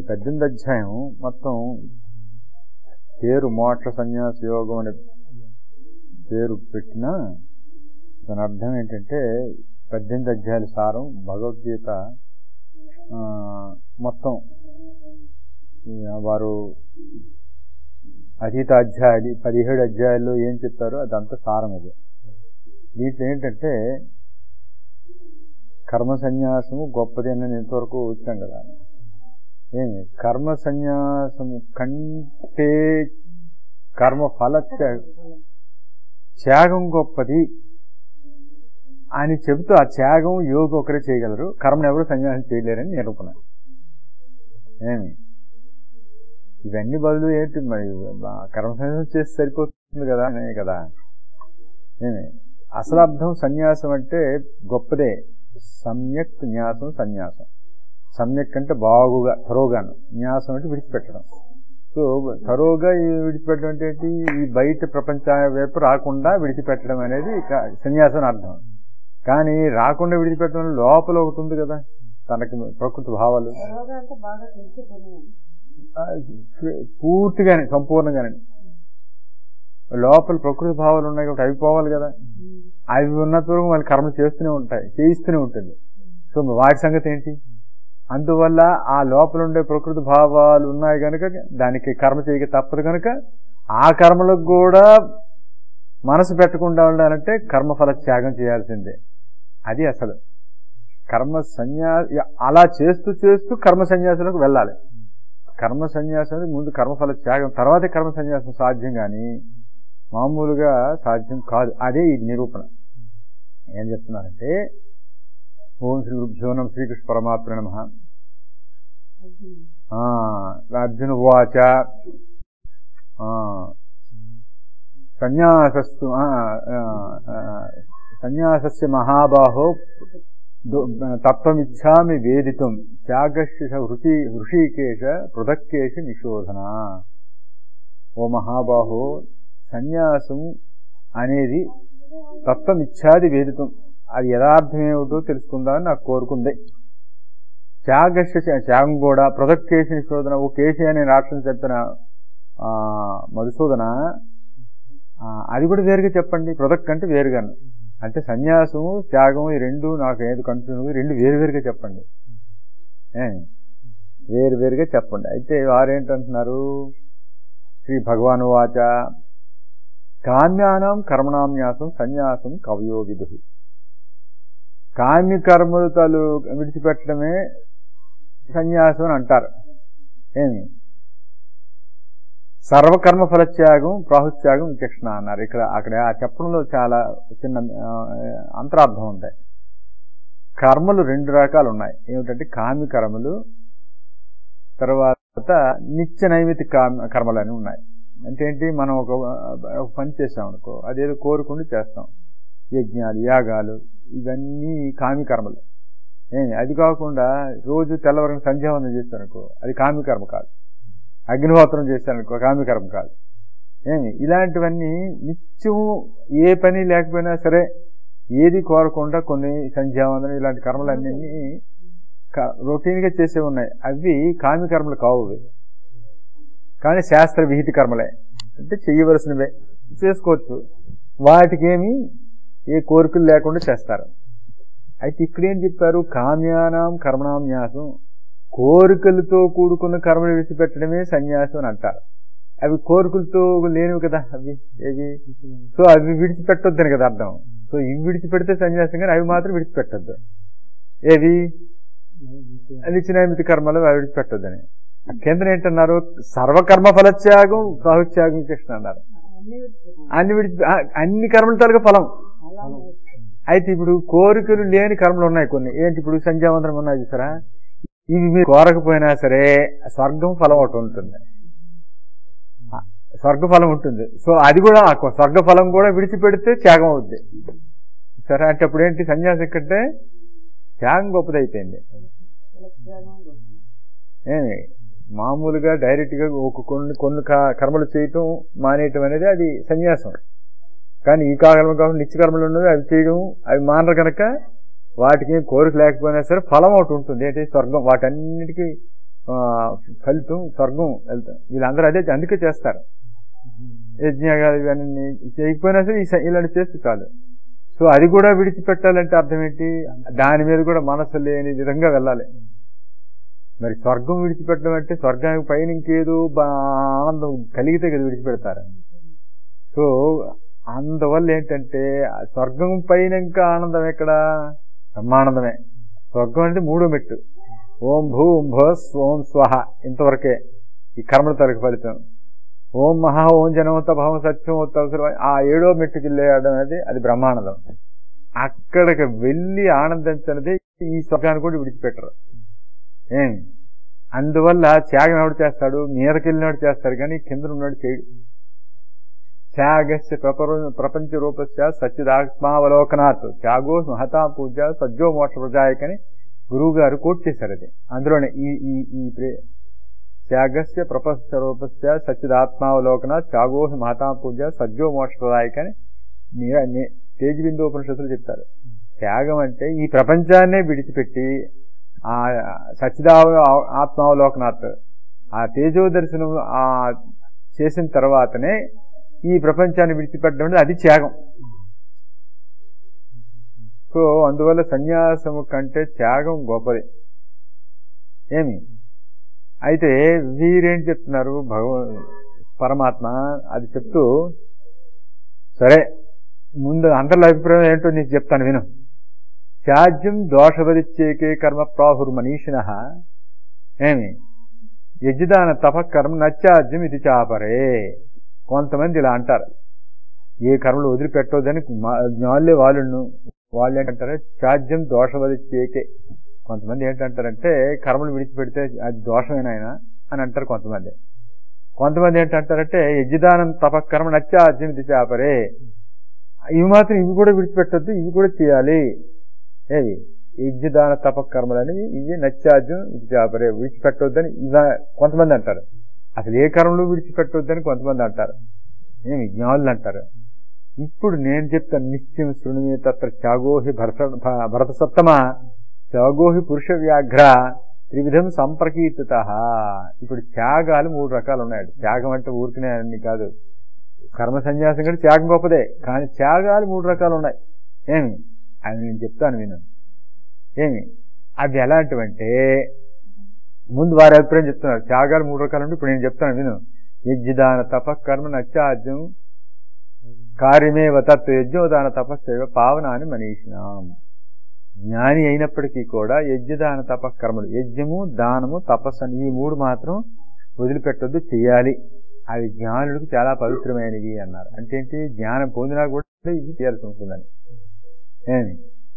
పద్దెనిమిది అధ్యాయం మొత్తం పేరు మోక్ష సన్యాస యోగం అనే పేరు పెట్టినా దాని అర్థం ఏంటంటే పద్దెనిమిది అధ్యాయుల సారం భగవద్గీత ఆ, మొత్తం ఆ, వారు అతీత అధ్యాయాలు పదిహేడు అధ్యాయాల్లో ఏం చెప్పారో అదంతా సారం అది దీంట్లో ఏంటంటే కర్మ సన్యాసము గొప్పది అని ఇంతవరకు వచ్చాం కదా ఏమి కర్మ సన్యాసము కంటే కర్మ ఫల త్యాగ- త్యాగం గొప్పది అని చెబుతూ ఆ త్యాగం యోగి ఒకరే చేయగలరు కర్మను ఎవరు సన్యాసం చేయలేరని నిరూపణ ఏమి ఇవన్నీ బదులు ఏంటి మరి బా- కర్మ సన్యాసం చేసి సరిపోతుంది కదా అనే కదా ఏమి అసలు అర్థం సన్యాసం అంటే గొప్పదే సమ్యక్ న్యాసం సన్యాసం సమ్యక్ అంటే బాగుగా తరోగాను న్యాసం అంటే విడిచిపెట్టడం సో తరోగా ఈ విడిచిపెట్టడం అంటే ఏంటి ఈ బయట ప్రపంచ వైపు రాకుండా విడిచిపెట్టడం అనేది క- సన్యాసం అని అర్థం కానీ రాకుండా విడిచిపెట్టడం లోపల ఒకటి ఉంది కదా తనకి ప్రకృతి భావాలు యోగా అంటే బాగా తెలిసిపోయినాయి ఆ, పూర్తిగానే సంపూర్ణంగానే లోపల ప్రకృతి భావాలు ఉన్నాయి కాబట్టి అవి పోవాలి కదా అవి ఉన్నంత వరకు వాళ్ళు కర్మ చేస్తూనే ఉంటాయి చేయిస్తూనే ఉంటుంది సో వాటి సంగతి ఏంటి అందువల్ల ఆ లోపల ఉండే ప్రకృతి భావాలు ఉన్నాయి కనుక దానికి కర్మ చేయక తప్పదు కనుక ఆ కర్మలకు కూడా మనసు పెట్టకుండా ఉండాలంటే కర్మఫల త్యాగం చేయాల్సిందే అది అసలు కర్మ సన్యా అలా చేస్తూ చేస్తూ కర్మ సన్యాసంలోకి వెళ్ళాలి కర్మ సన్యాసం ముందు కర్మఫల త్యాగం తర్వాతే కర్మ సన్యాసం సాధ్యం కానీ మామూలుగా సాధ్యం కాదు అదే ఈ నిరూపణ ఏం చెప్తున్నారంటే ఓం శ్రీ గురుభ్యో నమ శ్రీకృష్ణ పరమాత్మ నమ అర్జున ఉవాచ ఆ, సన్యాసస్తు ఆ, ఆ, ఆ, సన్యాసస్య మహాబాహో దు- తత్వమిచ్చామి వేదితం త్యాగశ హృషి హృషికేశ పృథక్కేశ నిశోధన ఓ మహాబాహో సన్యాసం అనేది తత్వమిచ్చాది వేదితం అది యథార్థం ఏమిటో తెలుసుకుందామని నాకు కోరుకుంది త్యాగశ త్యాగం కూడా పృథక్కేశ నిశోధన ఓ కేశి అనే రాష్ట్రం చెప్పిన ఆ, మధుసూదన ఆ, అది కూడా వేరుగా చెప్పండి పృథక్ అంటే వేరుగాను అంటే సన్యాసము త్యాగం ఈ రెండు నాకు ఏది కన్ఫ్యూజన్ రెండు వేరు వేరుగా చెప్పండి ఏ? వేరు వేరుగా చెప్పండి అయితే వారేంటంటున్నారు శ్రీ భగవాను వాచ కామ్యానం కర్మణాన్యాసం సన్యాసం కవయో విదు కామ్య కర్మలు తలు విడిచిపెట్టడమే సన్యాసం అని అంటారు ఏమి సర్వకర్మ ఫలత్యాగం ప్రాహుత్యాగం విచక్షణ అన్నారు ఇక్కడ అక్కడ ఆ చెప్పడంలో చాలా చిన్న ఆ, అంతరార్థం ఉంది కర్మలు రెండు రకాలు ఉన్నాయి ఏమిటంటే కామ్య కర్మలు తర్వాత నిత్య నైమితిక కామ- కర్మలు అని ఉన్నాయి అంటే ఏంటి మనం ఒక ఒక పని చేసాం అనుకో అదేదో కోరుకుంటూ చేస్తాం యజ్ఞాలు యాగాలు ఇవన్నీ కామి కర్మలు ఏమి అది కాకుండా రోజు తెల్లవరం సంధ్యావందనం చేస్తారనుకో అది కామి కర్మ కాదు అగ్నిహోత్రం చేస్తారనుకో కామి కర్మ కాదు ఏమి ఇలాంటివన్నీ నిత్యం ఏ పని లేకపోయినా సరే ఏది కోరకుండా కొన్ని సంధ్యావందనం ఇలాంటి కర్మలన్నీ రొటీన్ గా చేసే ఉన్నాయి అవి కామి కర్మలు కావు అవి కానీ శాస్త్ర విహిత కర్మలే అంటే చెయ్యవలసినవే చేసుకోవచ్చు వాటికేమి ఏ కోరికలు లేకుండా చేస్తారు అయితే ఇక్కడేం చెప్పారు కామ్యానాం కర్మణాన్యాసం కోరికలతో కూడుకున్న కర్మలు విడిచిపెట్టడమే సన్యాసం అని అంటారు అవి కోరికలతో లేనివి కదా అవి ఏవి సో అవి విడిచిపెట్టొద్దని కదా అర్థం సో ఇవి విడిచిపెడితే సన్యాసం కానీ అవి మాత్రం విడిచిపెట్టొద్దు ఏవి నిత్యనైమితి కర్మలు అవి విడిచిపెట్టొద్దని ఆ కేంద్రం ఏంటన్నారు సర్వకర్మ ఫలత్యాగం ప్రాహుత్యాగం కృష్ణ అన్నారు అన్ని అన్ని విడిచి ఆ, అన్ని కర్మల తాలూకా ఫలం అలానే అయితే ఇప్పుడు కోరికలు లేని కర్మలు ఉన్నాయి కొన్ని ఏంటి ఇప్పుడు సంధ్యావందనం ఉన్నాయి చూసారా ఇవి మీరు కోరకపోయినా సరే స్వర్గం ఫలం ఒకటి ఉంటుంది ఆ, స్వర్గ ఫలం ఉంటుంది సో అది కూడా ఆ స్వర్గ ఫలం కూడా విడిచిపెడితే త్యాగం అవుద్ది సరే అంటే అప్పుడు ఏంటి సన్యాసం ఎక్కడంటే త్యాగం గొప్పదైపోయింది ఏమి మామూలుగా డైరెక్ట్ గా ఒక కొన్ని కొన్ని క- కర్మలు చేయటం మానేయటం అనేది అది సన్యాసం కానీ ఈ కర్మ కాకుండా నిత్య కర్మలు ఉన్నవి అవి చేయడం అవి మానరు కనుక వాటికి ఏం కోరిక లేకపోయినా సరే ఫలం ఒకటి ఉంటుంది ఏంటి స్వర్గం వాటన్నిటికీ ఆ, ఫలితం స్వర్గం వెళ్తాం వీళ్ళందరూ అదే అందుకే చేస్తారు యజ్ఞాలు ఇవన్నీ చేయకపోయినా సరే ఈ స- ఇలాంటి చేస్తే చాలు సో అది కూడా విడిచిపెట్టాలంటే అర్థం ఏంటి దాని మీద కూడా మనసు లేని విధంగా వెళ్ళాలి మరి స్వర్గం విడిచిపెట్టడం అంటే స్వర్గానికి పైన ఇంకేదో బా- ఆనందం కలిగితే కదా విడిచిపెడతారు సో అందువల్ల ఏంటంటే ఆ స్వర్గం పైన ఇంకా ఆనందం ఎక్కడ బ్రహ్మానందమే స్వర్గం అంటే మూడో మెట్టు ఓం భూ ఓం భస్ ఓం స్వహ ఇంతవరకే ఈ కర్మల తరకు ఫలితం ఓం మహా ఓం జనవంత భవం సత్యం ఉత్తవసరం ఆ ఏడో మెట్టుకి వెళ్ళేయడం అనేది అది బ్రహ్మానందం అక్కడికి వెళ్ళి ఆనందించినది ఈ స్వర్గాన్ని కూడా విడిచిపెట్టరు ఏం అందువల్ల త్యాగం ఎవడు చేస్తాడు మీదకి వెళ్ళినాడు చేస్తాడు కానీ కింద ఉన్నాడు చేయడు త్యాగస్య ప్రపర- ప్రపంచ రూపస్య సచ్చిదాత్మావలోకనాత్ త్యాగో మహతా పూజ సజ్జో మోక్ష ప్రజాయకని గురువు గారు కోట్ చేశారు అది అందులోనే ఈ ఈ ఈ ప్రే- త్యాగస్య ప్రపంచ రూపస్య సచ్చిదాత్మావలోకన త్యాగో మహతా పూజ సజ్జో మోక్ష ప్రదాయకని మీరా నే- తేజ్ బిందు ఉపనిషత్తులు చెప్తారు త్యాగం అంటే ఈ ప్రపంచాన్నే విడిచిపెట్టి ఆ సచ్చిదా ఆత్మావలోకనాథ్ ఆ తేజో దర్శనం ఆ చేసిన తర్వాతనే ఈ ప్రపంచాన్ని విడిచిపెట్టడం అనేది అది త్యాగం సో అందువల్ల సన్యాసము కంటే త్యాగం గొప్పది ఏమి అయితే వీరేం చెప్తున్నారు భగవ పరమాత్మ అది చెప్తూ సరే ముందు అందరి అభిప్రాయం ఏంటో నీకు చెప్తాను విను త్యాజ్యం దోషవరిచ్చేకే కర్మ ప్రాహుర్ మనీషిణ ఏమి యజ్దాన తపకర్మ నత్యాజ్యం ఇది చాపరే కొంతమంది ఇలా అంటారు ఏ కర్మలు వదిలిపెట్టొద్దని మా- జ్ఞానులే వాళ్ళు వాళ్ళు ఏంటంటారు త్యాజ్యం దోషవరిచ్చేకే కొంతమంది ఏంటంటారంటే కర్మలు విడిచిపెడితే అది దోషమేనా ఆయన అని అంటారు కొంతమంది కొంతమంది ఏంటంటారంటే యజ్దానం తపకర్మ నత్యాజ్యం ఇది చాపరే ఇవి మాత్రం ఇవి కూడా విడిచిపెట్టొద్దు ఇవి కూడా చేయాలి ఏవి యజ్ఞదాన తపకర్మలు అనేవి ఇవి నత్యాజ్యం ఇది చాపరే విడిచిపెట్టొద్దని ఇవ కొంతమంది అంటారు అసలు ఏ కర్మలు విడిచిపెట్టొద్దని కొంతమంది అంటారు ఏమి జ్ఞానులు అంటారు ఇప్పుడు నేను చెప్తాను నిశ్చయం శృణుమే తత్ర త్యాగోహి భరత భరత సప్తమ త్యాగోహి పురుష వ్యాఘ్ర త్రివిధం సంప్రకీర్తిత ఇప్పుడు త్యాగాలు మూడు రకాలు ఉన్నాయి త్యాగం అంటే ఊరికనే అన్ని కాదు కర్మ సన్యాసం కూడా త్యాగం గొప్పదే కానీ త్యాగాలు మూడు రకాలు ఉన్నాయి ఏమి అవి నేను చెప్తాను విను ఏమి అవి ఎలాంటివంటే ముందు వారి అభిప్రాయం చెప్తున్నారు త్యాగాలు మూడు రకాలు ఉంటే ఇప్పుడు నేను చెప్తాను విను యజ్ఞదాన తప కర్మ నత్యాజ్యం కార్యమేవ తత్వ యజ్ఞోదాన తపస్సేవ పావనాన్ని మనీషినాం జ్ఞాని అయినప్పటికీ కూడా యజ్ఞదాన తప కర్మలు యజ్ఞము దానము తపస్సు అని ఈ మూడు మాత్రం వదిలిపెట్టొద్దు చేయాలి అవి జ్ఞానులకు చాలా పవిత్రమైనవి అన్నారు అంటే ఏంటి జ్ఞానం పొందినా కూడా ఇవి చేయాల్సి ఉంటుందని ఏమి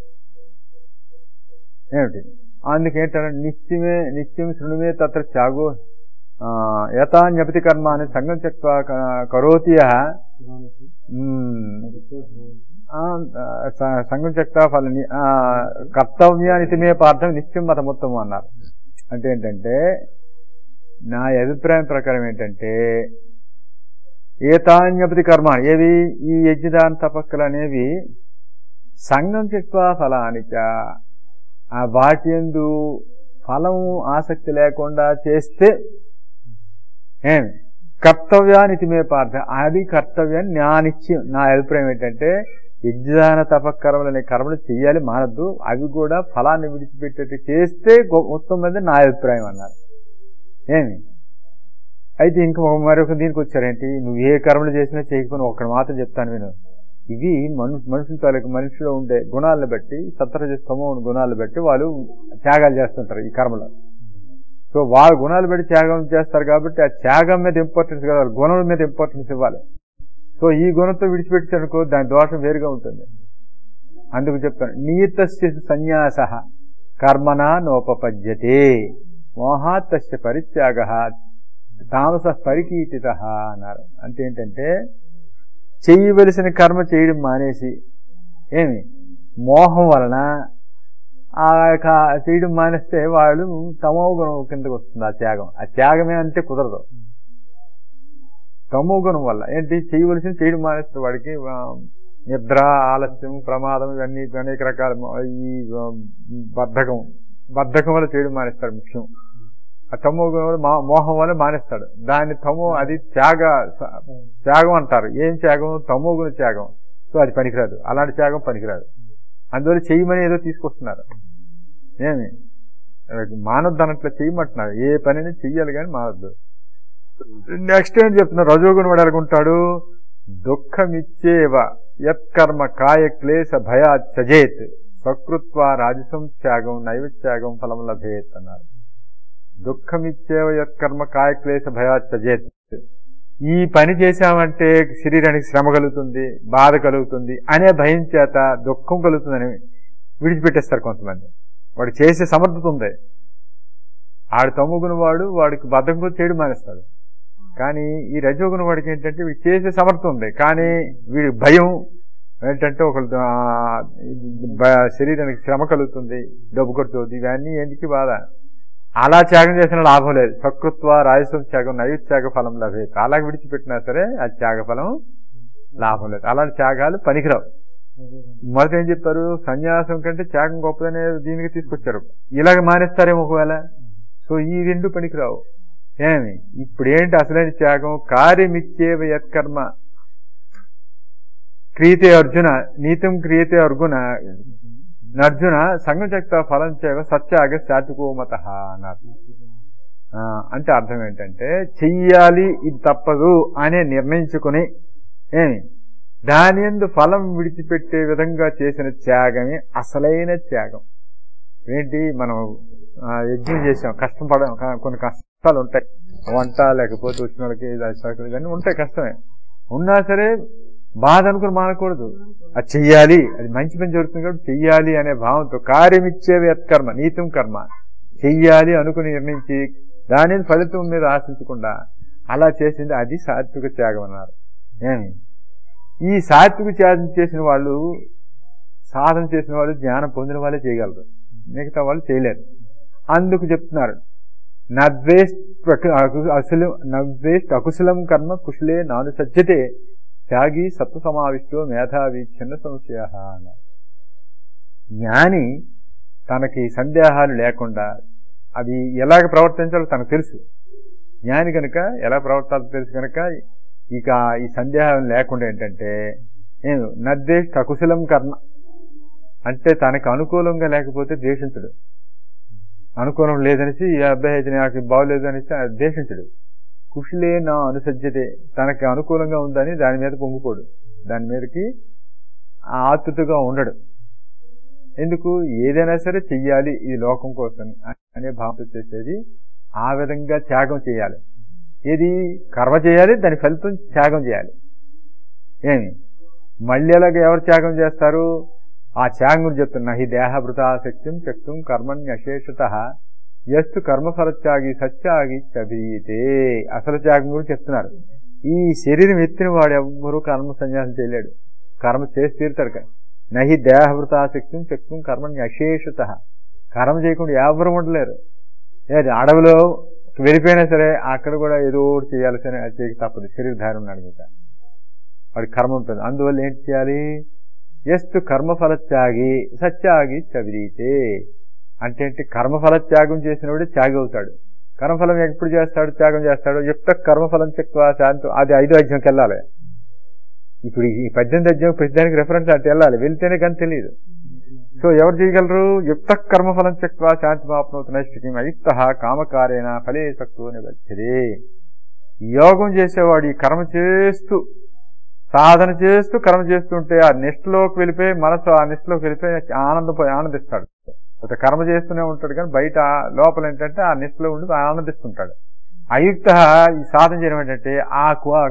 ఏమిటి అందుకేంటారు నిత్యమే నిత్యం శృణుమే తత్ర త్యాగో ఆ, యథాన్యపతి కర్మ అని సంగం చెక్క కరోతి యః, మ్, ఆ, స- సంగం చెక్క ఫలని ఆ, కర్తవ్యానికి మే పార్థం నిత్యం మతముత్తమం అన్నారు అంటే ఏంటంటే నా అభిప్రాయం ప్రకారం ఏంటంటే ఏతాన్యపతి కర్మ ఏవి ఈ యజ్ఞదాన తపక్కలు అనేవి సంగం చెక్క ఫలానిచ ఆ వాటి ఎందు ఫలము ఆసక్తి లేకుండా చేస్తే ఏమి కర్తవ్యానికి మే పార్థ అది కర్తవ్యాన్ని నా నిశ్చయం నా అభిప్రాయం ఏంటంటే యజ్ఞదాన తపకర్మలు అనే కర్మలు చెయ్యాలి మానద్దు అవి కూడా ఫలాన్ని విడిచిపెట్టేట్టు చేస్తే గొ- ఉత్తమమైనది నా అభిప్రాయం అన్నారు ఏమి అయితే ఇంక మరొక దీనికి వచ్చారేంటి నువ్వు ఏ కర్మలు చేసినా చేయకపోయినా ఒక్కడు మాత్రం చెప్తాను నేను ఇవి మను మనుషుల తాలూకు మనిషిలో ఉండే గుణాలను బట్టి సత్రజ స్తమో గుణాలను బట్టి వాళ్ళు త్యాగాలు చేస్తుంటారు ఈ కర్మలో సో వాళ్ళ గుణాలు బట్టి త్యాగం చేస్తారు కాబట్టి ఆ త్యాగం మీద ఇంపార్టెన్స్ కదా గుణం మీద ఇంపార్టెన్స్ ఇవ్వాలి సో ఈ గుణంతో విడిచిపెట్టారనుకో దాని దోషం వేరుగా ఉంటుంది అందుకు చెప్తాను నియతస్య సన్యాస కర్మనా నోపపద్యతే మోహాత్తస్య పరిత్యాగ తామస పరికీర్తిత అన్నారు అంటే ఏంటంటే చేయవలసిన కర్మ చేయడం మానేసి ఏమి మోహం వలన ఆ యొక్క చేయడం మానేస్తే వాళ్ళు తమో గుణం కిందకు వస్తుంది ఆ త్యాగం ఆ త్యాగమే అంటే కుదరదు తమో గుణం వల్ల ఏంటి చేయవలసిన చేయడం మానేస్తే వాడికి ఆ, నిద్ర ఆలస్యం ప్రమాదం ఇవన్నీ అనేక రకాల ఈ ఆ, బద్ధకం బద్ధకం వల్ల చేయడం మానేస్తారు ముఖ్యం ఆ తమో గుణం వల్ల మా- మోహం వల్ల మానేస్తాడు దాన్ని తమో అది త్యాగ త్యాగం అంటారు ఏం త్యాగం తమో గుణ త్యాగం సో అది పనికిరాదు అలాంటి త్యాగం పనికిరాదు అందువల్ల చెయ్యమని ఏదో తీసుకొస్తున్నారు ఏమి మానొద్దు అన్నట్లు చెయ్యమంటున్నారు ఏ పనిని చెయ్యాలి కానీ మానొద్దు నెక్స్ట్ ఏం చెప్తున్నారు రజోగుణ వాడు ఎలాగుంటాడు దుఃఖమిచ్చేవ యత్కర్మ కాయ క్లేశ భయాత్ సజేత్ సకృత్వ రాజసం త్యాగం నైవ త్యాగం ఫలం లభేత్ అన్నారు దుఃఖమిచ్చేవ యత్కర్మ కాయ క్లేశ భయాత్ సజేత్ ఈ పని చేశామంటే శరీరానికి శ్రమ కలుగుతుంది బాధ కలుగుతుంది అనే భయం చేత దుఃఖం కలుగుతుందని విడిచిపెట్టేస్తారు కొంతమంది వాడు చేసే సమర్థత ఉంది ఆడు తమ్ముగున వాడు వాడికి బద్ధకం చేయడం మానేస్తాడు కానీ ఈ రజోగుణ వాడికి ఏంటంటే వీడు చేసే సమర్థత ఉంది కానీ వీడి భయం ఏంటంటే ఒక శరీరానికి శ్రమ కలుగుతుంది డబ్బు ఖర్చు ఇవన్నీ ఎందుకు బాధ అలా త్యాగం చేసిన లాభం లేదు సకృత్వ రాజస్వం త్యాగం నైత్యాగ ఫలం లభేత అలా విడిచిపెట్టినా సరే ఆ త్యాగ ఫలం లాభం లేదు అలాంటి త్యాగాలు పనికిరావు మొదట ఏం చెప్పారు సన్యాసం కంటే త్యాగం గొప్పదనే దీనికి తీసుకొచ్చారు ఇలాగ మానేస్తారేమో ఒకవేళ సో ఈ రెండు పనికిరావు ఏమి ఇప్పుడు ఏంటి అసలైన త్యాగం కార్యమిచ్చేవ యత్కర్మ క్రియతే అర్జున నీతం క్రియతే అర్జున అర్జున సంగచక్త ఫలం చేవ సత్యాగ శాతుకోమత అన్నారు ఆ, అంటే అర్థం ఏంటంటే చెయ్యాలి ఇది తప్పదు అనే నిర్ణయించుకుని ఏమి దాని ఎందు ఫలం విడిచిపెట్టే విధంగా చేసిన త్యాగమే అసలైన త్యాగం ఏంటి మనం ఆ, యజ్ఞం చేసాం కష్టపడ కొన్ని కష్టాలు ఉంటాయి వంట లేకపోతే వచ్చిన వాళ్ళకి సరుకులు ఇవన్నీ ఉంటాయి కష్టమే ఉన్నా సరే బాధ అనుకుని మానకూడదు అది చెయ్యాలి అది మంచి పని జరుగుతుంది కాబట్టి చెయ్యాలి అనే భావంతో కార్యమిచ్చేవి యత్కర్మ నీతం కర్మ చెయ్యాలి అనుకుని నిర్ణయించి దాని ఫలితం మీద ఆశించకుండా అలా చేసింది అది సాత్విక త్యాగం అన్నారు ఏమి ఈ సాత్విక త్యాగం చేసిన వాళ్ళు సాధన చేసిన వాళ్ళు జ్ఞానం పొందిన వాళ్ళే చేయగలరు మిగతా వాళ్ళు చేయలేరు అందుకు చెప్తున్నారు నద్వేస్ట్ అసలు నద్వేస్ట్ అకుశలం కర్మ కుశలే నాను సజ్జతే త్యాగి సత్వ సమావిష్టో మేధావి చిన్న సంశయ అన్నారు జ్ఞాని తనకి సందేహాలు లేకుండా అవి ఎలాగ ప్రవర్తించాలో తనకు తెలుసు జ్ఞాని కనుక ఎలా ప్రవర్తాలో తెలుసు కనుక ఇక ఈ సందేహం లేకుండా ఏంటంటే నేను నద్వేష్ట అకుశలం కర్మ అంటే తనకు అనుకూలంగా లేకపోతే ద్వేషించడు అనుకూలం లేదనేసి ఈ అబ్బాయి అయితే నాకు బాగోలేదు అనేసి ఆ ద్వేషించడు కుషులే నా అనుసజ్జతే తనకి అనుకూలంగా ఉందని దాని మీద పొంగిపోడు దాని మీదకి ఆతుతుగా ఉండడు ఎందుకు ఏదైనా సరే చెయ్యాలి ఈ లోకం కోసం అనే భావంతో చేసేది ఆ విధంగా త్యాగం చేయాలి ఏది కర్మ చేయాలి దాని ఫలితం త్యాగం చేయాలి ఏమి మళ్ళీ అలాగే ఎవరు త్యాగం చేస్తారు ఆ త్యాగం గురించి చెప్తున్నా ఈ దేహభృతాసక్తిం చక్రం కర్మణ్యశేషత ఎస్తు కర్మఫలత్యాగి సత్యాగి చబీతే అసలు త్యాగం గురించి చెప్తున్నారు ఈ శరీరం ఎత్తిన వాడు ఎవ్వరూ కర్మ సన్యాసం చేయలేడు కర్మ చేసి తీరుతాడు కదా నహి దేహభృతాసక్తిం చక్రం కర్మణ్య అశేషత కర్మ చేయకుండా ఎవరు ఉండలేరు ఏది అడవిలో వెళ్ళిపోయినా సరే అక్కడ కూడా ఏదో ఒకటి చేయాల్సిన చేయక తప్పదు శరీరధారం ఉన్నాడు మీద వాడి కర్మ ఉంటుంది అందువల్ల ఏంటి చేయాలి ఎస్తు కర్మఫల త్యాగి సత్యాగి చవిరీతే అంటే ఏంటి కర్మఫల త్యాగం చేసినవాడు త్యాగి అవుతాడు కర్మఫలం ఎప్పుడు చేస్తాడు త్యాగం చేస్తాడు యుక్త కర్మఫలం చెక్వా శాంతం అది ఐదో అధ్యాయంకి వెళ్ళాలి ఇప్పుడు ఈ పద్దెనిమిది అధ్యాయం ప్రతిదానికి రెఫరెన్స్ అంటే వెళ్ళాలి వెళ్తేనే కానీ తెలియదు సో ఎవరు చేయగలరు యుక్త కర్మఫలం చెక్వా శాంతి మాపనవుతున్న స్థితి అయుక్త కామకారేణ ఫలే సక్తు నివచ్చదే యోగం చేసేవాడు ఈ కర్మ చేస్తూ సాధన చేస్తూ కర్మ చేస్తుంటే ఆ నిష్ఠలోకి వెళ్ళిపోయి మనసు ఆ నిష్ఠలోకి వెళ్ళిపోయి ఆనందం ఆనందిస్తాడు ఒక కర్మ చేస్తూనే ఉంటాడు కానీ బయట లోపల ఏంటంటే ఆ నిష్ఠలో ఉండి ఆనందిస్తుంటాడు అయుక్త ఈ సాధన చేయడం ఏంటంటే ఆ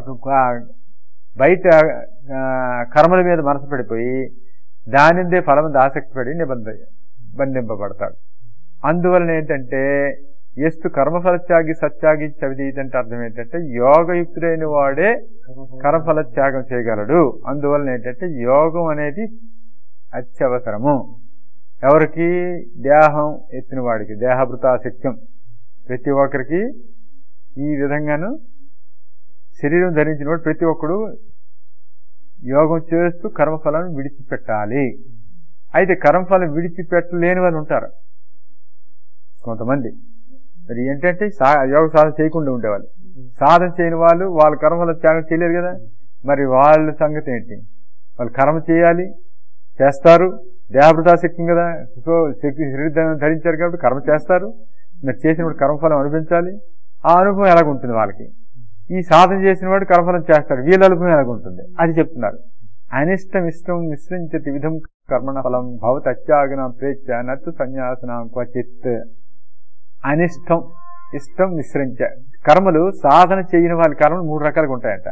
బయట కర్మల మీద మనసు పడిపోయి దానిందే ఫలం మీద ఆసక్తి పడి నిబంధ బంధింపబడతాడు అందువలన ఏంటంటే ఎస్తు కర్మఫల త్యాగి సత్యాగి చవిదీతి అంటే అర్థం ఏంటంటే యోగయుక్తుడైన వాడే కర్మఫల త్యాగం చేయగలడు అందువలన ఏంటంటే యోగం అనేది అత్యవసరము ఎవరికి దేహం ఎత్తిన వాడికి దేహభృతాసక్త్యం ప్రతి ఒక్కరికి ఈ విధంగాను శరీరం ధరించిన వాడు ప్రతి ఒక్కడు యోగం చేస్తూ కర్మఫలం విడిచిపెట్టాలి అయితే కర్మఫలం విడిచిపెట్టలేని వాళ్ళు ఉంటారు కొంతమంది మరి ఏంటంటే సా- యోగ సాధన చేయకుండా ఉండేవాళ్ళు సాధన చేయని వాళ్ళు వాళ్ళ కర్మల త్యాగం చేయలేరు కదా మరి వాళ్ళ సంగతి ఏంటి వాళ్ళు కర్మ చేయాలి చేస్తారు దేహభృతా శక్తి కదా సో శక్తి శరీరం ధరించారు కాబట్టి కర్మ చేస్తారు మరి చేసినప్పుడు కర్మఫలం అనిపించాలి ఆ అనుభవం ఎలాగుంటుంది వాళ్ళకి ఈ సాధన చేసిన వాడు కర్మఫలం చేస్తాడు వీళ్ళ అనుభవం ఎలాగుంటుంది అది చెప్తున్నారు అనిష్టం ఇష్టం మిశ్రించతి విధం కర్మణ ఫలం భవత అత్యాగనం ప్రేచ్చ నత్తు సన్యాసనం క్వచిత్ అనిష్టం ఇష్టం మిశ్రించ కర్మలు సాధన చేయని వాళ్ళ కర్మలు మూడు రకాలుగా ఉంటాయంట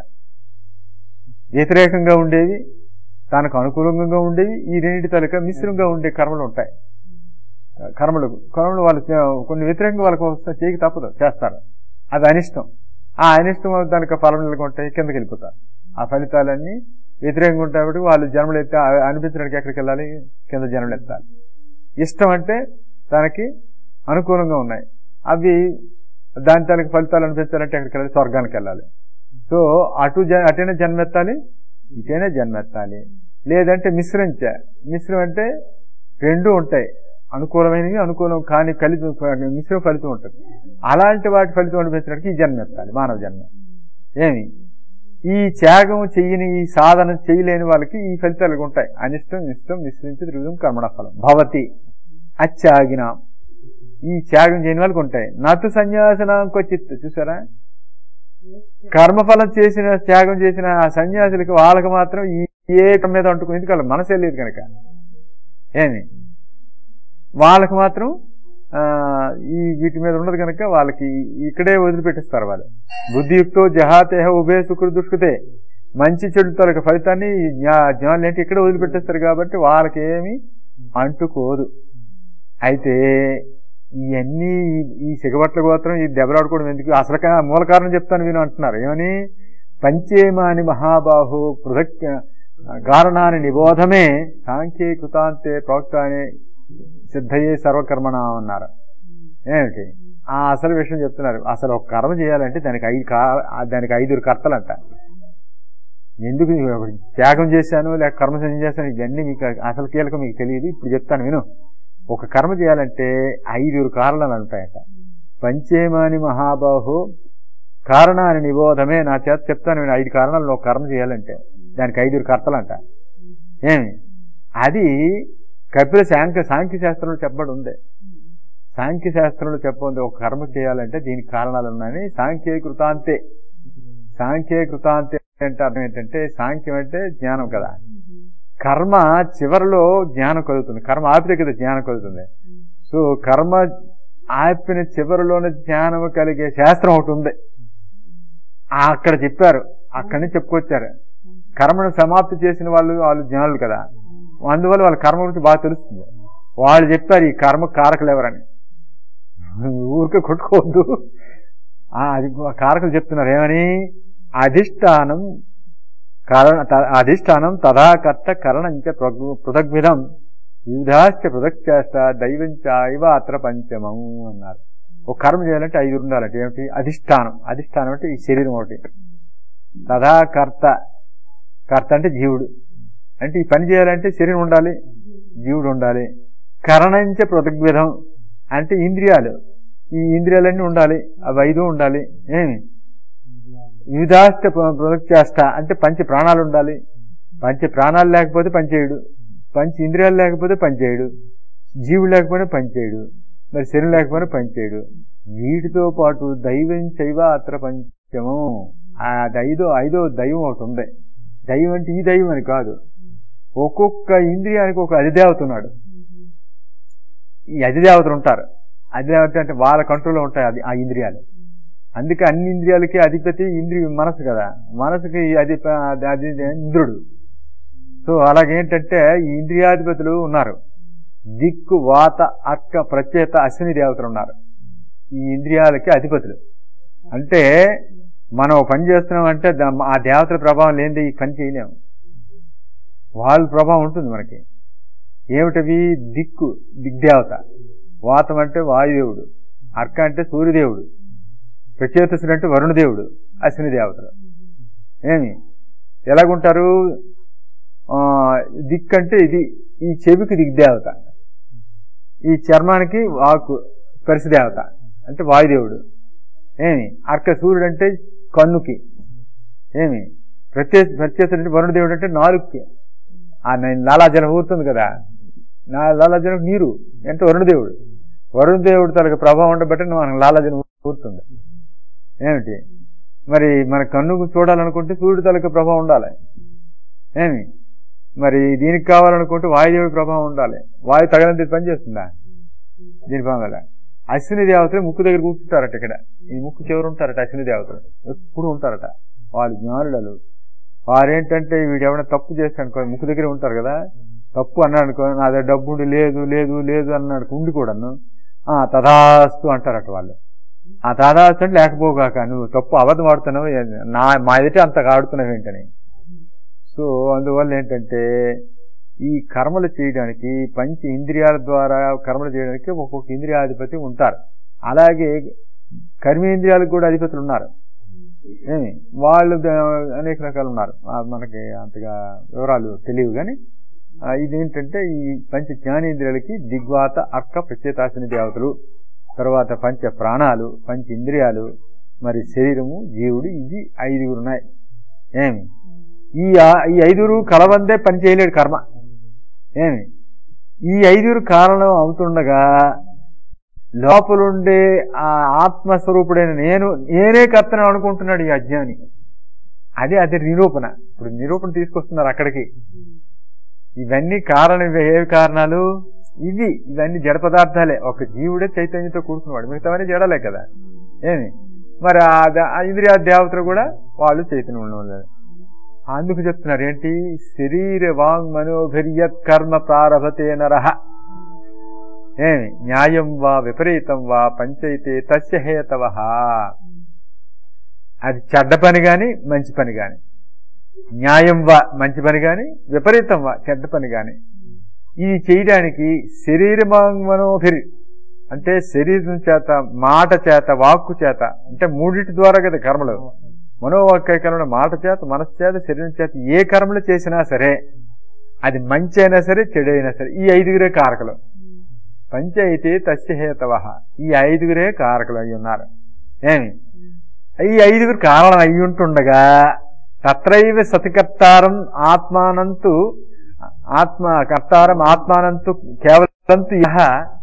వ్యతిరేకంగా ఉండేవి తనకు అనుకూలంగా ఉండేవి ఈ రెండింటి తలక మిశ్రంగా ఉండే కర్మలు ఉంటాయి కర్మలు కర్మలు వాళ్ళు చే- కొన్ని వ్యతిరేకంగా వాళ్ళకు వస్తే చేయక తప్పదు చేస్తారు అది అనిష్టం ఆ అనిష్టం దానికి ఫలములుగా ఉంటాయి కిందకి వెళ్ళిపోతారు ఆ ఫలితాలన్నీ వ్యతిరేకంగా ఉంటాయి కాబట్టి వాళ్ళు జన్మలు ఎత్తే అనిపించడానికి ఎక్కడికి వెళ్ళాలి కింద జన్మలు ఎత్తాలి ఇష్టం అంటే తనకి అనుకూలంగా ఉన్నాయి అవి దాని తనకి ఫలితాలు అనిపించాలంటే ఎక్కడికి వెళ్ళాలి స్వర్గానికి వెళ్ళాలి సో అటు జ- అటైనా జన్మెత్తాలి ఇటైనా జన్మెత్తాలి లేదంటే మిశ్రించ మిశ్రం అంటే రెండు ఉంటాయి అనుకూలమైనవి అనుకూలం కాని కలిపి మిశ్రం ఫలితం ఉంటుంది అలాంటి వాటి ఫలితం అనిపించడానికి ఈ జన్మ ఎత్తాలి మానవ జన్మ ఏమి ఈ త్యాగం చెయ్యని ఈ సాధన చేయలేని వాళ్ళకి ఈ ఫలితాలు ఉంటాయి అనిష్టం ఇష్టం మిశ్రించి త్రివిధం కర్మణ ఫలం భవతి అత్యాగిన ఈ త్యాగం చేయని వాళ్ళకి ఉంటాయి నతు సన్యాసనాంకో చిత్ చూసారా కర్మఫలం చేసిన త్యాగం చేసిన ఆ సన్యాసులకి వాళ్ళకి మాత్రం ఈ ఏ కర్మ మీద అంటుకుని ఎందుకు వాళ్ళ మనసే లేదు కనుక ఏమి వాళ్ళకి మాత్రం ఆ, ఈ వీటి మీద ఉండదు కనుక వాళ్ళకి ఇక్కడే వదిలిపెట్టేస్తారు వాళ్ళు బుద్ధియుక్తో జహాతేహ ఉభయ సుకృ దుష్కృతే మంచి చెడు తొలక ఫలితాన్ని ఈ జ్ఞా జ్ఞానులు ఏంటి ఇక్కడే వదిలిపెట్టేస్తారు కాబట్టి వాళ్ళకి ఏమి అంటుకోదు అయితే ఇవన్నీ ఈ- ఈ సిగబట్ల గోత్రం ఈ దెబ్బలాడుకోవడం ఎందుకు అసలు కా- మూల కారణం చెప్తాను విను అంటున్నారు ఏమని పంచేమాని మహాబాహు పృథక్ కారణాన్ని నిబోధమే సాంఖ్యే కృతాంతే ప్రోక్త అనే సిద్ధయే సర్వకర్మణ అన్నారు ఏమిటి ఆ అసలు విషయం చెప్తున్నారు అసలు ఒక కర్మ చేయాలంటే దానికి ఐదు కా- ఆ దానికి ఐదుగురు కర్తలంట ఎందుకు ఒకటి త్యాగం చేశాను లేక కర్మ సంజయం చేశాను ఇవన్నీ మీకు అసలు కీలకం మీకు తెలియదు ఇప్పుడు చెప్తాను విను ఒక కర్మ చేయాలంటే ఐదుగురు కారణాలు ఉంటాయట పంచేమాని మహాబాహు కారణాన్ని నిబోధమే నా చేత చెప్తాను నేను ఐదు కారణాలు ఒక కర్మ చేయాలంటే దానికి ఐదుగురు కర్తలంట ఏమి అది కపిల సాంఖ్య సాంఖ్య శాస్త్రంలో చెప్పబడి ఉంది సాంఖ్య శాస్త్రంలో చెప్పండి ఒక కర్మ చేయాలంటే దీనికి కారణాలు ఉన్నాయని సాంఖ్య కృతాంతే సాంఖ్య కృతాంతే అంటే అర్థం ఏంటంటే సాంఖ్యం అంటే జ్ఞానం కదా కర్మ చివరిలో జ్ఞానం కలుగుతుంది కర్మ ఆపితే కదా జ్ఞానం కలుగుతుంది సో కర్మ ఆపిన చివరిలోనే జ్ఞానం కలిగే శాస్త్రం ఒకటి ఉంది ఆ అక్కడ చెప్పారు అక్కడి నుంచి చెప్పుకొచ్చారు కర్మను సమాప్తి చేసిన వాళ్ళు వాళ్ళు జ్ఞానులు కదా అందువల్ల వాళ్ళ కర్మ గురించి బాగా తెలుస్తుంది వాళ్ళు చెప్పారు ఈ కర్మ కారకులు ఎవరని ఊరికే కొట్టుకోవద్దు ఆ, అది కారకులు చెప్తున్నారు ఏమని అధిష్టానం కరణ త- అధిష్టానం తథాకర్త కరణంచ పృగ్- పృథగ్విధం వివిధాశ్చ పృథక్చేష్ట దైవంచ ఇవ అత్ర పంచమం అన్నారు ఒక కర్మ చేయాలంటే ఐదు ఉండాలంటే ఏమిటి అధిష్టానం అధిష్టానం అంటే ఈ శరీరం ఒకటి తథాకర్త కర్త అంటే జీవుడు అంటే ఈ పని చేయాలంటే శరీరం ఉండాలి జీవుడు ఉండాలి కరణంచ పృథగ్విధం అంటే ఇంద్రియాలు ఈ ఇంద్రియాలన్నీ ఉండాలి అవి ఐదు ఉండాలి ఏమి వివిధాష్ట చేష్ట అంటే పంచ ప్రాణాలు ఉండాలి పంచ ప్రాణాలు లేకపోతే పనిచేయడు పంచ ఇంద్రియాలు లేకపోతే పనిచేయడు జీవుడు లేకపోతే పనిచేయడు మరి శరీరం లేకపోతే పనిచేయడు వీటితో పాటు దైవం చైవ అత్ర పంచమం ఆ ఐదో ఐదో దైవం ఒకటి ఉంది దైవం అంటే ఈ దైవం అని కాదు ఒక్కొక్క ఇంద్రియానికి ఒక అధిదేవత ఉన్నాడు ఈ అధిదేవతలు ఉంటారు అధిదేవత అంటే వాళ్ళ కంట్రోల్లో ఉంటాయి అది ఆ ఇంద్రియాలు అందుకే అన్ని ఇంద్రియాలకి అధిపతి ఇంద్రియ మనసు కదా మనసుకి అది అది ఇంద్రుడు సో అలాగేంటంటే ఈ ఇంద్రియాధిపతులు ఉన్నారు దిక్కు వాత అక్క ప్రత్యేత అశ్విని దేవతలు ఉన్నారు ఈ ఇంద్రియాలకి అధిపతులు అంటే మనం ఒక పని చేస్తున్నాం అంటే దా- ఆ దేవతల ప్రభావం లేనిదే ఈ పని చేయలేము వాళ్ళ ప్రభావం ఉంటుంది మనకి ఏమిటవి దిక్కు దిగ్దేవత వాతం అంటే వాయుదేవుడు అర్క అంటే సూర్యదేవుడు ప్రచేతసుడు అంటే వరుణదేవుడు అశ్విని దేవతలు ఏమి ఎలాగుంటారు ఆ, దిక్కు అంటే ఇది ఈ చెవికి దిగ్దేవత ఈ చర్మానికి వాకు స్పర్శ దేవత అంటే వాయుదేవుడు ఏమి అర్క సూర్యుడు అంటే కన్నుకి ఏమి ప్రత్యేక ప్రత్యేకుడు అంటే వరుణదేవుడు అంటే నాలుగుకి ఆ న- లాలాజలం ఊరుతుంది కదా నా లాలాజలం నీరు అంటే వరుణదేవుడు వరుణదేవుడు తనకు ప్రభావం ఉండబట్టి మనకు లాలాజలం ఊరుతుంది ఏమిటి మరి మన కన్నుకు చూడాలనుకుంటే సూర్యుడు తలకు ప్రభావం ఉండాలి ఏమి మరి దీనికి కావాలనుకుంటే వాయుదేవుడి ప్రభావం ఉండాలి వాయు తగలంత ఇది పనిచేస్తుందా దీని ప్రభావం వల్ల అశ్విని దేవతలు ముక్కు దగ్గర కూర్చుంటారట ఇక్కడ ఈ ముక్కు చివరు ఉంటారట అశ్విని దేవతలు ఎప్పుడు ఉంటారట వాళ్ళు జ్ఞానులు వారేంటంటే వీడు ఎవరైనా తప్పు చేస్తాడు అనుకో ముక్కు దగ్గర ఉంటారు కదా తప్పు అన్నాడు అనుకో నా దగ్గర డబ్బు ఉండి లేదు లేదు లేదు అన్నాడు ఉండి కూడాను ఆ తథాస్తు అంటారట వాళ్ళు ఆ తథాస్తు అంటే లేకపోగాక నువ్వు తప్పు అబద్ధం ఆడుతున్నావు ఏ- నా మా ఎదుట అంత ఆడుతున్నావు ఏంటని సో అందువల్ల ఏంటంటే ఈ కర్మలు చేయడానికి పంచ ఇంద్రియాల ద్వారా కర్మలు చేయడానికి ఒక్కొక్క ఇంద్రియాధిపతి ఉంటారు అలాగే కర్మేంద్రియాలకు కూడా అధిపతులు ఉన్నారు ఏమి వాళ్ళు ద- అనేక రకాలు ఉన్నారు ఆ, మనకి అంతగా వివరాలు తెలియవు కానీ ఆ, ఇదేంటంటే ఈ పంచ జ్ఞానేంద్రియాలకి దిగ్వాత అక్క ప్రత్యేతాశని దేవతలు తర్వాత పంచ ప్రాణాలు పంచ ఇంద్రియాలు మరి శరీరము జీవుడు ఇవి ఐదుగురు ఉన్నాయి ఏమి ఈ ఆ- ఈ ఐదుగురు కలవందే పని చేయలేడు కర్మ ఏమి ఈ ఐదుగురు కారణం అవుతుండగా లోపలుండే ఆ ఆత్మస్వరూపుడైన నేను నేనే కర్తను అనుకుంటున్నాడు ఈ అజ్ఞాని అదే అది నిరూపణ ఇప్పుడు నిరూపణ తీసుకొస్తున్నారు అక్కడికి ఇవన్నీ కారణం ఇవి ఏ కారణాలు ఇవి ఇవన్నీ జడ పదార్థాలే ఒక జీవుడే చైతన్యంతో కూర్చున్నవాడు మిగతావన్నీ జడలే కదా ఏమి మరి ఆ ద- ఆ ఇంద్రియ దేవతలు కూడా వాళ్ళు చైతన్యంలో ఉన్నారు అందుకు చెప్తున్నారు ఏంటి శరీర వాంగ్ మనోభిర్యత్ కర్మ ప్రారభతే నరహ ఏమి న్యాయం వా విపరీతం వా పంచైతే తస్య హేతవ అది చెడ్డ పని గాని మంచి పని గాని న్యాయం వా మంచి పని గాని విపరీతం వా చెడ్డ పని గాని ఇది చేయడానికి శరీర మనోభిరి అంటే శరీరం చేత మాట చేత వాక్కు చేత అంటే మూడింటి ద్వారా కదా కర్మలు మనోవాక్యకరణ మాట చేత మనసు చేత శరీరం చేత ఏ కర్మలు చేసినా సరే అది మంచి అయినా సరే చెడు అయినా సరే ఈ ఐదుగురే కారకులు పంచైతే తస్య హేతవ ఈ ఐదుగురే కారకులు అయి ఉన్నారు ఏమి ఈ ఐదుగురు కారణం అయి ఉంటుండగా తత్రైవ సతికర్తారం ఆత్మానంతు ఆత్మ కర్తారం ఆత్మానంతు కేవలంతు ఇహ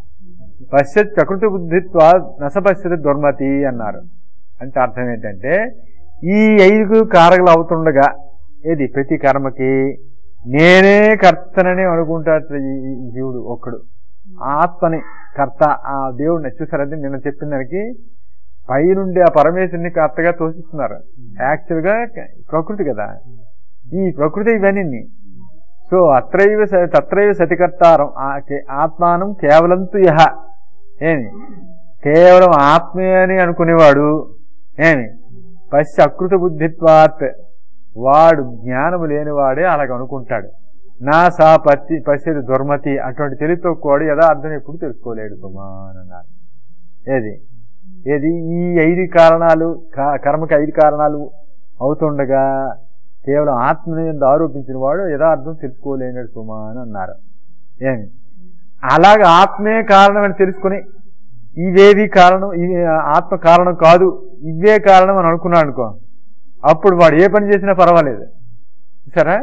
పశ్యత్ ప్రకృతి బుద్ధిత్వ నసపశ్యత దుర్మతి అన్నారు అంటే అర్థం ఏంటంటే ఈ ఐదుగురు కారకులు అవుతుండగా ఏది ప్రతి కర్మకి నేనే కర్తనని అనుకుంటాడు ఈ ఈ జీవుడు ఒక్కడు ఆత్మని కర్త ఆ దేవుడిని చూసారంటే నిన్న చెప్పిన దానికి పైనుండి ఆ పరమేశ్వరుని కర్తగా తోసిస్తున్నారు యాక్చువల్ గా ప్రకృతి కదా ఈ ప్రకృతి ఇవన్నీ సో అత్రైవ స- తత్రైవ సతికర్తారం ఆ కే- ఆత్మానం కేవలంతు యహ ఏమి కేవలం ఆత్మే అని అనుకునేవాడు ఏమి పశ్చ అకృత బుద్ధిత్వాత్ వాడు జ్ఞానము లేనివాడే అలాగ అనుకుంటాడు నా సా పచ్చి పశ్చది దుర్మతి అటువంటి తెలివితో కూడా యథార్థం ఎప్పుడు తెలుసుకోలేడు కుమార్ అన్నారు ఏది ఏది ఈ ఐదు కారణాలు క- కర్మకి ఐదు కారణాలు అవుతుండగా కేవలం ఆత్మని ఎందు ఆరోపించిన వాడు యథార్థం తెలుసుకోలేనాడు సుమా అని అన్నారు ఏమి అలాగే ఆత్మే కారణం అని తెలుసుకుని ఇవేవి కారణం ఇవి ఆత్మ కారణం కాదు ఇవే కారణం అని అనుకున్నాడు అనుకో అప్పుడు వాడు ఏ పని చేసినా పర్వాలేదు సరే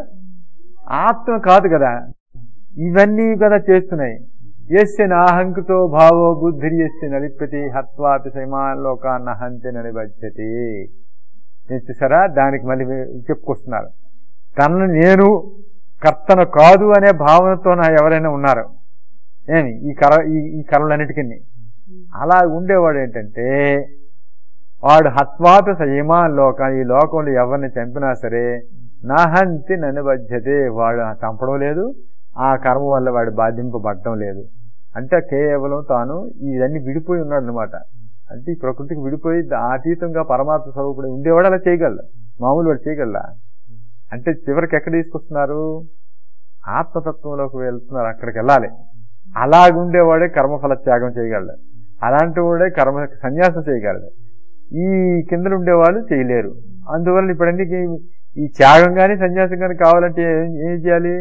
ఆత్మ కాదు కదా ఇవన్నీ కదా చేస్తున్నాయి ఎస్య నాహంకతో భావో బుద్ధిరి ఎస్య నలిప్యతి హత్వాపి సైమాలోకాన్న హంతి నలిబద్ధతి చూసారా దానికి మళ్ళీ చెప్పుకొస్తున్నారు తనను నేను కర్తను కాదు అనే భావనతో నా ఎవరైనా ఉన్నారు ఏమి ఈ కర ఈ ఈ కర్మలన్నిటికీ అలా ఉండేవాడు ఏంటంటే వాడు హత్వాపి సయమా లోక ఈ లోకంలో ఎవరిని చంపినా సరే నాహంతి ననుబద్ధతే వాడు చంపడం లేదు ఆ కర్మ వల్ల వాడు బాధింపబడటం లేదు అంటే కేవలం తాను ఇవన్నీ విడిపోయి ఉన్నాడు అనమాట అంటే ఈ ప్రకృతికి విడిపోయి దా- అతీతంగా పరమాత్మ స్వరూపుడు ఉండేవాడు అలా చేయగలడు మామూలు వాడు చేయగలడా అంటే చివరికి ఎక్కడ తీసుకొస్తున్నారు ఆత్మతత్వంలోకి వెళ్తున్నారు అక్కడికి వెళ్ళాలి అలాగుండేవాడే కర్మఫల త్యాగం చేయగలడు అలాంటి వాడే కర్మ సన్యాసం చేయగలడు ఈ కిందలు ఉండేవాళ్ళు చేయలేరు అందువల్ల ఇప్పుడన్నీ ఈ త్యాగం కానీ సన్యాసం కానీ కావాలంటే ఏం ఏం చేయాలి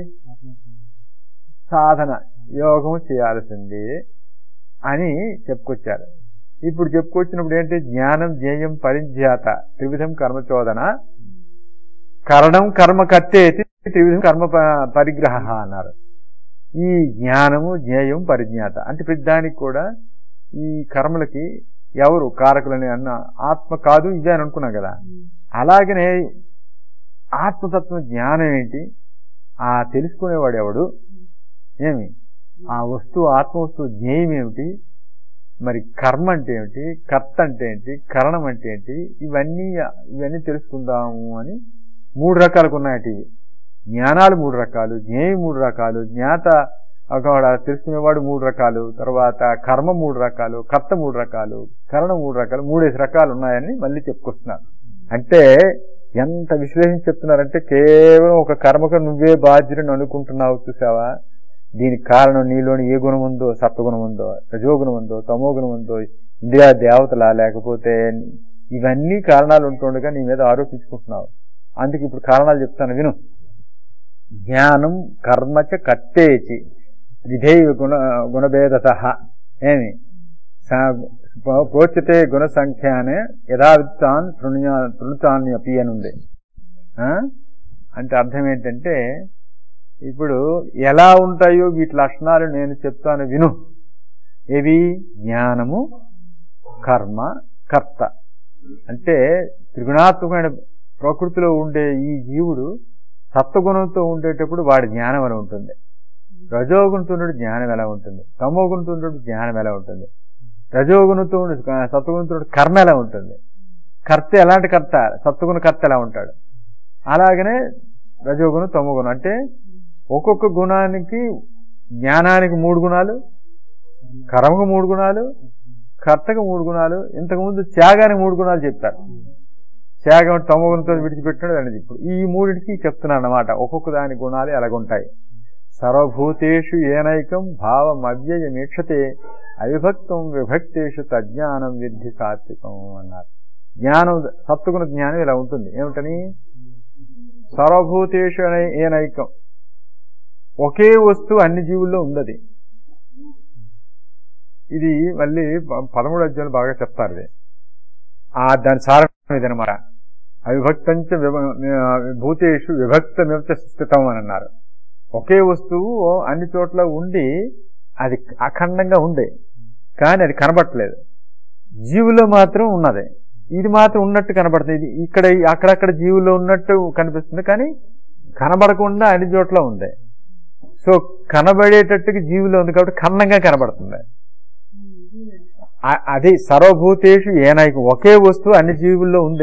సాధన యోగం చేయాల్సింది అని చెప్పుకొచ్చారు ఇప్పుడు చెప్పుకొచ్చినప్పుడు ఏంటి జ్ఞానం జ్ఞేయం పరిజ్ఞాత త్రివిధం కర్మచోదన కరణం కర్మ కత్తేతి త్రివిధం కర్మ ప- పరిగ్రహ అన్నారు ఈ జ్ఞానము జ్ఞేయం పరిజ్ఞాత అంటే ప్రతిదానికి కూడా ఈ కర్మలకి ఎవరు కారకులని అన్న ఆత్మ కాదు ఇదే అని అనుకున్నాం కదా అలాగనే ఆత్మతత్వ జ్ఞానం ఏంటి ఆ తెలుసుకునేవాడు ఎవడు ఏమి ఆ వస్తువు ఆత్మ వస్తువు జ్ఞేయం ఏమిటి మరి కర్మ అంటే ఏమిటి కర్త అంటే ఏంటి కరణం అంటే ఏంటి ఇవన్నీ ఇవన్నీ తెలుసుకుందాము అని మూడు రకాలకు ఉన్నాయట ఇవి జ్ఞానాలు మూడు రకాలు జ్ఞేయం మూడు రకాలు జ్ఞాత ఒకవాడు తెలుసుకునేవాడు మూడు రకాలు తర్వాత కర్మ మూడు రకాలు కర్త మూడు రకాలు కరణ మూడు రకాలు మూడేసి రకాలు ఉన్నాయని మళ్ళీ చెప్పుకొస్తున్నారు అంటే ఎంత విశ్లేషణ చెప్తున్నారంటే కేవలం ఒక కర్మకు నువ్వే బాధ్యులను అనుకుంటున్నావు చూసావా దీనికి కారణం నీలోని ఏ గుణం ఉందో సత్వగుణం ఉందో రజోగుణం ఉందో తమో గుణం ఉందో ఇంద్రియా దేవతలా లేకపోతే ఇవన్నీ కారణాలు ఉంటుండగా నీ మీద ఆరోపించుకుంటున్నావు అందుకు ఇప్పుడు కారణాలు చెప్తాను విను జ్ఞానం కర్మచ కర్తేచి విధేయ గుణ గుణభేదత ఏమి సా- పో- ప్రోచ్యతే గుణ సంఖ్యానే యథావిత్తాన్ తృణ్యా తృణుతాన్యపి అని ఉంది ఆ? అంటే అర్థం ఏంటంటే ఇప్పుడు ఎలా ఉంటాయో వీటి లక్షణాలు నేను చెప్తాను విను ఇవి జ్ఞానము కర్మ కర్త అంటే త్రిగుణాత్మకమైన ప్రకృతిలో ఉండే ఈ జీవుడు సత్వగుణంతో ఉండేటప్పుడు వాడి జ్ఞానం ఎలా ఉంటుంది రజోగుణంతో ఉండే జ్ఞానం ఎలా ఉంటుంది తమోగుణంతో ఉండే జ్ఞానం ఎలా ఉంటుంది రజోగుణంతో ఉండే సత్వగుణంతో ఉండే కర్మ ఎలా ఉంటుంది కర్త ఎలాంటి కర్త సత్వగుణ కర్త ఎలా ఉంటాడు అలాగనే రజోగుణం తమోగుణం అంటే ఒక్కొక్క గుణానికి జ్ఞానానికి మూడు గుణాలు కర్మకు మూడు గుణాలు కర్తకు మూడు గుణాలు ఇంతకుముందు త్యాగానికి మూడు గుణాలు చెప్పారు త్యాగం తమోగుణంతో విడిచిపెట్టినాడు అనేది ఇప్పుడు ఈ మూడింటికి చెప్తున్నాను అన్నమాట ఒక్కొక్క దాని గుణాలు ఎలాగుంటాయి సర్వభూతేషు ఏనైకం భావం అవ్యయమీక్షతే అవిభక్తం విభక్తేషు తజ్ఞానం విద్ధి సాత్వికం అన్నారు జ్ఞానం సత్వగుణ జ్ఞానం ఇలా ఉంటుంది ఏమిటని సర్వభూతేషు అనే ఏనైకం ఒకే వస్తువు అన్ని జీవుల్లో ఉండదు ఇది మళ్ళీ ప- పదమూడు అధ్యాయులు బాగా చెప్తారు ఇది ఆ దాని సారం ఇదనమాట అవిభక్తంచ విభ- భూతేషు విభక్తమివచ స్థితం అని అన్నారు ఒకే వస్తువు అన్ని చోట్ల ఉండి అది అఖండంగా ఉంది కానీ అది కనబట్టలేదు జీవులో మాత్రం ఉన్నది ఇది మాత్రం ఉన్నట్టు కనబడుతుంది ఇది ఇక్కడ అక్కడక్కడ జీవుల్లో ఉన్నట్టు కనిపిస్తుంది కానీ కనబడకుండా అన్ని చోట్ల ఉంది సో కనబడేటట్టుగా జీవులో ఉంది కాబట్టి ఖండంగా కనబడుతుంది ఆ- అది సర్వభూతేషు ఏనాయిక ఒకే వస్తువు అన్ని జీవుల్లో ఉంది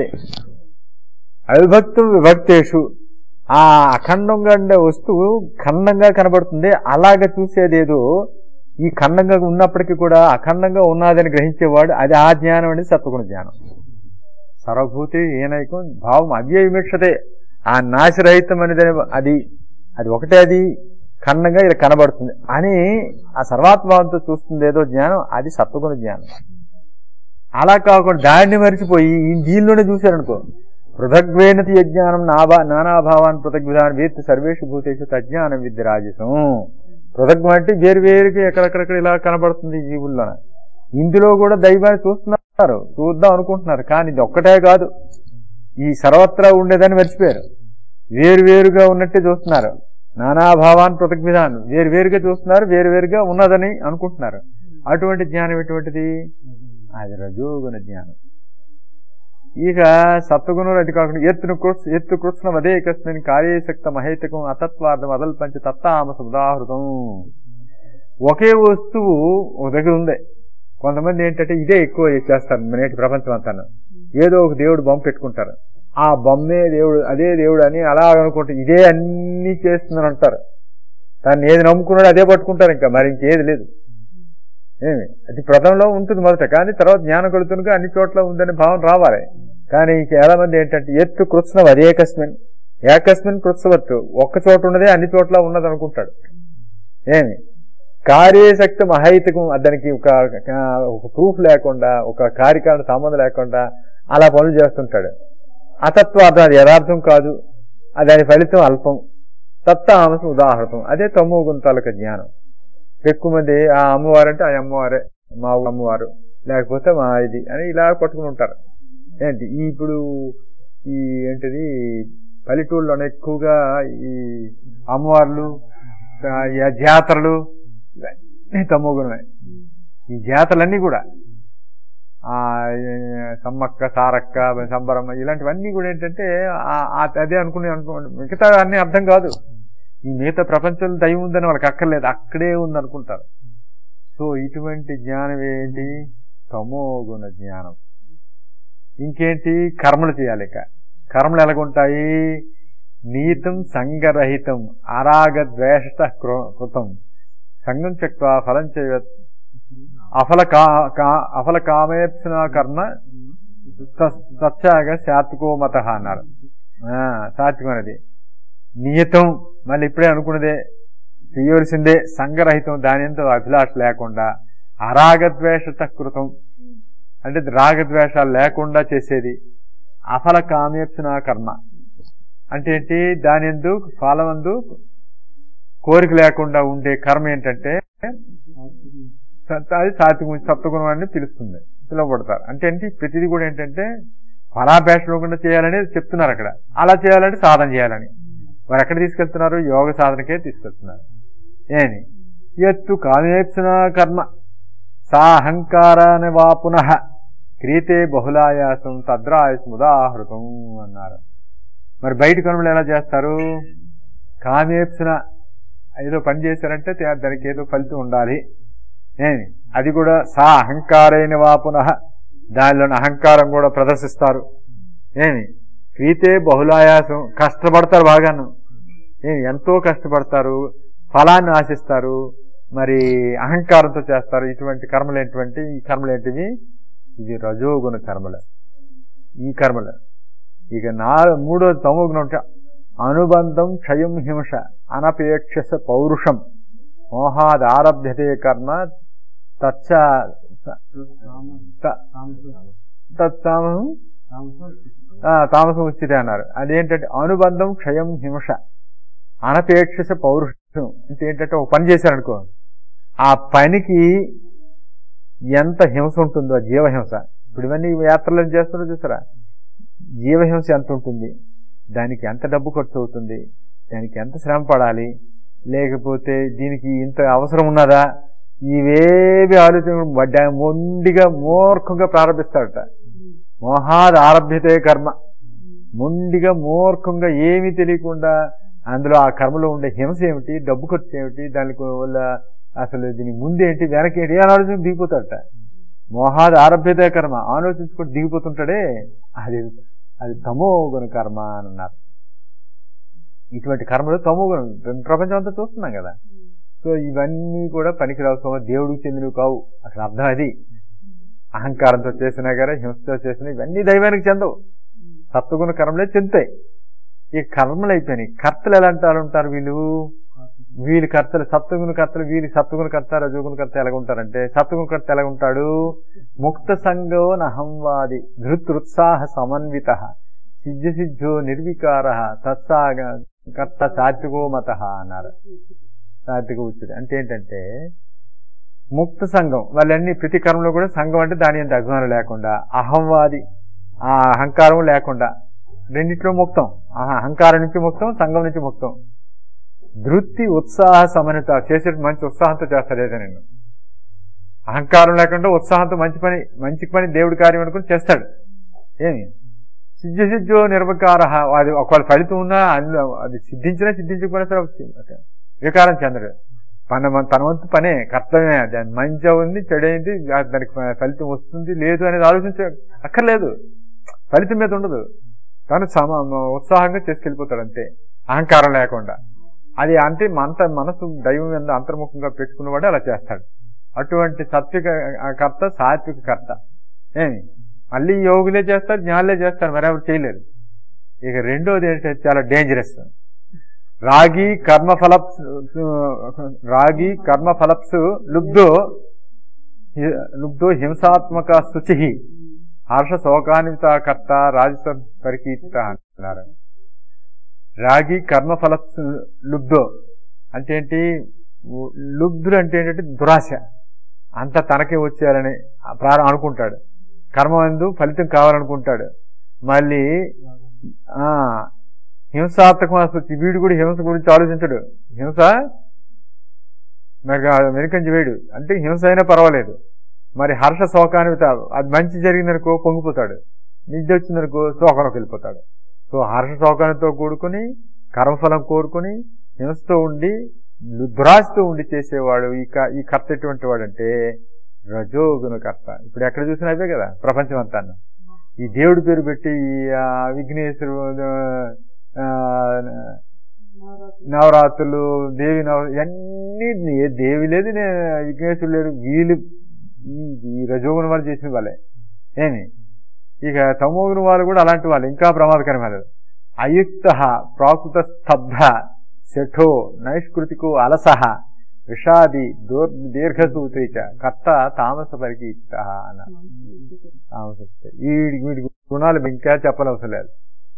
అవిభక్తం విభక్తేషు ఆ అఖండంగా ఉండే వస్తువు ఖండంగా కనబడుతుంది అలాగ చూసేదేదో ఈ ఖండంగా ఉన్నప్పటికీ కూడా అఖండంగా ఉన్నదని గ్రహించేవాడు అది ఆ జ్ఞానం అనేది సత్వగుణ జ్ఞానం సర్వభూతి ఏనైకం భావం అవ్యయమీక్షతే ఆ నాశరహితం అనేది అది అది ఒకటే అది ఖండంగా ఇలా కనబడుతుంది అని ఆ సర్వాత్మావంతో చూస్తుంది ఏదో జ్ఞానం అది సత్వగుణ జ్ఞానం అలా కాకుండా దాన్ని మరిచిపోయి ఈ దీనిలోనే చూశారనుకో పృథగ్వేనతి యజ్ఞానం నాభా నానాభావాన్ పృథగ్విధానం వేత్తి సర్వేషు భూతేషు తజ్ఞానం విద్య రాజసం పృథగ్వం అంటే వేరు వేరుగా ఎక్కడెక్కడెక్కడ ఇలా కనబడుతుంది ఈ జీవుల్లోన ఇందులో కూడా దైవాన్ని చూస్తున్నారు చూద్దాం అనుకుంటున్నారు కానీ ఇది ఒక్కటే కాదు ఈ సర్వత్రా ఉండేదని మర్చిపోయారు వేరు వేరుగా ఉన్నట్టే చూస్తున్నారు నానాభావాన్ పృథగ్విధానం వేరు వేరుగా చూస్తున్నారు వేరు వేరుగా ఉన్నదని అనుకుంటున్నారు అటువంటి జ్ఞానం ఎటువంటిది అది రజోగుణ జ్ఞానం ఇక సత్వగుణులు అది కాకుండా ఎత్తును కృత్స ఎత్తు కృత్స్నం అదే కస్మిన్ కార్యశక్త మహేతకం అతత్వార్థం అదల్పంచ తత్తామస ఉదాహృతం ఒకే వస్తువు ఒక దగ్గర ఉంది కొంతమంది ఏంటంటే ఇదే ఎక్కువ చేస్తారు నేటి ప్రపంచం అంతాను ఏదో ఒక దేవుడు బొమ్మ పెట్టుకుంటారు ఆ బొమ్మే దేవుడు అదే దేవుడు అని అలా అనుకుంటే ఇదే అన్ని చేస్తుందని అంటారు దాన్ని ఏది నమ్ముకున్నాడో అదే పట్టుకుంటారు ఇంకా మరి ఇంకేది లేదు ఏమి అది ప్రథంలో ఉంటుంది మొదట కానీ తర్వాత జ్ఞానం కలుగుతున్నగా అన్ని చోట్ల ఉందనే భావన రావాలి కానీ చాలా మంది ఏంటంటే ఎత్తు కృత్స్నం అదేకస్మిన్ ఏకస్మిన్ కృత్సవత్తు ఒక్క చోట ఉన్నదే అన్ని చోట్ల ఉన్నది అనుకుంటాడు ఏమి కార్యశక్తి మహైతకం దానికి ఒక ఒక ప్రూఫ్ లేకుండా ఒక కార్యకారణ సంబంధం లేకుండా అలా పనులు చేస్తుంటాడు అతత్వార్థం అది యథార్థం కాదు ఆ దాని ఫలితం అల్పం తత్తామసం ఉదాహరణం అదే తొమ్మిది గుంతాలక జ్ఞానం ఎక్కువ మంది ఆ అమ్మవారు అంటే ఆ అమ్మవారే మా ఊరు అమ్మవారు లేకపోతే మా ఇది అని ఇలా పట్టుకుని ఉంటారు ఏంటి ఈ ఇప్పుడు ఈ ఏంటిది పల్లెటూళ్ళలోనే ఎక్కువగా ఈ అమ్మవార్లు ఆ, ఈ జాతరలు ఇవన్నీ తమ్మోగుణమే ఈ జాతరలన్నీ కూడా ఆ ఏ, సమ్మక్క సారక్క సంబరమ్మ ఇలాంటివన్నీ కూడా ఏంటంటే ఆ- ఆ- అదే అనుకుని అనుకో మిగతా అన్ని అర్థం కాదు ఈ మిగతా ప్రపంచంలో దైవం ఉందని వాళ్ళకి అక్కర్లేదు అక్కడే ఉంది అనుకుంటారు సో ఇటువంటి జ్ఞానం ఏంటి తమోగుణ జ్ఞానం ఇంకేంటి కర్మలు చేయాలి ఇక కర్మలు ఎలాగుంటాయి నీతం సంగరహితం అరాగ ద్వేష కృతం సంగం చెక్వా ఫలం చేయ అఫల కా కా- అఫల కామేప్సిన కర్మ సత్యాగ సాత్వికో మత అన్నారు ఆ, సాత్వికం అనేది నియతం మళ్ళీ ఇప్పుడే అనుకున్నదే చేయవలసిందే సంగరహితం దాని ఎంతో అభిలాష లేకుండా అరాగద్వేషత కృతం అంటే రాగద్వేషాలు లేకుండా చేసేది అఫల కామేప్సిన కర్మ అంటే ఏంటి దాని ఎందు ఫలమందు కోరిక లేకుండా ఉండే కర్మ ఏంటంటే సత్- అది సాత్వికం సప్తగుణం అని పిలుస్తుంది పిలువబడతారు అంటే ఏంటి ప్రతిదీ కూడా ఏంటంటే ఫలాపేక్ష లేకుండా చేయాలని చెప్తున్నారు అక్కడ అలా చేయాలంటే సాధన చేయాలని మరి ఎక్కడ తీసుకెళ్తున్నారు యోగ సాధనకే తీసుకెళ్తున్నారు ఏని ఎత్తు కామేప్సిన కర్మ సా అహంకారాన్ని వా పునః క్రీతే బహుళాయాసం తద్రాయస్ముదాహృతం అన్నారు మరి బయట కనుమలు ఎలా చేస్తారు కామేప్సిన ఏదో పని చేశారంటే తే- దానికి ఏదో ఫలితం ఉండాలి ఏమి అది కూడా సా అహంకారైన వా పునః దానిలోని అహంకారం కూడా ప్రదర్శిస్తారు ఏమి క్రీతే బహుళాయాసం కష్టపడతారు బాగాను ఏమి ఎంతో కష్టపడతారు ఫలాన్ని ఆశిస్తారు మరి అహంకారంతో చేస్తారు ఇటువంటి కర్మలు ఏంటువంటి ఈ కర్మలు ఏంటివి ఇది రజోగుణ కర్మలు ఈ కర్మలు ఇక నా మూడో తమోగుణం అంటే అనుబంధం క్షయం హింస అనపేక్షస పౌరుషం మోహాదారభ్యతే కర్మ తచ్చ త- తత్సామం ఆ, తామసం ఉచితే అన్నారు అదేంటంటే అనుబంధం క్షయం హింస అనపేక్షస పౌరుషం అంటే ఏంటంటే ఒక పని చేశారనుకో ఆ పనికి ఎంత హింస ఉంటుందో ఆ జీవహింస ఇప్పుడు ఇవన్నీ యాత్రలు ఏం చేస్తున్నారో చూసారా జీవహింస ఎంత ఉంటుంది దానికి ఎంత డబ్బు ఖర్చు అవుతుంది దానికి ఎంత శ్రమ పడాలి లేకపోతే దీనికి ఇంత అవసరం ఉన్నదా ఇవేవి ఆలోచన మొండిగా మూర్ఖంగా ప్రారంభిస్తాడట మోహాద్ ఆరభ్యతే కర్మ మొండిగా మూర్ఖంగా ఏమీ తెలియకుండా అందులో ఆ కర్మలో ఉండే హింస ఏమిటి డబ్బు ఖర్చు ఏమిటి దానికి వల్ల అసలు దీనికి ముందేంటి వెనకేంటి అని ఆలోచన దిగిపోతాడట మోహాద్ ఆరభ్యతే కర్మ ఆలోచించుకుంటూ దిగిపోతుంటాడే అది అది తమో గుణ కర్మ అని అన్నారు ఇటువంటి కర్మలు తమో గుణం ప్రపంచం అంతా చూస్తున్నాం కదా సో ఇవన్నీ కూడా పనికిరావు సో దేవుడికి చెందినవి కావు అసలు అర్థం అది అహంకారంతో చేసినా కానీ హింసతో చేసినా ఇవన్నీ దైవానికి చెందవు సత్వగుణ కర్మలే చెందుతాయి ఈ కర్మలు అయిపోయినాయి కర్తలు ఎలా అంటారు ఉంటారు వీళ్ళు వీళ్ళు కర్తలు సప్తగుణ కర్తలు వీళ్ళు సప్తగుణ కర్త రజోగుణ కర్త ఎలాగ ఉంటారంటే సప్తగుణ కర్త ఎలాగ ఉంటాడు ముక్త సంగో నహంవాది ధృతృత్సాహ సమన్విత సిద్ధ సిద్ధో నిర్వికార తత్సాగ కర్త సాత్వికో మత అన్నారు సాత్విక ఉచిత అంటే ఏంటంటే ముక్త సంఘం వాళ్ళన్నీ ప్రతి కర్మలో కూడా సంఘం అంటే దాని ఎంత అభిమానం లేకుండా అహంవాది ఆ అహంకారం లేకుండా రెండిట్లో ముక్తం ఆ అహంకారం నుంచి ముక్తం సంఘం నుంచి ముక్తం ధృతి ఉత్సాహ సమన్విత చేసే మంచి ఉత్సాహంతో చేస్తాడు ఏదో నేను అహంకారం లేకుండా ఉత్సాహంతో మంచి పని మంచి పని దేవుడి కార్యం అనుకుని చేస్తాడు ఏమి సిద్ధ సిద్ధో నిర్వకార అది ఒకవేళ ఫలితం ఉన్నా అందులో అది సిద్ధించినా సిద్ధించకపోయినా సరే వచ్చింది వికారం చెందడు మన మన- తన వంతు పనే కర్తవ్యమే దాని మంచి ఉంది చెడైంది దా- దానికి ఫలితం వస్తుంది లేదు అనేది ఆలోచించ అక్కర్లేదు ఫలితం మీద ఉండదు తను సమ ఉత్సాహంగా చేసుకెళ్ళిపోతాడు అంతే అహంకారం లేకుండా అది అంటే మంత మనసు దైవం మీద అంతర్ముఖంగా పెట్టుకున్నవాడు అలా చేస్తాడు అటువంటి సాత్విక ఆ, కర్త సాత్విక కర్త ఏమి మళ్ళీ యోగులే చేస్తారు జ్ఞానులే చేస్తారు మరెవరు చేయలేరు ఇక రెండోది ఏంటంటే చాలా డేంజరస్ రాగి కర్మఫలప్స్ రాగి కర్మఫలప్సు లుబ్ధో హి- లుబ్ధో హింసాత్మక శుచి హర్ష శోకాన్విత కర్త రాజస పరికీర్త అన్నారు రాగి కర్మఫల లుబ్ధో అంటే ఏంటి లుబ్ధులు అంటే ఏంటంటే దురాశ అంత తనకే వచ్చేయాలని ప్రారం అనుకుంటాడు కర్మ ఎందు ఫలితం కావాలనుకుంటాడు మళ్ళీ ఆ హింసాత్మకం అసలు వీడు కూడా హింస గురించి ఆలోచించడు హింస మరి వెనుకంచి వేడు అంటే హింస అయినా పర్వాలేదు మరి హర్ష శోకానికి తా- అది మంచి జరిగిందనుకో పొంగిపోతాడు నిద్ర వచ్చిందనుకో శోకంలోకి వెళ్ళిపోతాడు సో హర్ష శోకానితో కూడుకుని కర్మఫలం కోరుకుని హింసతో ఉండి దురాశతో ఉండి చేసేవాడు ఈ క- ఈ కర్త ఎటువంటి వాడంటే రజోగుణ కర్త ఇప్పుడు ఎక్కడ చూసినా అవే కదా ప్రపంచం అంతా ఈ దేవుడి పేరు పెట్టి ఈ ఆ, విఘ్నేశ్వరు ఆ, నవరాత్రి నవరాత్రులు దేవి నవ ఇవన్నీ ఏ దేవి లేదు నే విఘ్నేశ్వరుడు లేడు వీళ్ళు ఈ- ఈ రజోగుణ వాళ్ళు చేసిన వాళ్ళే ఏమి ఇక తమోగుణ వాళ్ళు కూడా అలాంటి వాళ్ళు ఇంకా ప్రమాదకరమైన అయుక్త ప్రాకృత స్తబ్ధ శఠో నైష్కృతికో అలసహ విషాది దూర్ దీర్ఘసూత్రీచ కర్త తామస పరికీర్త అన్నారు తామస వీడి వీడి గుణాలు ఇంకా చెప్పనవసరం లేదు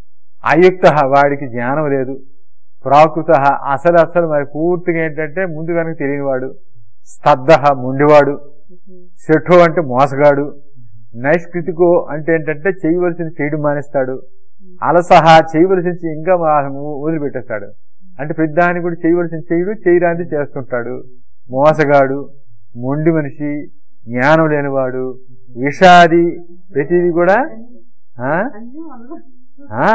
అయుక్త వాడికి జ్ఞానం లేదు ప్రాకృత అసలు అసలు మరి పూర్తిగా ఏంటంటే ముందు కనుక తెలియనివాడు స్తబ్ద మొండివాడు శఠో అంటే మోసగాడు నైష్కృతికో అంటే ఏంటంటే చేయవలసిన చేయడం మానేస్తాడు అలసహ చేయవలసిన చే- ఇంకా మా- వదిలిపెట్టేస్తాడు అంటే పెద్దాన్ని కూడా చేయవలసిన చేయడు చేయరాంది చేస్తుంటాడు మోసగాడు మొండి మనిషి జ్ఞానం లేనివాడు విషాది ప్రతిదీ కూడా ఆ? అన్ని వల్ల ఆ,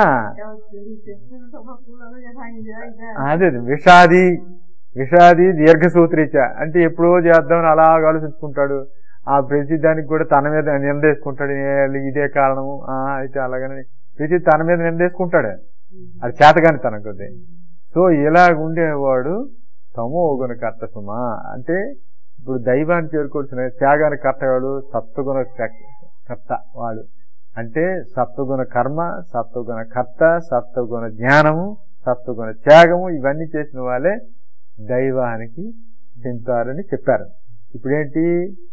చెప్పిన తప్పకుండా ఇదే అదే అదే, విషాది విషాది దీర్ఘసూత్రీచ అంటే ఎప్పుడో చేద్దామని అలా ఆలోచించుకుంటాడు ఆ ప్రతి దానికి కూడా తన మీద నిందేసుకుంటాడు ఏ- ఇదే కారణము ఆ అయితే అలాగని ప్రతి తన మీద నిందేసుకుంటాడు అది చేతగాని తన కొద్ది సో ఇలా ఉండేవాడు తమో గుణ కర్త సుమా అంటే ఇప్పుడు దైవాన్ని చేరుకోవాల్సిన త్యాగానికి కర్తవాడు సత్వగుణ క- కర్త వాడు అంటే సత్వగుణ కర్మ సత్వగుణ కర్త సత్వగుణ జ్ఞానము సత్వగుణ త్యాగము ఇవన్నీ చేసిన వాళ్ళే దైవానికి చెందుతారని చెప్పారు ఇప్పుడేంటి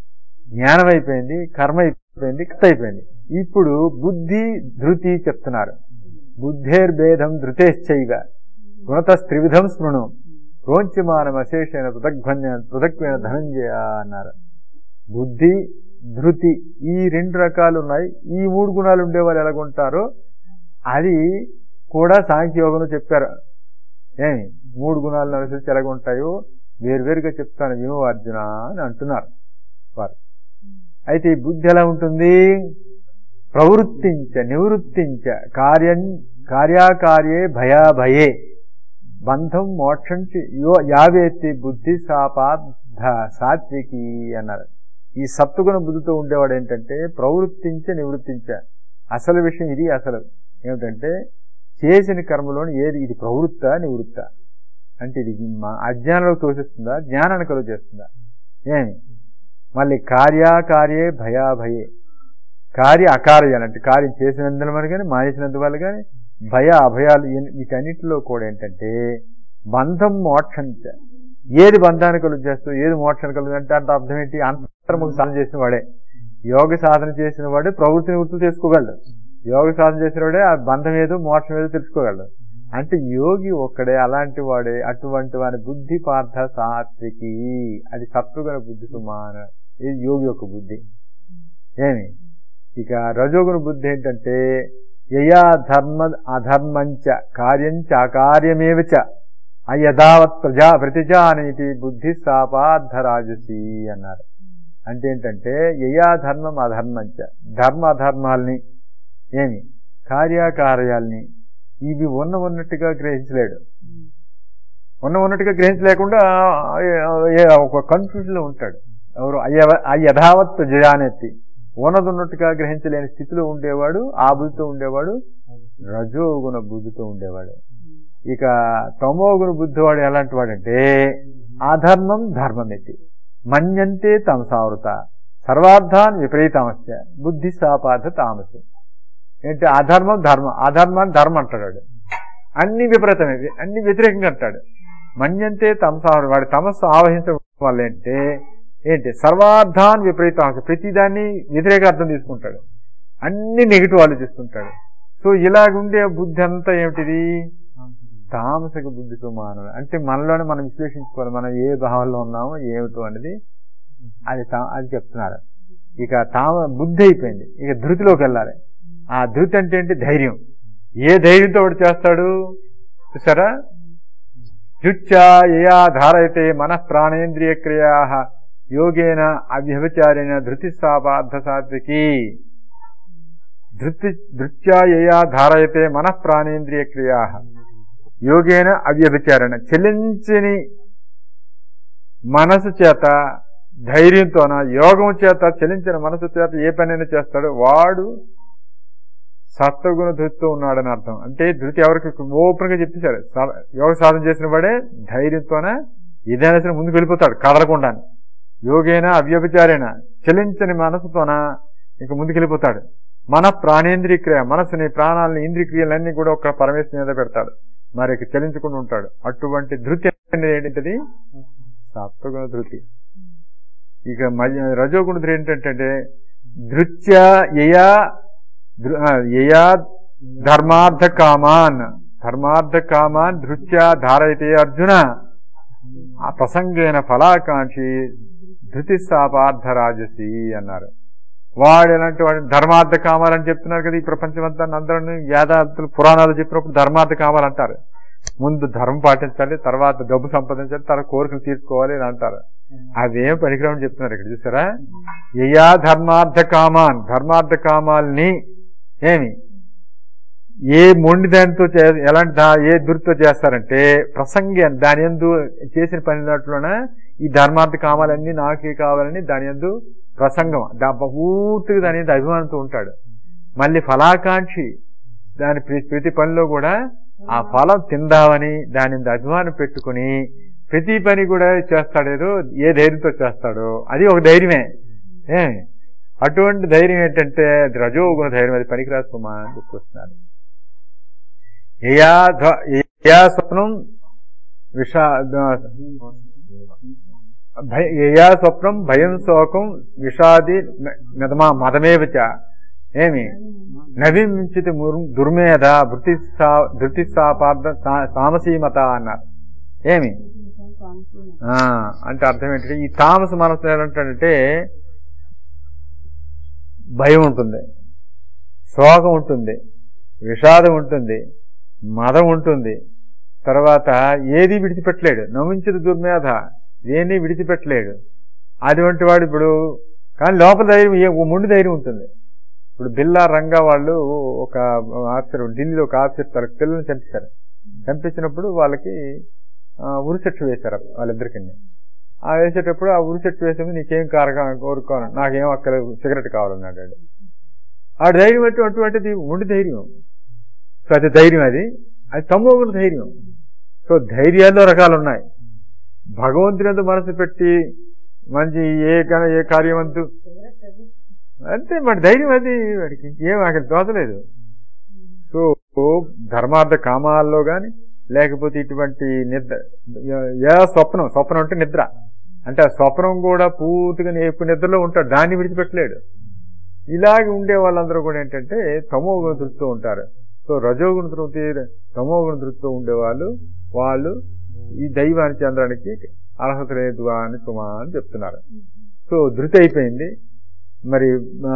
జ్ఞానం అయిపోయింది కర్మ అయిపోయింది కర్త అయిపోయింది ఇప్పుడు బుద్ధి ధృతి చెప్తున్నారు బుద్ధేర్భేదం ధృతేశ్చైవ గుణతస్త్రివిధం స్మృణు రోంచిమానం అశేషైన పృథగ్వన్య పృథక్వైన ధనంజయ అన్నారు బుద్ధి ధృతి ఈ రెండు రకాలు ఉన్నాయి ఈ మూడు గుణాలు ఉండేవాళ్ళు ఎలాగుంటారో అది కూడా సాంఖ్యయోగంలో చెప్పారు ఏమి మూడు గుణాలను అనుసరించి ఎలాగుంటాయో వేరువేరుగా చెప్తాను విను అర్జున అని అంటున్నారు వారు అయితే ఈ బుద్ధి ఎలా ఉంటుంది ప్రవృత్తించ నివృత్తించ కార్యం కార్యాకార్యే భయాభయే బంధం మోక్షం చ- యో యావేత్తి బుద్ధి సాపాద్ధ సాత్వికి అన్నారు ఈ సత్వగుణ బుద్ధితో ఉండేవాడు ఏంటంటే ప్రవృత్తించ నివృత్తించ అసలు విషయం ఇది అసలు ఏమిటంటే చేసిన కర్మలోని ఏది ఇది ప్రవృత్త నివృత్త అంటే ఇది మా అజ్ఞానంలో తోసిస్తుందా జ్ఞానాన్ని కలుగు చేస్తుందా ఏమి మళ్ళీ కార్యాకార్యే భయాభయే కార్య అకార్యాలు అంటే కార్యం చేసినందువల్ల మరి కానీ మానేసినందువల్ల కానీ భయ అభయాలు ఇన్- వీటన్నిటిలో కూడా ఏంటంటే బంధం మోక్షంచ ఏది బంధాన్ని కలుగు చేస్తూ ఏది మోక్షాన్ని కలుగు అంటే అంటే అర్థం ఏంటి అంతర్ముఖ సాధన చేసిన వాడే యోగ సాధన చేసిన వాడే ప్రవృత్తిని వృత్తులు చేసుకోగలడు యోగ సాధన చేసిన వాడే ఆ బంధం ఏదో మోక్షం ఏదో తెలుసుకోగలడు అంటే యోగి ఒక్కడే అలాంటి వాడే అటువంటి వాని బుద్ధి పార్థ సాత్వికి అది సత్వగుణ బుద్ధి సుమాన ఇది యోగి యొక్క బుద్ధి ఏమి ఇక రజోగుణ బుద్ధి ఏంటంటే యయా ధర్మ అధర్మంచ కార్యంచ అకార్యమేవ చ అయథావత్ ప్రజా ప్రతిజానీతి బుద్ధి సాపార్థరాజసి అన్నారు అంటే ఏంటంటే యయా ధర్మం అధర్మంచ ధర్మ అధర్మాల్ని ఏమి కార్యాకార్యాల్ని ఇవి ఉన్న ఉన్నట్టుగా గ్రహించలేడు ఉన్న ఉన్నట్టుగా గ్రహించలేకుండా ఏ- ఒక కన్ఫ్యూజన్ లో ఉంటాడు ఎవరు అయ్య- ఆ యథావత్ జయానెత్తి ఉన్నది ఉన్నట్టుగా గ్రహించలేని స్థితిలో ఉండేవాడు ఆ బుద్ధితో ఉండేవాడు రజోగుణ బుద్ధితో ఉండేవాడు ఇక తమోగుణ బుద్ధివాడు ఎలాంటి వాడంటే అధర్మం ధర్మమెత్తి మన్యంతే తమసావృత సర్వార్థాన్ విపరీతమస్య బుద్ధి సాపార్థ తామసు ఏంటి అధర్మం ధర్మం అధర్మాన్ని ధర్మం అంటాడు వాడు. అన్ని విపరీతమే అన్ని వ్యతిరేకంగా అంటాడు మన్యంతే తమసావృత వాడి తమస్సు ఆవహించడం వల్ల ఏంటంటే ఏంటి సర్వార్థాన్ విపరీతం ప్రతిదాన్ని వ్యతిరేక అర్థం తీసుకుంటాడు అన్ని నెగిటివ్ ఆలోచిస్తుంటాడు సో ఇలాగుండే బుద్ధి అంతా ఏమిటిది తామసిక బుద్ధితో మానవుడు అంటే మనలోనే మనం విశ్లేషించుకోవాలి మనం ఏ భావంలో ఉన్నామో ఏమిటో అనేది అది తా- అది చెప్తున్నారు ఇక తామ బుద్ధి అయిపోయింది ఇక ధృతిలోకి వెళ్ళాలి ఆ ధృతి అంటే ఏంటి ధైర్యం ఏ ధైర్యంతో వాడు చేస్తాడు చూసారా ధృత్యా యయా ధారయతే మన ప్రాణేంద్రియ క్రియా యోగేన అవ్యభిచారేణ ధృతి సాపార్థ సాత్వికి ధృతి ధృత్యా యయా ధారయతే మన ప్రాణేంద్రియ క్రియా యోగేన అవ్యభిచారణ చెలించని మనసు చేత ధైర్యంతోన యోగం చేత చెలించిన మనసు చేత ఏ పనైనా చేస్తాడో వాడు సత్వగుణ ధృతితో ఉన్నాడని అర్థం అంటే ధృతి ఎవరికి ఓపెన్ గా చెప్పేశారు స- యోగ సాధన చేసిన వాడే ధైర్యంతోన ఏదైనా సరే ముందుకు వెళ్ళిపోతాడు కదలకుండా యోగేన అవ్యభిచారేణ చెలించని మనసుతోన ఇంక ముందుకు వెళ్ళిపోతాడు మన ప్రాణేంద్రియ క్రియ మనసుని ప్రాణాలని ఇంద్రియ క్రియలన్నీ కూడా ఒక పరమేశ్వరు మీద పెడతాడు మరి ఇక చెలించకుండా ఉంటాడు అటువంటి ధృతి అనేది ఏంటిది సత్వగుణ ధృతి ఇక మధ్య రజోగుణ ధృతి ఏంటంటే ధృత్య యయా దృ- ఆ, యయా ధర్మార్థ కామాన్ ధర్మార్థ కామాన్ ధృత్యా ధారయతే అర్జున ఆ ప్రసంగేన ఫలాకాంక్షి ధృతి సాపార్థ రాజసి అన్నారు వాడు ఎలాంటి వాడు ధర్మార్థ కామాలని చెప్తున్నారు కదా ఈ ప్రపంచమంతా అందరూ వేదాంతులు పురాణాలు చెప్పినప్పుడు ధర్మార్థ కామాలు అంటారు ముందు ధర్మం పాటించాలి తర్వాత డబ్బు సంపాదించాలి తర్వాత కోరికలు తీర్చుకోవాలి అని అంటారు అవేం పనికిరామని చెప్తున్నారు ఇక్కడ చూసారా యయా ధర్మార్థ కామాన్ ధర్మార్థ కామాల్ని ఏమి ఏ మొండి దానితో చే- ఎలాంటి దా- ఏ దురితో చేస్తారంటే ప్రసంగి దాని ఎందు చేసిన పని దాంట్లోన ఈ ధర్మార్థ కామాలన్నీ నాకే కావాలని దాని ఎందు ప్రసంగం దా పూర్తిగా దాని ఎందు అభిమానంతో ఉంటాడు మళ్ళీ ఫలాకాంక్షి దాని ప్ర- ప్రతి పనిలో కూడా ఆ ఫలం తిందామని దాని ఎందు అభిమానం పెట్టుకుని ప్రతి పని కూడా చేస్తాడేదో ఏ ధైర్యంతో చేస్తాడో అది ఒక ధైర్యమే ఏ అటువంటి ధైర్యం ఏంటంటే అది రజోగుణ ధైర్యం అది పనికిరాదు సుమా అని చెప్పుకొస్తున్నారు యయా ధ- యయా స్వప్నం విషా భయ యయా స్వప్నం భయం శోకం విషాది మెదమా మదమేవచ ఏమి నవించిత దుర్మేధ భృతి ధృతి సాపార్థ తామసీమత అన్నారు ఏమి ఆ, అంటే అర్థం ఏంటంటే ఈ తామస మనసు ఏంటంటే భయం ఉంటుంది శోకం ఉంటుంది విషాదం ఉంటుంది మదం ఉంటుంది తర్వాత ఏది విడిచిపెట్టలేడు నమించిన దుర్మేధ దేన్ని విడిచిపెట్టలేడు అటువంటి వాడు ఇప్పుడు కానీ లోపల ధైర్యం ఏ- ఓ మొండి ధైర్యం ఉంటుంది ఇప్పుడు బిల్లా రంగా వాళ్ళు ఒక ఆఫీసర్ ఢిల్లీలో ఒక ఆఫీసర్ తన పిల్లల్ని చంపేశారు చంపించినప్పుడు వాళ్ళకి ఆ, ఉరి చెట్టు వేశారు వాళ్ళిద్దరికి ఆ వేసేటప్పుడు ఆ ఉరి చెట్టు వేసేది నీకేం కారగా కోరుకోను నాకేం అక్కడ సిగరెట్ కావాలన్నాడు వాడు. ఆ ధైర్యం అటు- అటువంటిది ఉండి ధైర్యం సో అది ధైర్యం అది అది తమ్మోగుల ధైర్యం సో ధైర్యాల్లో రకాలు ఉన్నాయి భగవంతుని మనసు పెట్టి మంచి ఏ కన ఏ కార్యవంతు అంతే మరి ధైర్యం అది వాడికి ఏం అక్కడ దోచలేదు సో ధర్మార్థ కామాల్లో గాని లేకపోతే ఇటువంటి నిద్ర ఏ స్వప్నం స్వప్నం అంటే నిద్ర అంటే ఆ స్వప్నం కూడా పూర్తిగా ఎప్పుడు నిద్రలో ఉంటాడు దాన్ని విడిచిపెట్టలేడు ఇలాగ ఉండే వాళ్ళందరూ కూడా ఏంటంటే తమోగుణ దృష్టితో ఉంటారు సో రజోగుణ దృష్టి తమోగుణ దృష్టితో ఉండేవాళ్ళు వాళ్ళు ఈ దైవాన్ని చెందడానికి అర్హత లేదు అని సుమా అని చెప్తున్నారు సో ధృతి అయిపోయింది మరి ఆ,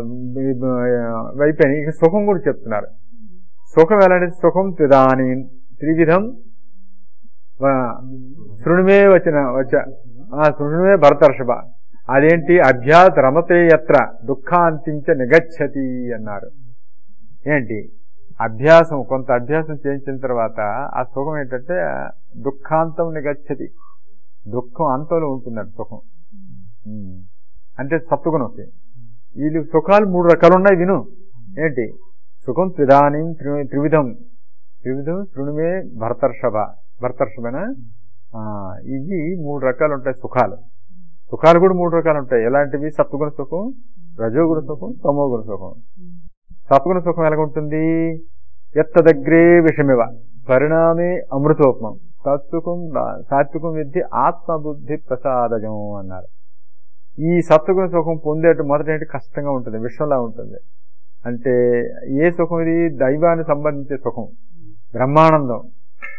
అయిపోయింది ఇక సుఖం కూడా చెప్తున్నారు సుఖం ఎలాంటి సుఖం త్రిదాని త్రివిధం ఆ, శృణుమే వచ్చిన వచ్చ ఆ శృణుమే భరతర్షభ అదేంటి అభ్యాస రమతే యత్ర దుఃఖాంతించ నిగచ్చతి అన్నారు ఏంటి అభ్యాసం కొంత అభ్యాసం చేయించిన తర్వాత ఆ సుఖం ఏంటంటే దుఃఖాంతం నిగచ్చతి దుఃఖం అంతంలో ఉంటుందంట సుఖం ఉమ్. అంటే సత్వగుణం వీళ్ళు సుఖాలు మూడు రకాలు ఉన్నాయి విను ఏంటి సుఖం త్రిదానం త్రి- త్రివిధం త్రివిధం తృణమే భరతర్షభ భరతర్షభన ఆ, ఇవి మూడు రకాలు ఉంటాయి సుఖాలు సుఖాలు కూడా మూడు రకాలు ఉంటాయి ఎలాంటివి సత్వగుణ సుఖం రజోగుణ సుఖం తమోగుణ సుఖం సత్వగుణ సుఖం ఎలా ఉంటుంది ఎత్తదగ్రే విషమివ పరిణామే అమృతోపమం సత్సుఖం రా- సాత్వికం విద్ధి ఆత్మబుద్ధి ప్రసాదజం అన్నారు ఈ సత్వగుణ సుఖం పొందేట మొదట ఏంటి కష్టంగా ఉంటుంది విషంలా ఉంటుంది అంటే ఏ సుఖం ఇది దైవానికి సంబంధించే సుఖం బ్రహ్మానందం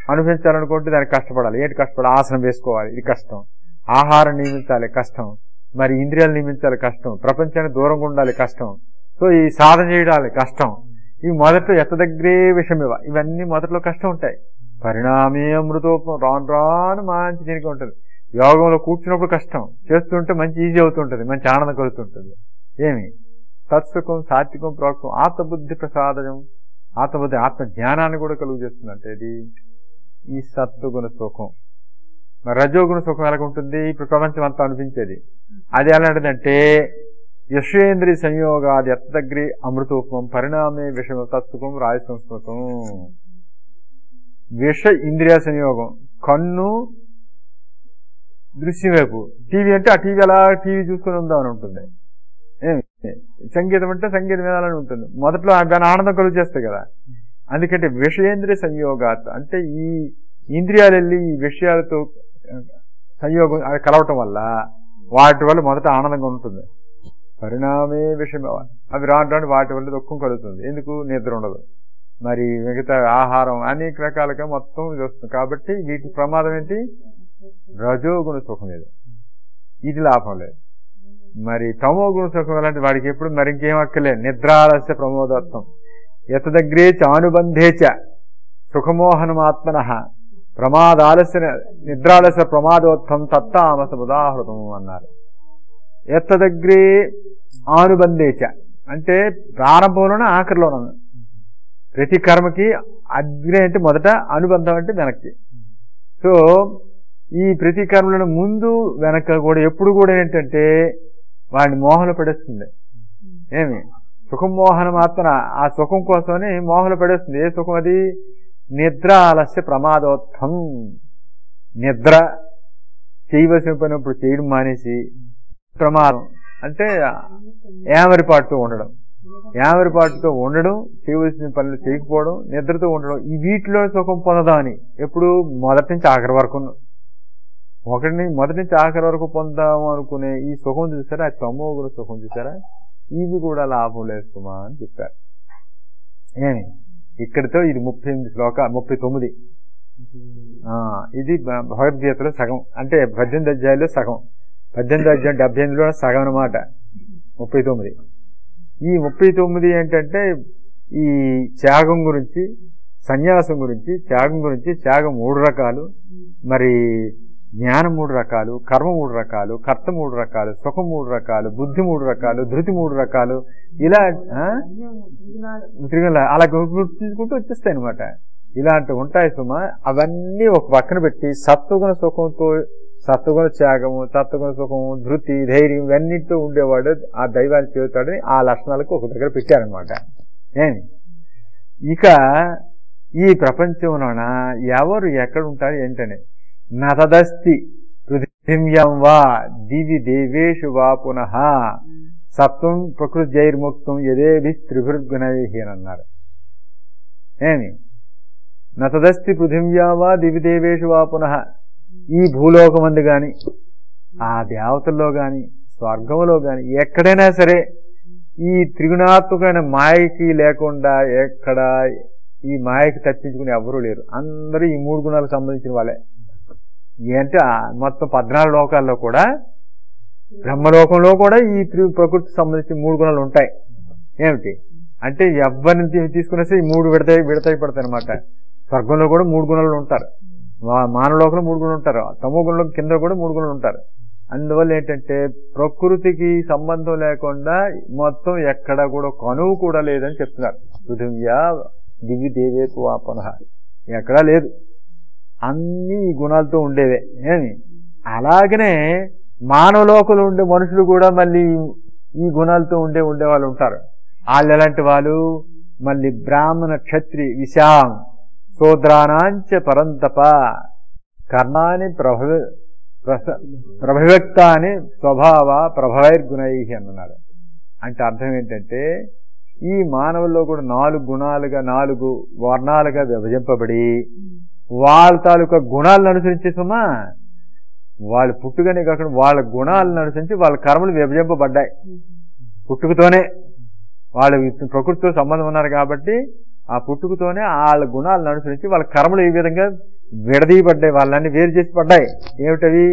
అనుభవించాలనుకుంటే దానికి కష్టపడాలి ఏంటి కష్టపడాలి ఆసనం వేసుకోవాలి ఇది కష్టం ఆహారం నియమించాలి కష్టం మరి ఇంద్రియాలు నియమించాలి కష్టం ప్రపంచానికి దూరంగా ఉండాలి కష్టం సో ఈ సాధన చేయడాలి కష్టం ఇవి మొదట్లో ఎత్త దగ్గరే విషమివ ఇవన్నీ మొదట్లో కష్టం ఉంటాయి పరిణామే అమృతోపం రాను రాను మంచి దీనికి ఉంటుంది యోగంలో కూర్చున్నప్పుడు కష్టం చేస్తుంటే మంచి ఈజీ అవుతుంటుంది మంచి ఆనందం కలుగుతుంటుంది ఏమి తత్సుఖం సాత్వికం ప్రోక్తం ఆత్మబుద్ధి ప్రసాదం ఆత్మబుద్ధి ఆత్మ జ్ఞానాన్ని కూడా కలుగు చేస్తుంది అంటే ఇది ఈ సత్వగుణ సుఖం మరి రజోగుణ సుఖం ఎలాగ ఉంటుంది ఇప్పుడు ప్రపంచం అంతా అనిపించేది అది ఎలాంటిదంటే యశ్వేంద్రి సంయోగాది ఎత్తగ్రి అమృతోపం పరిణామే విషమ తత్సుఖం రాయ సంస్కృతం విష ఇంద్రియ సంయోగం కన్ను దృశ్యం వైపు టీవీ అంటే ఆ టీవీ అలా టీవీ చూసుకొని ఉందామని ఉంటుంది ఏమి సంగీతం అంటే సంగీతం వినాలని ఉంటుంది మొదట్లో దాని ఆనందం కలుగు చేస్తాయి కదా అందుకంటే విషయేంద్రియ సంయోగాత్ అంటే ఈ ఇంద్రియాలు వెళ్ళి ఈ విషయాలతో సంయోగం అవి కలవటం వల్ల వాటి వల్ల మొదట ఆనందంగా ఉంటుంది పరిణామే విషయం అవి రాను రాను వాటి వల్ల దుఃఖం కలుగుతుంది ఎందుకు నిద్ర ఉండదు మరి మిగతా ఆహారం అనేక రకాలుగా మొత్తం ఇది వస్తుంది కాబట్టి వీటి ప్రమాదం ఏంటి రజోగుణ సుఖం ఇది ఇది లాభం లేదు మరి తమో గుణ సుఖం అలాంటి వాడికి ఎప్పుడు మరి ఇంకేం అక్కర్లేదు నిద్రాలస్య ప్రమోదత్వం ఎతదగ్రే చానుబంధేచ సుఖమోహనమాత్మన ప్రమాదాలస్య నిద్రాలస్య ప్రమాదోత్తం తత్తామస ఉదాహృతం అన్నారు ఎత్తదగ్రే ఆనుబంధేచ అంటే ప్రారంభంలోనే ఆఖరిలోనూ ప్రతి కర్మకి అగ్ని అంటే మొదట అనుబంధం అంటే వెనక్కి సో ఈ ప్రతి కర్మలను ముందు వెనక కూడా ఎప్పుడు కూడా ఏంటంటే వాడిని మోహన పడేస్తుంది ఏమి సుఖం మోహనం ఆత్మన ఆ సుఖం కోసమని మోహన పడేస్తుంది ఏ సుఖం అది నిద్ర ఆలస్య ప్రమాదోత్తం నిద్ర చేయవలసిన పని ఇప్పుడు చేయడం మానేసి ప్రమాదం అంటే ఏమరిపాటుతో ఉండడం ఏమరిపాటుతో ఉండడం చేయవలసిన పనులు చేయకపోవడం నిద్రతో ఉండడం ఈ వీటిలో సుఖం పొందదామని ఎప్పుడు మొదటి నుంచి ఆఖరి వరకు ఒకటిని మొదటి నుంచి ఆఖరి వరకు పొందాము అనుకునే ఈ సుఖం చూసారా ఆ తమోగుణ సుఖం చూసారా ఇది కూడా లాభం లేస్తుమా అని చెప్పారు ఏమి ఇక్కడితో ఇది ముప్పై ఎనిమిది శ్లోక ముప్పై తొమ్మిది ఆ, ఇది భ- భగవద్గీతలో సగం అంటే పద్దెనిమిది అధ్యాయుల్లో సగం పద్దెనిమిది అధ్యాయం డెబ్బై ఎనిమిదిలో సగం అనమాట ముప్పై తొమ్మిది ఈ ముప్పై తొమ్మిది ఏంటంటే ఈ త్యాగం గురించి సన్యాసం గురించి త్యాగం గురించి త్యాగం మూడు రకాలు మరి జ్ఞానం మూడు రకాలు కర్మ మూడు రకాలు కర్త మూడు రకాలు సుఖం మూడు రకాలు బుద్ధి మూడు రకాలు ధృతి మూడు రకాలు ఇలా ఆ? తిరగల అలా గుర్తుంచుకుంటూ వచ్చేస్తాయి అనమాట ఇలాంటివి ఉంటాయి సుమ అవన్నీ ఒక పక్కన పెట్టి సత్వగుణ సుఖంతో సత్వగుణ త్యాగము సత్వగుణ సుఖము ధృతి ధైర్యం ఇవన్నిటితో ఉండేవాడు ఆ దైవాన్ని చేరుతాడని ఆ లక్షణాలకు ఒక దగ్గర పెట్టారనమాట ఏమి ఇక ఈ ప్రపంచంలోన ఎవరు ఎక్కడ ఉంటారు ఏంటని నతదస్తి పృథివ్యం వా దివి దేవేషు వా పునః సత్వం ప్రకృతి జైర్ముక్తం యదేభి త్రిభృర్గుణై అన్నారు ఏమి నతదస్తి పృథివ్యా వా దివి దేవేషు వా పునః ఈ భూలోకమందు గాని ఆ దేవతల్లో గాని స్వర్గంలో గాని ఎక్కడైనా సరే ఈ త్రిగుణాత్మకమైన మాయకి లేకుండా ఎక్కడ ఈ మాయకి తప్పించుకుని ఎవరూ లేరు అందరూ ఈ మూడు గుణాలకు సంబంధించిన వాళ్ళే అంటే ఆ మొత్తం పద్నాలుగు లోకాల్లో కూడా బ్రహ్మలోకంలో కూడా ఈ త్రి ప్రకృతికి సంబంధించిన మూడు గుణాలు ఉంటాయి ఏమిటి అంటే ఎవరిని తీ- తీసుకున్నా సరే ఈ మూడు విడతాయి విడతాయి పడతాయి అనమాట స్వర్గంలో కూడా మూడు గుణాలు ఉంటారు వా- మానవలోకంలో మూడు గుణాలు ఉంటారు తమో గుణంలో కింద కూడా మూడు గుణాలు ఉంటారు అందువల్ల ఏంటంటే ప్రకృతికి సంబంధం లేకుండా మొత్తం ఎక్కడ కూడా కనువు కూడా లేదని చెప్తున్నారు పృథివ్యా దివి దేవేతు వాపన ఎక్కడా లేదు అన్ని ఈ గుణాలతో ఉండేవే ఏమి అలాగనే మానవలోకంలో ఉండే మనుషులు కూడా మళ్ళీ ఈ గుణాలతో ఉండే ఉండే వాళ్ళు ఉంటారు వాళ్ళు ఎలాంటి వాళ్ళు మళ్ళీ బ్రాహ్మణ క్షత్రి విశాం శూద్రానాంచ పరంతప కర్ణాని ప్రభవ ప్రస- ప్రభవిక్తాని స్వభావ ప్రభవైర్గుణై అన్నారు అంటే అర్థం ఏంటంటే ఈ మానవుల్లో కూడా నాలుగు గుణాలుగా నాలుగు వర్ణాలుగా విభజింపబడి వాళ్ళ తాలూకా గుణాలను అనుసరించి సుమా వాళ్ళు పుట్టుకనే కాకుండా వాళ్ళ గుణాలను అనుసరించి వాళ్ళ కర్మలు విభజింపబడ్డాయి పుట్టుకతోనే వాళ్ళు ఈ ప్రకృతితో సంబంధం ఉన్నారు కాబట్టి ఆ పుట్టుకతోనే వాళ్ళ గుణాలను అనుసరించి వాళ్ళ కర్మలు ఈ విధంగా విడదీయబడ్డాయి వాళ్ళని వేరు చేసి పడ్డాయి ఏమిటవి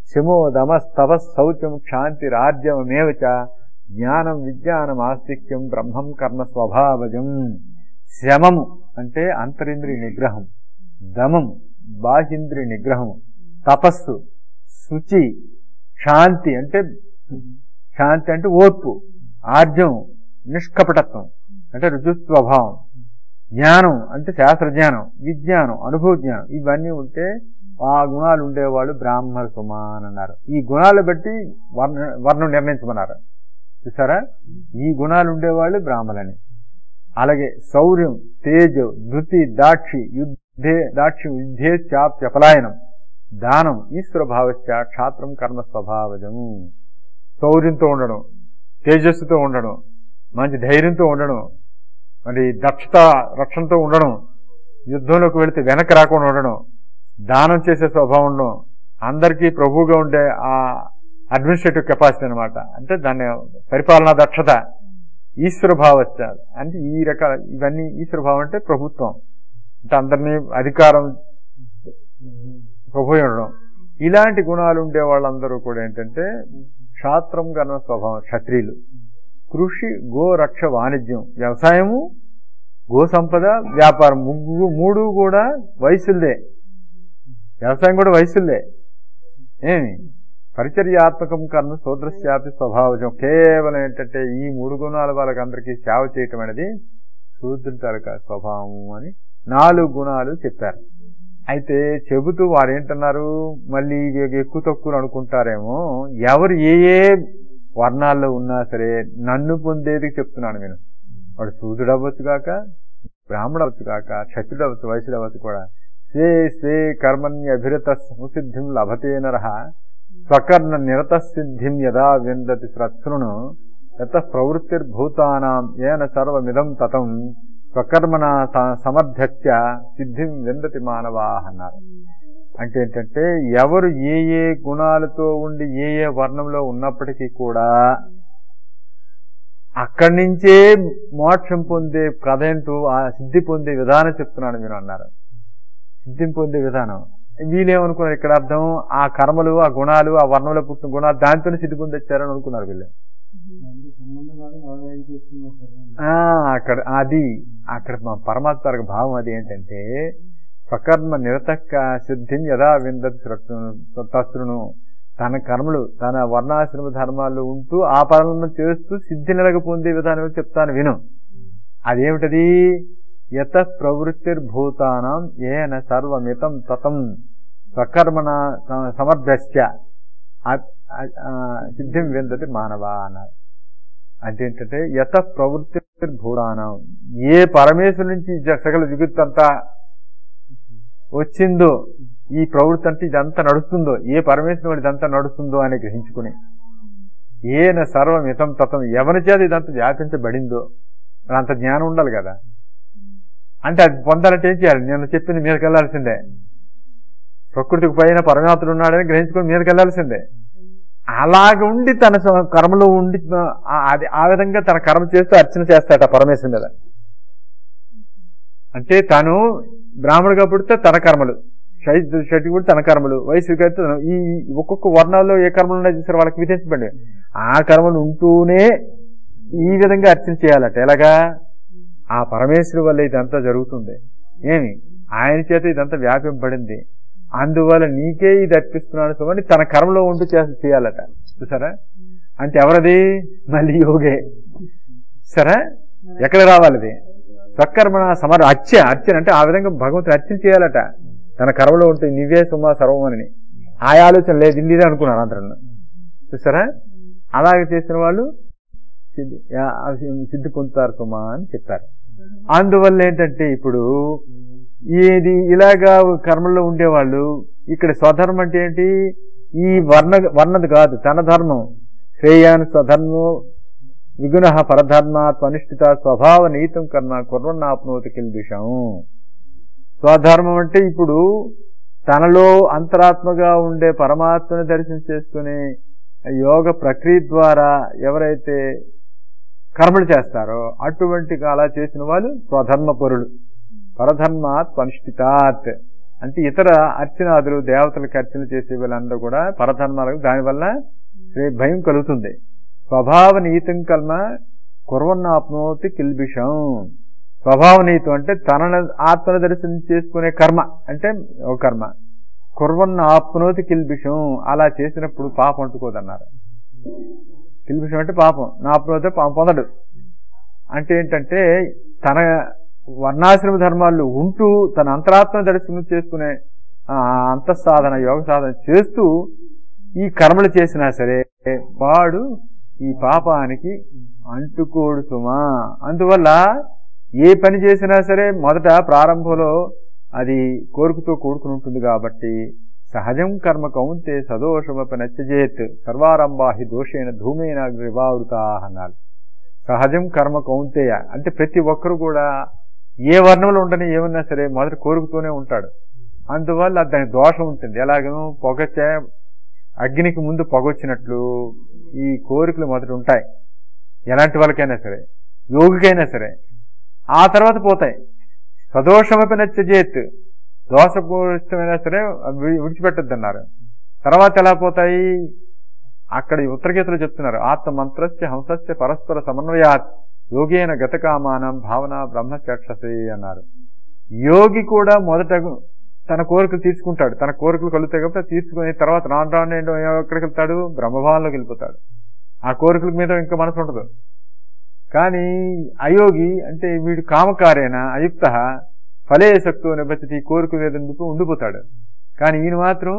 శమో దమస్తవ శౌచం క్షాంతి రాజ్యమేవచ జ్ఞానం విజ్ఞానం ఆస్తిక్యం బ్రహ్మం కర్మ స్వభావజం శమము అంటే అంతరింద్రియ నిగ్రహం దమం బాహ్యంద్రియ నిగ్రహం తపస్సు శుచి శాంతి అంటే శాంతి అంటే ఓర్పు ఆర్జం నిష్కపటత్వం అంటే రుజుస్వభావం జ్ఞానం అంటే శాస్త్ర జ్ఞానం విజ్ఞానం అనుభవ జ్ఞానం ఇవన్నీ ఉంటే ఆ గుణాలు ఉండేవాళ్ళు బ్రాహ్మణ సుమాన్ అన్నారు ఈ గుణాలు బట్టి వర్ణ వర్ణం నిర్ణయించమన్నారు చూసారా ఈ గుణాలు ఉండేవాళ్ళు బ్రాహ్మణులని అలాగే శౌర్యం తేజ ధృతి దాక్షి యుద్ధే దాక్షి యుద్ధే చాప్యపలాయనం దానం ఈశ్వర భావశ్చ క్షాత్రం కర్మ స్వభావజము శౌర్యంతో ఉండడం తేజస్సుతో ఉండడం మంచి ధైర్యంతో ఉండడం మరి దక్షత రక్షణతో ఉండడం యుద్ధంలోకి వెళితే వెనక్కి రాకుండా ఉండడం దానం చేసే స్వభావం ఉండడం అందరికీ ప్రభువుగా ఉండే ఆ అడ్మినిస్ట్రేటివ్ కెపాసిటీ అనమాట అంటే దాన్ని పరిపాలనా దక్షత ఈశ్వర భావచ్చ అంటే ఈ రకాల ఇవన్నీ ఈశ్వర భావం అంటే ప్రభుత్వం అంటే అందరినీ అధికారం ప్రభు ఉండడం ఇలాంటి గుణాలు ఉండే వాళ్ళందరూ కూడా ఏంటంటే క్షాత్రం కర్మ స్వభావం క్షత్రియులు కృషి గో రక్ష వాణిజ్యం వ్యవసాయము గో సంపద వ్యాపారం ముగ్గు మూడు కూడా వయసులదే వ్యవసాయం కూడా వయసులదే ఏమి పరిచర్యాత్మకం కర్మ శూద్రశ్యాపి స్వభావజం కేవలం ఏంటంటే ఈ మూడు గుణాల వాళ్ళకి అందరికీ సేవ చేయటం అనేది శూద్రుడి తాలూకా స్వభావం అని నాలుగు గుణాలు చెప్పారు అయితే చెబుతూ వారు ఏంటన్నారు మళ్ళీ ఇవి ఎక్కువ తక్కువ అనుకుంటారేమో ఎవరు ఏ ఏ వర్ణాల్లో ఉన్నా సరే నన్ను పొందేది చెప్తున్నాను నేను వాడు సూర్యుడు అవ్వచ్చు కాక బ్రాహ్మడు అవ్వచ్చు కాక క్షత్రుడు అవ్వచ్చు వయసుడు అవ్వచ్చు కూడా స్వే స్వే కర్మణ్య అభిరత సంసిద్ధిం లభతే నరహ స్వకర్ణ నిరత సిద్ధిం యదా విందతి శ్రత్సృను యత ప్రవృత్తిర్భూతానాం ఏన సర్వమిదం తతం స్వకర్మణ సమర్థ్య సిద్ధిం విందతి మానవా అన్నారు అంటే ఏంటంటే ఎవరు ఏ ఏ గుణాలతో ఉండి ఏ ఏ వర్ణంలో ఉన్నప్పటికీ కూడా అక్కడి నుంచే మోక్షం పొందే కథ ఏంటో ఆ సిద్ధి పొందే విధానం చెప్తున్నాను మీరు అన్నారు సిద్ధిం పొందే విధానం వీళ్ళేమనుకున్నారు ఇక్కడ అర్థం ఆ కర్మలు ఆ గుణాలు ఆ వర్ణంలో పుట్టిన గుణాలు దాంతోనే సిద్ధి పొందొచ్చారని అనుకున్నారు వీళ్ళు ఆ, అక్కడ అది అక్కడ మా పరమాత్మ తాలూకు భావం అది ఏంటంటే స్వకర్మ నిరతక్క సిద్ధిం యథా విందతి తస్రును తన కర్మలు తన వర్ణాశ్రమ ధర్మాలు ఉంటూ ఆ పనులను చేస్తూ సిద్ధి నెలగ పొందే విధానం చెప్తాను విను అదేమిటది యత ప్రవృత్తిర్భూతానం ఏన సర్వమితం తతం స్వకర్మణ సమర్థశ్చ సిద్ధిం విందతి మానవ అన్నారు అంటే ఏంటంటే యత ప్రవృత్తిర్భూతానం ఏ పరమేశ్వరు నుంచి ఈ సకల జగత్తంతా వచ్చిందో ఈ ప్రవృత్తి అంటే ఇదంతా నడుస్తుందో ఏ పరమేశ్వరుడు ఇదంతా నడుస్తుందో అని గ్రహించుకుని ఏన సర్వం ఇతం తతం ఎవరి చేత ఇదంతా వ్యాపించబడిందో మరి అంత జ్ఞానం ఉండాలి కదా అంటే అది పొందాలంటే ఏం చేయాలి నేను చెప్పింది మీదకి వెళ్ళాల్సిందే ప్రకృతికి పైన పరమాత్ముడు ఉన్నాడని గ్రహించుకొని మీదకి వెళ్ళాల్సిందే అలాగ ఉండి తన స- కర్మలో ఉండి ఆ- అది ఆ విధంగా తన కర్మ చేస్తూ అర్చన చేస్తాట పరమేశ్వరుని మీద అంటే తను బ్రాహ్మణుగా పుడితే తన కర్మలు షటి కూడా తన కర్మలు వయసుకి అయితే తన- ఈ ఒక్కొక్క వర్ణాల్లో ఏ కర్మలు ఉన్నాయో చూసారు వాళ్ళకి విధించబడి ఆ కర్మలు ఉంటూనే ఈ విధంగా అర్చన చేయాలట ఎలాగా ఆ పరమేశ్వరు వల్ల ఇదంతా జరుగుతుంది ఏమి ఆయన చేత ఇదంతా వ్యాపింపబడింది అందువల్ల నీకే ఇది అర్పిస్తున్నాను సుమని తన కర్మలో ఉంటూ చేసి చేయాలట చూసారా అంటే ఎవరది మళ్ళీ యోగే సరే ఎక్కడ రావాలి ఇది సత్కర్మణ సమర్ అర్చ అర్చన అంటే ఆ విధంగా భగవంతుని అర్చన చేయాలట తన కర్మలో ఉంటే నీవే సుమా సర్వమని ఆ ఆలోచన లేదు ఇల్లీదే అనుకున్నారు అందరూ చూసారా అలాగే చేసిన వాళ్ళు సిద్ధి యా- సిద్ధి పొందుతారు సుమా అని చెప్పారు అందువల్ల ఏంటంటే ఇప్పుడు ఇది ఇలాగా కర్మల్లో ఉండేవాళ్ళు ఇక్కడ స్వధర్మం అంటే ఏంటి ఈ వర్ణ వర్ణది కాదు తన ధర్మం శ్రేయాన్ స్వధర్మో విగుణ పరధర్మాత్ అనిష్ఠిత స్వభావ నీతం కర్మ కుర్వన్నాప్నోతి కిల్బిషం స్వధర్మం అంటే ఇప్పుడు తనలో అంతరాత్మగా ఉండే పరమాత్మని దర్శనం చేసుకుని యోగ ప్రక్రియ ద్వారా ఎవరైతే కర్మలు చేస్తారో అటువంటి అలా చేసిన వాళ్ళు స్వధర్మ పరులు పరధర్మాత్ అనిష్ఠితాత్ అంటే ఇతర అర్చనాదులు దేవతలకు అర్చన చేసే వీళ్ళందరూ కూడా పరధర్మాలకు దానివల్ల రేపు భయం కలుగుతుంది స్వభావ నీతం కల్మ కుర్వన్నాప్నోతి కిల్బిషం స్వభావ నీతం అంటే తనను ఆత్మను దర్శనం చేసుకునే కర్మ అంటే ఒక కర్మ కుర్వన్న ఆప్నోతి కిల్బిషం అలా చేసినప్పుడు పాపం అంటుకోదన్నారు కిల్బిషం అంటే పాపం నా ఆప్నోతే పాపం పొందడు అంటే ఏంటంటే తన వర్ణాశ్రమ ధర్మాలు ఉంటూ తన అంతరాత్మ దర్శనం చేసుకునే ఆ అంతఃసాధన యోగ సాధన చేస్తూ ఈ కర్మలు చేసినా సరే వాడు ఈ పాపానికి అంటుకోడు సుమా అందువల్ల ఏ పని చేసినా సరే మొదట ప్రారంభంలో అది కోరికతో కూడుకుని ఉంటుంది కాబట్టి సహజం కర్మ కౌంతే సదోషమప నచ్చజేత్ సర్వారంభాహి దోషేన ధూమేన వివావృతా అన్నారు సహజం కర్మ కౌంతేయ అంటే ప్రతి ఒక్కరు కూడా ఏ వర్ణంలో ఉండని ఏమన్నా సరే మొదట కోరుకుతూనే ఉంటాడు అందువల్ల దాని దోషం ఉంటుంది ఎలాగనో పొగచ్చే అగ్నికి ముందు పొగొచ్చినట్లు ఈ కోరికలు మొదట ఉంటాయి ఎలాంటి వాళ్ళకైనా సరే యోగికైనా సరే ఆ తర్వాత పోతాయి సదోషమపి నచ్చజేత్ దోషపూరితమైనా సరే అవి విడిచిపెట్టద్దు అన్నారు తర్వాత ఎలా పోతాయి అక్కడ ఈ ఉత్తరగీతలు చెప్తున్నారు ఆత్మ మంత్రస్య హంసస్య పరస్పర సమన్వయాత్ యోగేన గతకామానం భావన బ్రహ్మచక్షసే అన్నారు యోగి కూడా మొదట తన కోరికలు తీసుకుంటాడు తన కోరికలు కలుగుతాయి కాబట్టి అది తీసుకుని తర్వాత రాను రాను ఏంటో ఎక్కడికి వెళ్తాడు బ్రహ్మభావంలోకి వెళ్ళిపోతాడు ఆ కోరికల మీద ఇంకా మనసు ఉండదు కానీ అయోగి అంటే వీడు కామకారేన అయుక్త ఫలే శక్తో నిబద్ధతి కోరిక లేదందుకు ఉండిపోతాడు కానీ ఈయన మాత్రం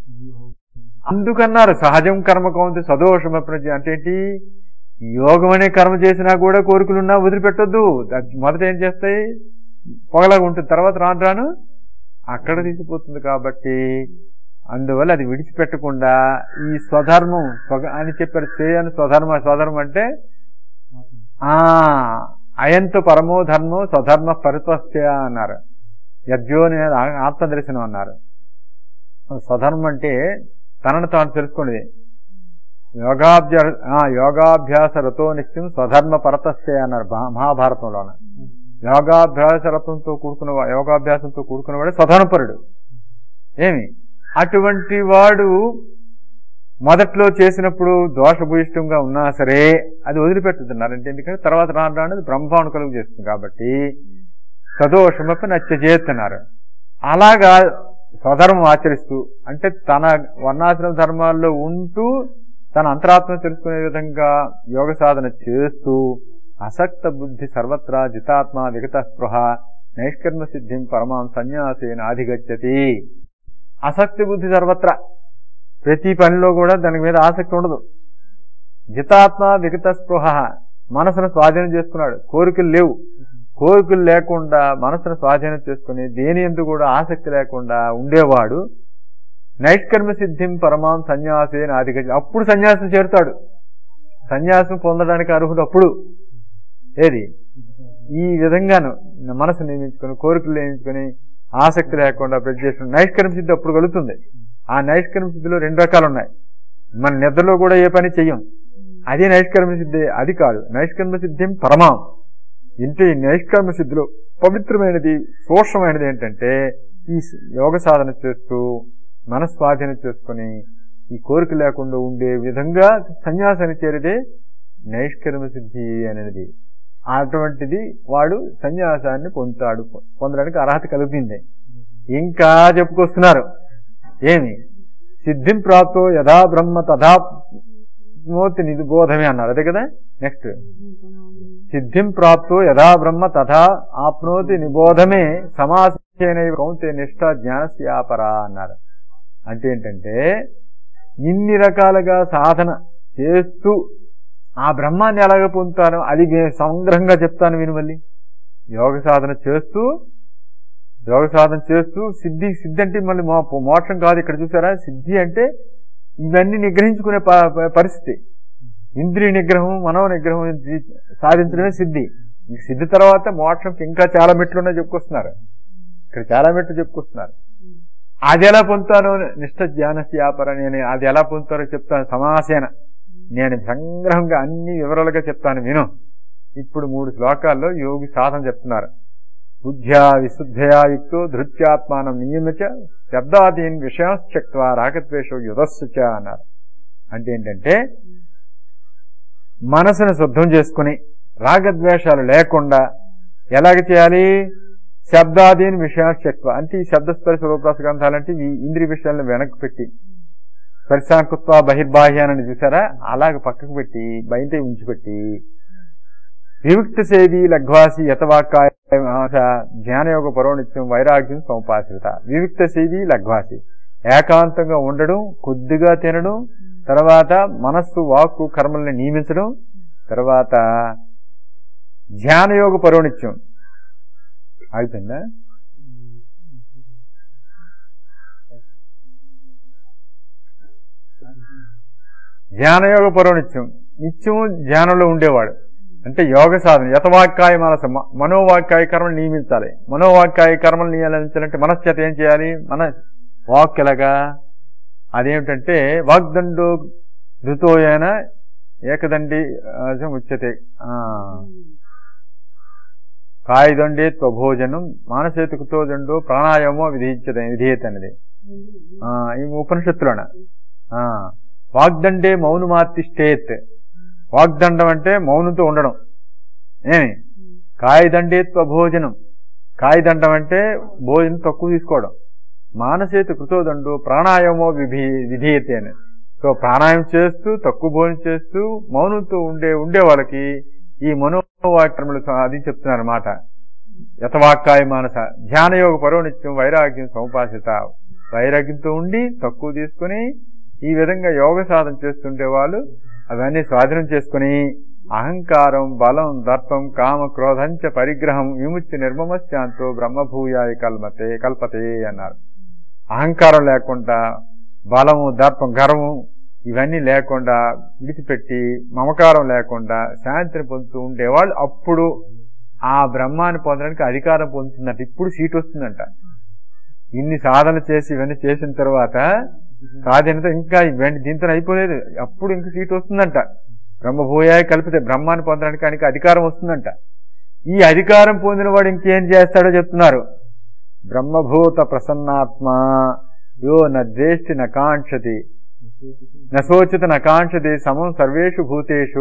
అందుకన్నారు సహజం కర్మ కౌంతి సదోషమ ప్రజ్ఞ అంటే ఏంటి యోగం అనే కర్మ చేసినా కూడా కోరికలున్నా వదిలిపెట్టొద్దు అది మొదట ఏం చేస్తాయి పొగలాగా ఉంటుంది తర్వాత రాను రాను అక్కడ తీసిపోతుంది కాబట్టి అందువల్ల అది విడిచిపెట్టకుండా ఈ స్వధర్మం స్వగ- అని చెప్పారు చేయని స్వధర్మ స్వధర్మం అంటే ఆ అయంతో పరమో ధర్మో స్వధర్మ పరిత్వస్య అన్నారు యజ్ఞో అనేది ఆ- ఆత్మదర్శనం అన్నారు స్వధర్మం అంటే తనను తాను తెలుసుకునేది యోగాభ్య ఆ, యోగాభ్యాస రతో నిత్యం స్వధర్మ పరతస్థే అన్నారు భా- మహాభారతంలోన యోగాభ్యాస రతంతో కూడుకున్న వా- యోగాభ్యాసంతో కూడుకున్నవాడే స్వధర్మపరుడు ఏమి అటువంటి వాడు మొదట్లో చేసినప్పుడు దోషభూయిష్టంగా ఉన్నా సరే అది వదిలిపెట్టుతున్నారు అంటే ఎందుకంటే తర్వాత రాను రాను అది బ్రహ్మభావన కలుగు చేస్తుంది కాబట్టి సదోషమపి నచ్చజేస్తున్నారు అలాగా స్వధర్మం ఆచరిస్తూ అంటే తన వర్ణాశ్రమ ధర్మాల్లో ఉంటూ తన అంతరాత్మ తెలుసుకునే విధంగా యోగ సాధన చేస్తూ అసక్త బుద్ధి సర్వత్రా జితాత్మ విగత స్పృహ నైష్కర్మ సిద్ధిం పరమాం సన్యాసేన అధిగచ్చతి అసక్తి బుద్ధి సర్వత్రా ప్రతి పనిలో కూడా దాని మీద ఆసక్తి ఉండదు జితాత్మ విగత స్పృహ మనసును స్వాధీనం చేసుకున్నాడు కోరికలు లేవు కోరికలు లేకుండా మనసును స్వాధీనం చేసుకుని దేని ఎందు కూడా ఆసక్తి లేకుండా ఉండేవాడు నైష్కర్మ సిద్ధిం పరమాం సన్యాసే నాదిగ అప్పుడు సన్యాసం చేరుతాడు సన్యాసం పొందడానికి అర్హుడు అప్పుడు ఏది ఈ విధంగాను మనసు నియమించుకొని కోరికలు నియమించుకొని ఆసక్తి లేకుండా ప్రతి చేసుకుని నైష్కర్మ సిద్ధి అప్పుడు కలుగుతుంది ఆ నైష్కర్మ సిద్ధిలో రెండు రకాలు ఉన్నాయి మన నిద్రలో కూడా ఏ పని చెయ్యం అదే నైష్కర్మ సిద్ధి అది కాదు నైష్కర్మ సిద్ధిం పరమాం ఇంటి నైష్కర్మ సిద్ధిలో పవిత్రమైనది సూక్ష్మమైనది ఏంటంటే ఈ యోగ సాధన చేస్తూ మనస్వాధీనం చేసుకుని ఈ కోరిక లేకుండా ఉండే విధంగా సన్యాసాన్ని చేరితే నైష్కర్మ సిద్ధి అనేది అటువంటిది వాడు సన్యాసాన్ని పొందుతాడు పొందడానికి అర్హత కలుగుతుంది ఇంకా చెప్పుకొస్తున్నారు ఏమి సిద్ధిం ప్రాప్తో యథా బ్రహ్మ తథా మోతి నిబోధమే అన్నారు అదే కదా నెక్స్ట్ సిద్ధిం ప్రాప్తో యథా బ్రహ్మ తథా ఆప్నోతి నిబోధమే సమాసేన కౌంతే నిష్ఠ జ్ఞానస్యాపరా అన్నారు అంటే ఏంటంటే ఇన్ని రకాలుగా సాధన చేస్తూ ఆ బ్రహ్మాన్ని ఎలాగ పొందుతాను అది నేను సంగ్రహంగా చెప్తాను విను మళ్ళీ యోగ సాధన చేస్తూ యోగ సాధన చేస్తూ సిద్ధి సిద్ధి అంటే మళ్ళీ మో- మోక్షం కాదు ఇక్కడ చూసారా సిద్ధి అంటే ఇవన్నీ నిగ్రహించుకునే ప- ప- పరిస్థితి ఇంద్రియ నిగ్రహం మనో నిగ్రహం ఇది సాధించడమే సిద్ధి ఈ సిద్ధి తర్వాత మోక్షంకి ఇంకా చాలా మెట్లు ఉన్నాయి చెప్పుకొస్తున్నారు ఇక్కడ చాలా మెట్లు చెప్పుకొస్తున్నారు అది ఎలా పొందుతాను నిష్ఠ జ్ఞానస్యాపర నేను అది ఎలా పొందుతారో చెప్తాను సమాసేన నేను సంగ్రహంగా అన్ని వివరాలుగా చెప్తాను విను ఇప్పుడు మూడు శ్లోకాల్లో యోగి సాధన చెప్తున్నారు బుద్ధ్యా విశుద్ధయా యుక్తో ధృత్యాత్మానం నియమచ శబ్దాదీన్ విషయాశ్చక్వ రాగద్వేషో యుధస్సు చ అన్నారు అంటే ఏంటంటే మనసును శుద్ధం చేసుకుని రాగద్వేషాలు లేకుండా ఎలాగ చేయాలి శబ్దాదీన్ విషయాశ్చక్వ అంటే ఈ శబ్దస్పర్శ రూపరస గ్రంథాలంటే ఈ ఇంద్రియ విషయాలను వెనక్కి పెట్టి స్పర్శాంకుత్వ బహిర్బాహ్యానని చూసారా అలాగ పక్కకు పెట్టి బయట ఉంచిపెట్టి విముక్త సేవి లఘ్వాసి యతవాకాయ జ్ఞానయోగ పరోనిత్యం వైరాగ్యం సముపాశ్రిత విముక్త సేవి లఘ్వాసి ఏకాంతంగా ఉండడం కొద్దిగా తినడం తర్వాత మనస్సు వాక్కు కర్మల్ని నియమించడం తర్వాత ధ్యానయోగ పరోనిత్యం అయిపోయిందా ధ్యానయోగ పరోనిత్యం నిత్యము ధ్యానంలో ఉండేవాడు అంటే యోగ సాధన యతవాక్కాయ మనస మ- మనోవాక్కాయ కర్మలు నియమించాలి మనోవాక్కాయ కర్మలు నియమించాలంటే మనశ్చేత ఏం చేయాలి మన వాక్ ఎలాగా అదేమిటంటే వాగ్దండో ధృతోయన ఏకదండి ఆ, ఉచ్యతే ఆ, కాయదండే త్వభోజనం మానసేతుకుతో దండో ప్రాణాయామో విధించద విధేయత అనేది ఆ, ఈ ఉపనిషత్తులోన ఆ, వాగ్దండే మౌనమాతిష్టేత్ వాగ్దండం అంటే మౌనంతో ఉండడం ఏమి కాయదండేత్వ భోజనం కాయదండం అంటే భోజనం తక్కువ తీసుకోవడం మానసేతు కృతోదండు ప్రాణాయామో విధి విధీయతే అని సో ప్రాణాయామం చేస్తూ తక్కువ భోజనం చేస్తూ మౌనంతో ఉండే ఉండే వాళ్ళకి ఈ మనోవాక్యములు అది చెప్తున్నారు మాట యథవాక్కాయ మానస ధ్యానయోగ పరోనిత్యం వైరాగ్యం సముపాసిత వైరాగ్యంతో ఉండి తక్కువ తీసుకుని ఈ విధంగా యోగ సాధన చేస్తుండే వాళ్ళు అవన్నీ స్వాధీనం చేసుకుని అహంకారం బలం దర్పం కామ క్రోధంచ పరిగ్రహం విముక్తి నిర్మమశాంతో బ్రహ్మభూయాయ కల్మతే కల్పతే అన్నారు అహంకారం లేకుండా బలము దర్పం గర్వం ఇవన్నీ లేకుండా విడిచిపెట్టి మమకారం లేకుండా శాంతిని పొందుతూ ఉండేవాళ్ళు అప్పుడు ఆ బ్రహ్మాన్ని పొందడానికి అధికారం పొందుతుందంట ఇప్పుడు సీట్ వస్తుందంట ఇన్ని సాధన చేసి ఇవన్నీ చేసిన తర్వాత కాదనంత ఇంకా ఇవన్నీ దీంతో అయిపోలేదు అప్పుడు ఇంక సీట్ వస్తుందంట బ్రహ్మభూయాయ కలిపితే బ్రహ్మాన్ని పొందడానికి ఆయనకి అధికారం వస్తుందంట ఈ అధికారం పొందిన వాడు ఇంకేం చేస్తాడో చెప్తున్నారు బ్రహ్మభూత ప్రసన్నాత్మ యో నద్వేష్టి నకాంక్షతి నశోచిత నకాంక్షతి సమం సర్వేషు భూతేషు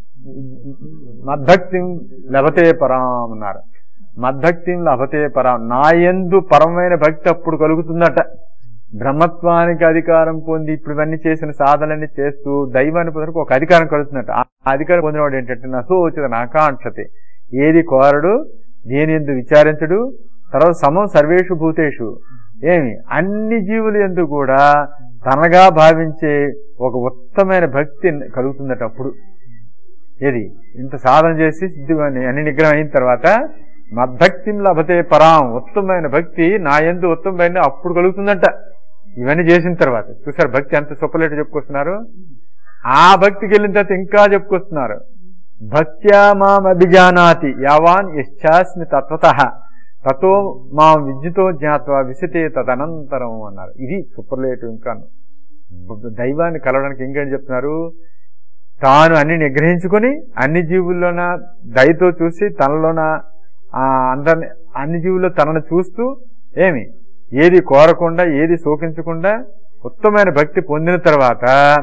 మద్భక్తిం లభతే పరాం అన్నారు మద్భక్తిం లభతే పరాం నాయందు పరమైన భక్తి అప్పుడు కలుగుతుందట బ్రహ్మత్వానికి అధికారం పొంది ఇప్పుడు ఇవన్నీ చేసిన సాధనలన్నీ చేస్తూ దైవాన్ని పొందడానికి ఒక అధికారం కలుగుతుందట ఆ అధికారం పొందినవాడు ఏంటంటే నశోచిత నాకాంక్షతే ఏది కోరడు దేని ఎందు విచారించడు తర్వాత సమం సర్వేషు భూతేషు ఏమి అన్ని జీవులు ఎందు కూడా తనగా భావించే ఒక ఉత్తమైన భక్తి కలుగుతుందట అప్పుడు ఏది ఇంత సాధన చేసి సిద్ధి అన్ని నిగ్రహం అయిన తర్వాత మద్భక్తిం లభతే పరాం ఉత్తమమైన భక్తి నా ఎందు ఉత్తమమైన అప్పుడు కలుగుతుందంట ఇవన్నీ చేసిన తర్వాత చూసారు భక్తి ఎంత సొప్పలేట చెప్పుకొస్తున్నారు ఆ భక్తికి వెళ్ళిన తర్వాత ఇంకా చెప్పుకొస్తున్నారు భక్త్యా మాం అభిజానాతి యావాన్ యశ్చాస్మి తత్వత తతో మాం విద్యుతో జ్ఞాత్వా విసితే తదనంతరం అన్నారు ఇది సూపర్లేటివ్ ఇంకా దైవాన్ని కలవడానికి ఇంకేంటి చెప్తున్నారు తాను అన్ని నిగ్రహించుకొని అన్ని జీవుల్లోన దయతో చూసి తనలోన ఆ అందరిని అన్ని జీవుల్లో తనను చూస్తూ ఏమి ఏది కోరకుండా ఏది శోకించకుండా ఉత్తమైన భక్తి పొందిన తర్వాత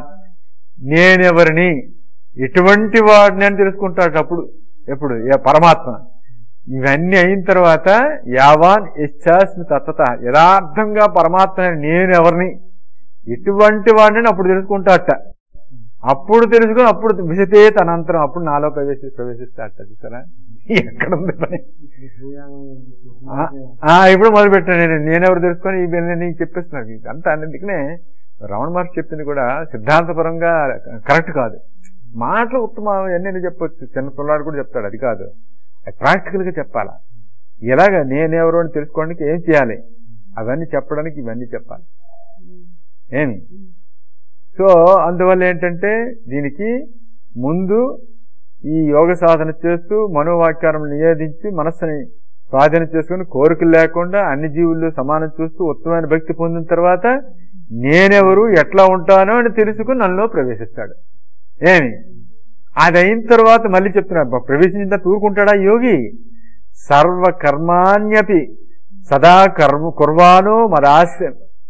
నేనెవరిని ఎటువంటి వాడిని అని తెలుసుకుంటాడు అప్పుడు ఎప్పుడు ఏ పరమాత్మ ఇవన్నీ అయిన తర్వాత యావాన్ ఇచ్చాస్మి తత్వత యథార్థంగా పరమాత్మ నేను ఎవరిని ఎటువంటి వాడిని అప్పుడు తెలుసుకుంటాట అప్పుడు తెలుసుకుని అప్పుడు విసితే తనంతరం అప్పుడు నాలో ప్రవేశి ప్రవేశిస్తాట చూసారా ఎక్కడ ఉంది పని ఆ, ఆ, ఇప్పుడు మొదలు పెట్టాను నేను నేనెవరు తెలుసుకొని ఇవన్నీ నీకు చెప్పేస్తున్నాను మీకు అంతా అందుకనే రమణ మహర్షి చెప్పింది కూడా సిద్ధాంతపరంగా కరెక్ట్ కాదు మాటలు ఉత్తమ ఎన్ని చెప్పొచ్చు చిన్న పిల్లాడు కూడా చెప్తాడు అది కాదు అది ప్రాక్టికల్ గా చెప్పాలా ఎలాగ నేనెవరు అని తెలుసుకోవడానికి ఏం చేయాలి అవన్నీ చెప్పడానికి ఇవన్నీ చెప్పాలి ఏమి సో అందువల్ల ఏంటంటే దీనికి ముందు ఈ యోగ సాధన చేస్తూ మనోవాక్యాలను నివేదించి మనస్సుని స్వాధీనం చేసుకుని కోరికలు లేకుండా అన్ని జీవుల్లో సమానం చూస్తూ ఉత్తమమైన భక్తి పొందిన తర్వాత నేనెవరు ఎట్లా ఉంటానో అని తెలుసుకుని నన్నులో ప్రవేశిస్తాడు ఏమి అది అయిన తర్వాత మళ్ళీ చెప్తున్నా ప్రవేశించిన తర్వాత ఊరుకుంటాడా యోగి సర్వకర్మాణ్యపి సదా కర్మ కుర్వాణో మదాశ్ర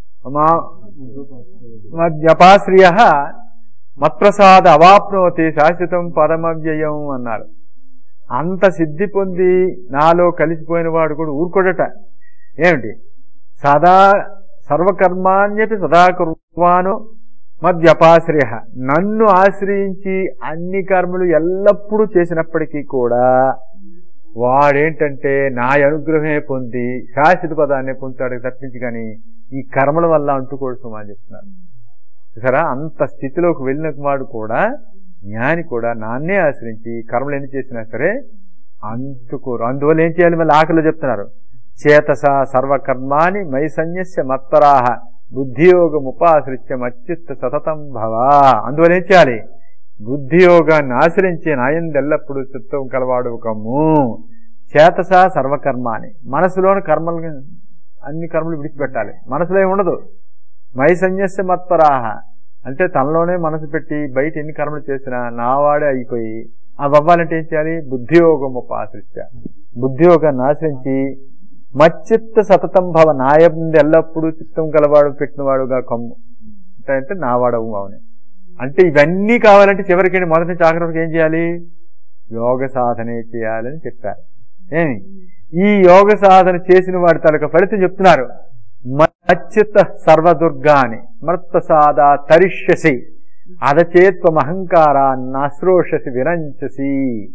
మద్యపాశ్రియ మత్ప్రసాద అవాప్నోతి శాశ్వతం పరమవ్యయం అన్నారు అంత సిద్ధి పొంది నాలో కలిసిపోయిన వాడు కూడా ఊరుకోడట ఏమిటి సదా సర్వకర్మాణ్యపి సదా కుర్వాణో మద్యపాశ్రయ నన్ను ఆశ్రయించి అన్ని కర్మలు ఎల్లప్పుడూ చేసినప్పటికీ కూడా వాడేంటంటే నా అనుగ్రహమే పొంది శాశ్వత పదాన్ని పొందుతాడు తప్పించి కానీ ఈ కర్మల వల్ల అంటుకోడు సుమా అని చెప్తున్నారు సరే అంత స్థితిలోకి వెళ్ళిన వాడు కూడా జ్ఞాని కూడా నాన్నే ఆశ్రయించి కర్మలు ఎన్ని చేసినా సరే అంటుకోరు అందువల్ల ఏం చేయాలి మళ్ళీ ఆకలిలో చెప్తున్నారు చేతస సర్వకర్మాని మై సన్యస్య మత్పరాహ బుద్ధియోగం ఉపాశ్రిత్య మచ్చిత్త సతతం భవ అందువల్ల ఏం చేయాలి బుద్ధియోగాన్ని ఆశ్రయించి నాయందెల్లప్పుడు చిత్తం కలవాడు కమ్ము చేతస సర్వకర్మాని మనసులోని కర్మలు అన్ని కర్మలు విడిచిపెట్టాలి మనసులో ఏమి ఉండదు మై సన్యస్య మత్పరాహ అంటే తనలోనే మనసు పెట్టి బయట ఎన్ని కర్మలు చేసినా నావాడే అయిపోయి అవి అవ్వాలంటే ఏం చేయాలి బుద్ధియోగం ఉపాశ్రిత్య బుద్ధియోగాన్ని ఆశ్రయించి మచ్చిత్త సతతం భవ నాయందు ఎల్లప్పుడూ చిత్తం గలవాడు పెట్టినవాడుగా కమ్ము అంటే నావాడవు అవునే అంటే ఇవన్నీ కావాలంటే చివరికి మొదటి జాగ్రత్తగా ఏం చేయాలి యోగ సాధనే చేయాలని చెప్పారు ఏమి ఈ యోగ సాధన చేసిన వాడి తలక ఫలితం చెప్తున్నారు మచ్చిత సర్వదుర్గాని మత్ప్రసాద తరిష్యసి అదచేత్వమహంకారాన్ని అశ్రోషసి విరంచసి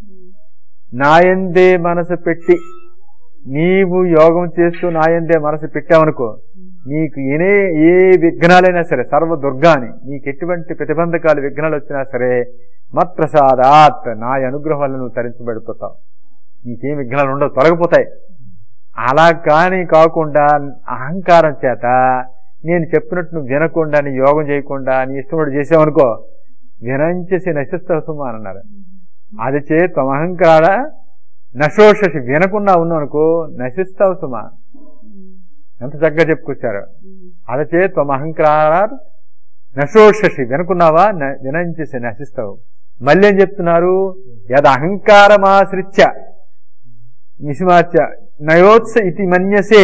నాయందే మనసు పెట్టి నీవు యోగం చేస్తూ నాయందే మనసు పెట్టావనుకో నీకు ఏనే ఏ విఘ్నాలైనా సరే సర్వ దుర్గాని నీకు ఎటువంటి ప్రతిబంధకాలు విఘ్నాలు వచ్చినా సరే మత్ప్రసాదాత్ నా అనుగ్రహం వల్ల నువ్వు తరించబడిపోతావు నీకేం విఘ్నాలు ఉండవు తొలగిపోతాయి అలా కానీ కాకుండా అహంకారం చేత నేను చెప్పినట్టు నువ్వు వినకుండా నీ యోగం చేయకుండా నీ ఇష్టపడి చేసావనుకో వినంచేసి నశిస్తావు సుమా అని అన్నారు అది చే తమహంకార నశోషసి వినకుండా ఉన్నావు అనుకో నశిస్తావు సుమా ఎంత చక్కగా చెప్పుకొచ్చారు అది చే తమహంకార నశోషసి వినుకున్నావా న- వినంచేసి నశిస్తావు మళ్ళీ ఏం చెప్తున్నారు యద అహంకారమాశ్రిత్య నిశిమాచ్య నయోత్స ఇది మన్యసే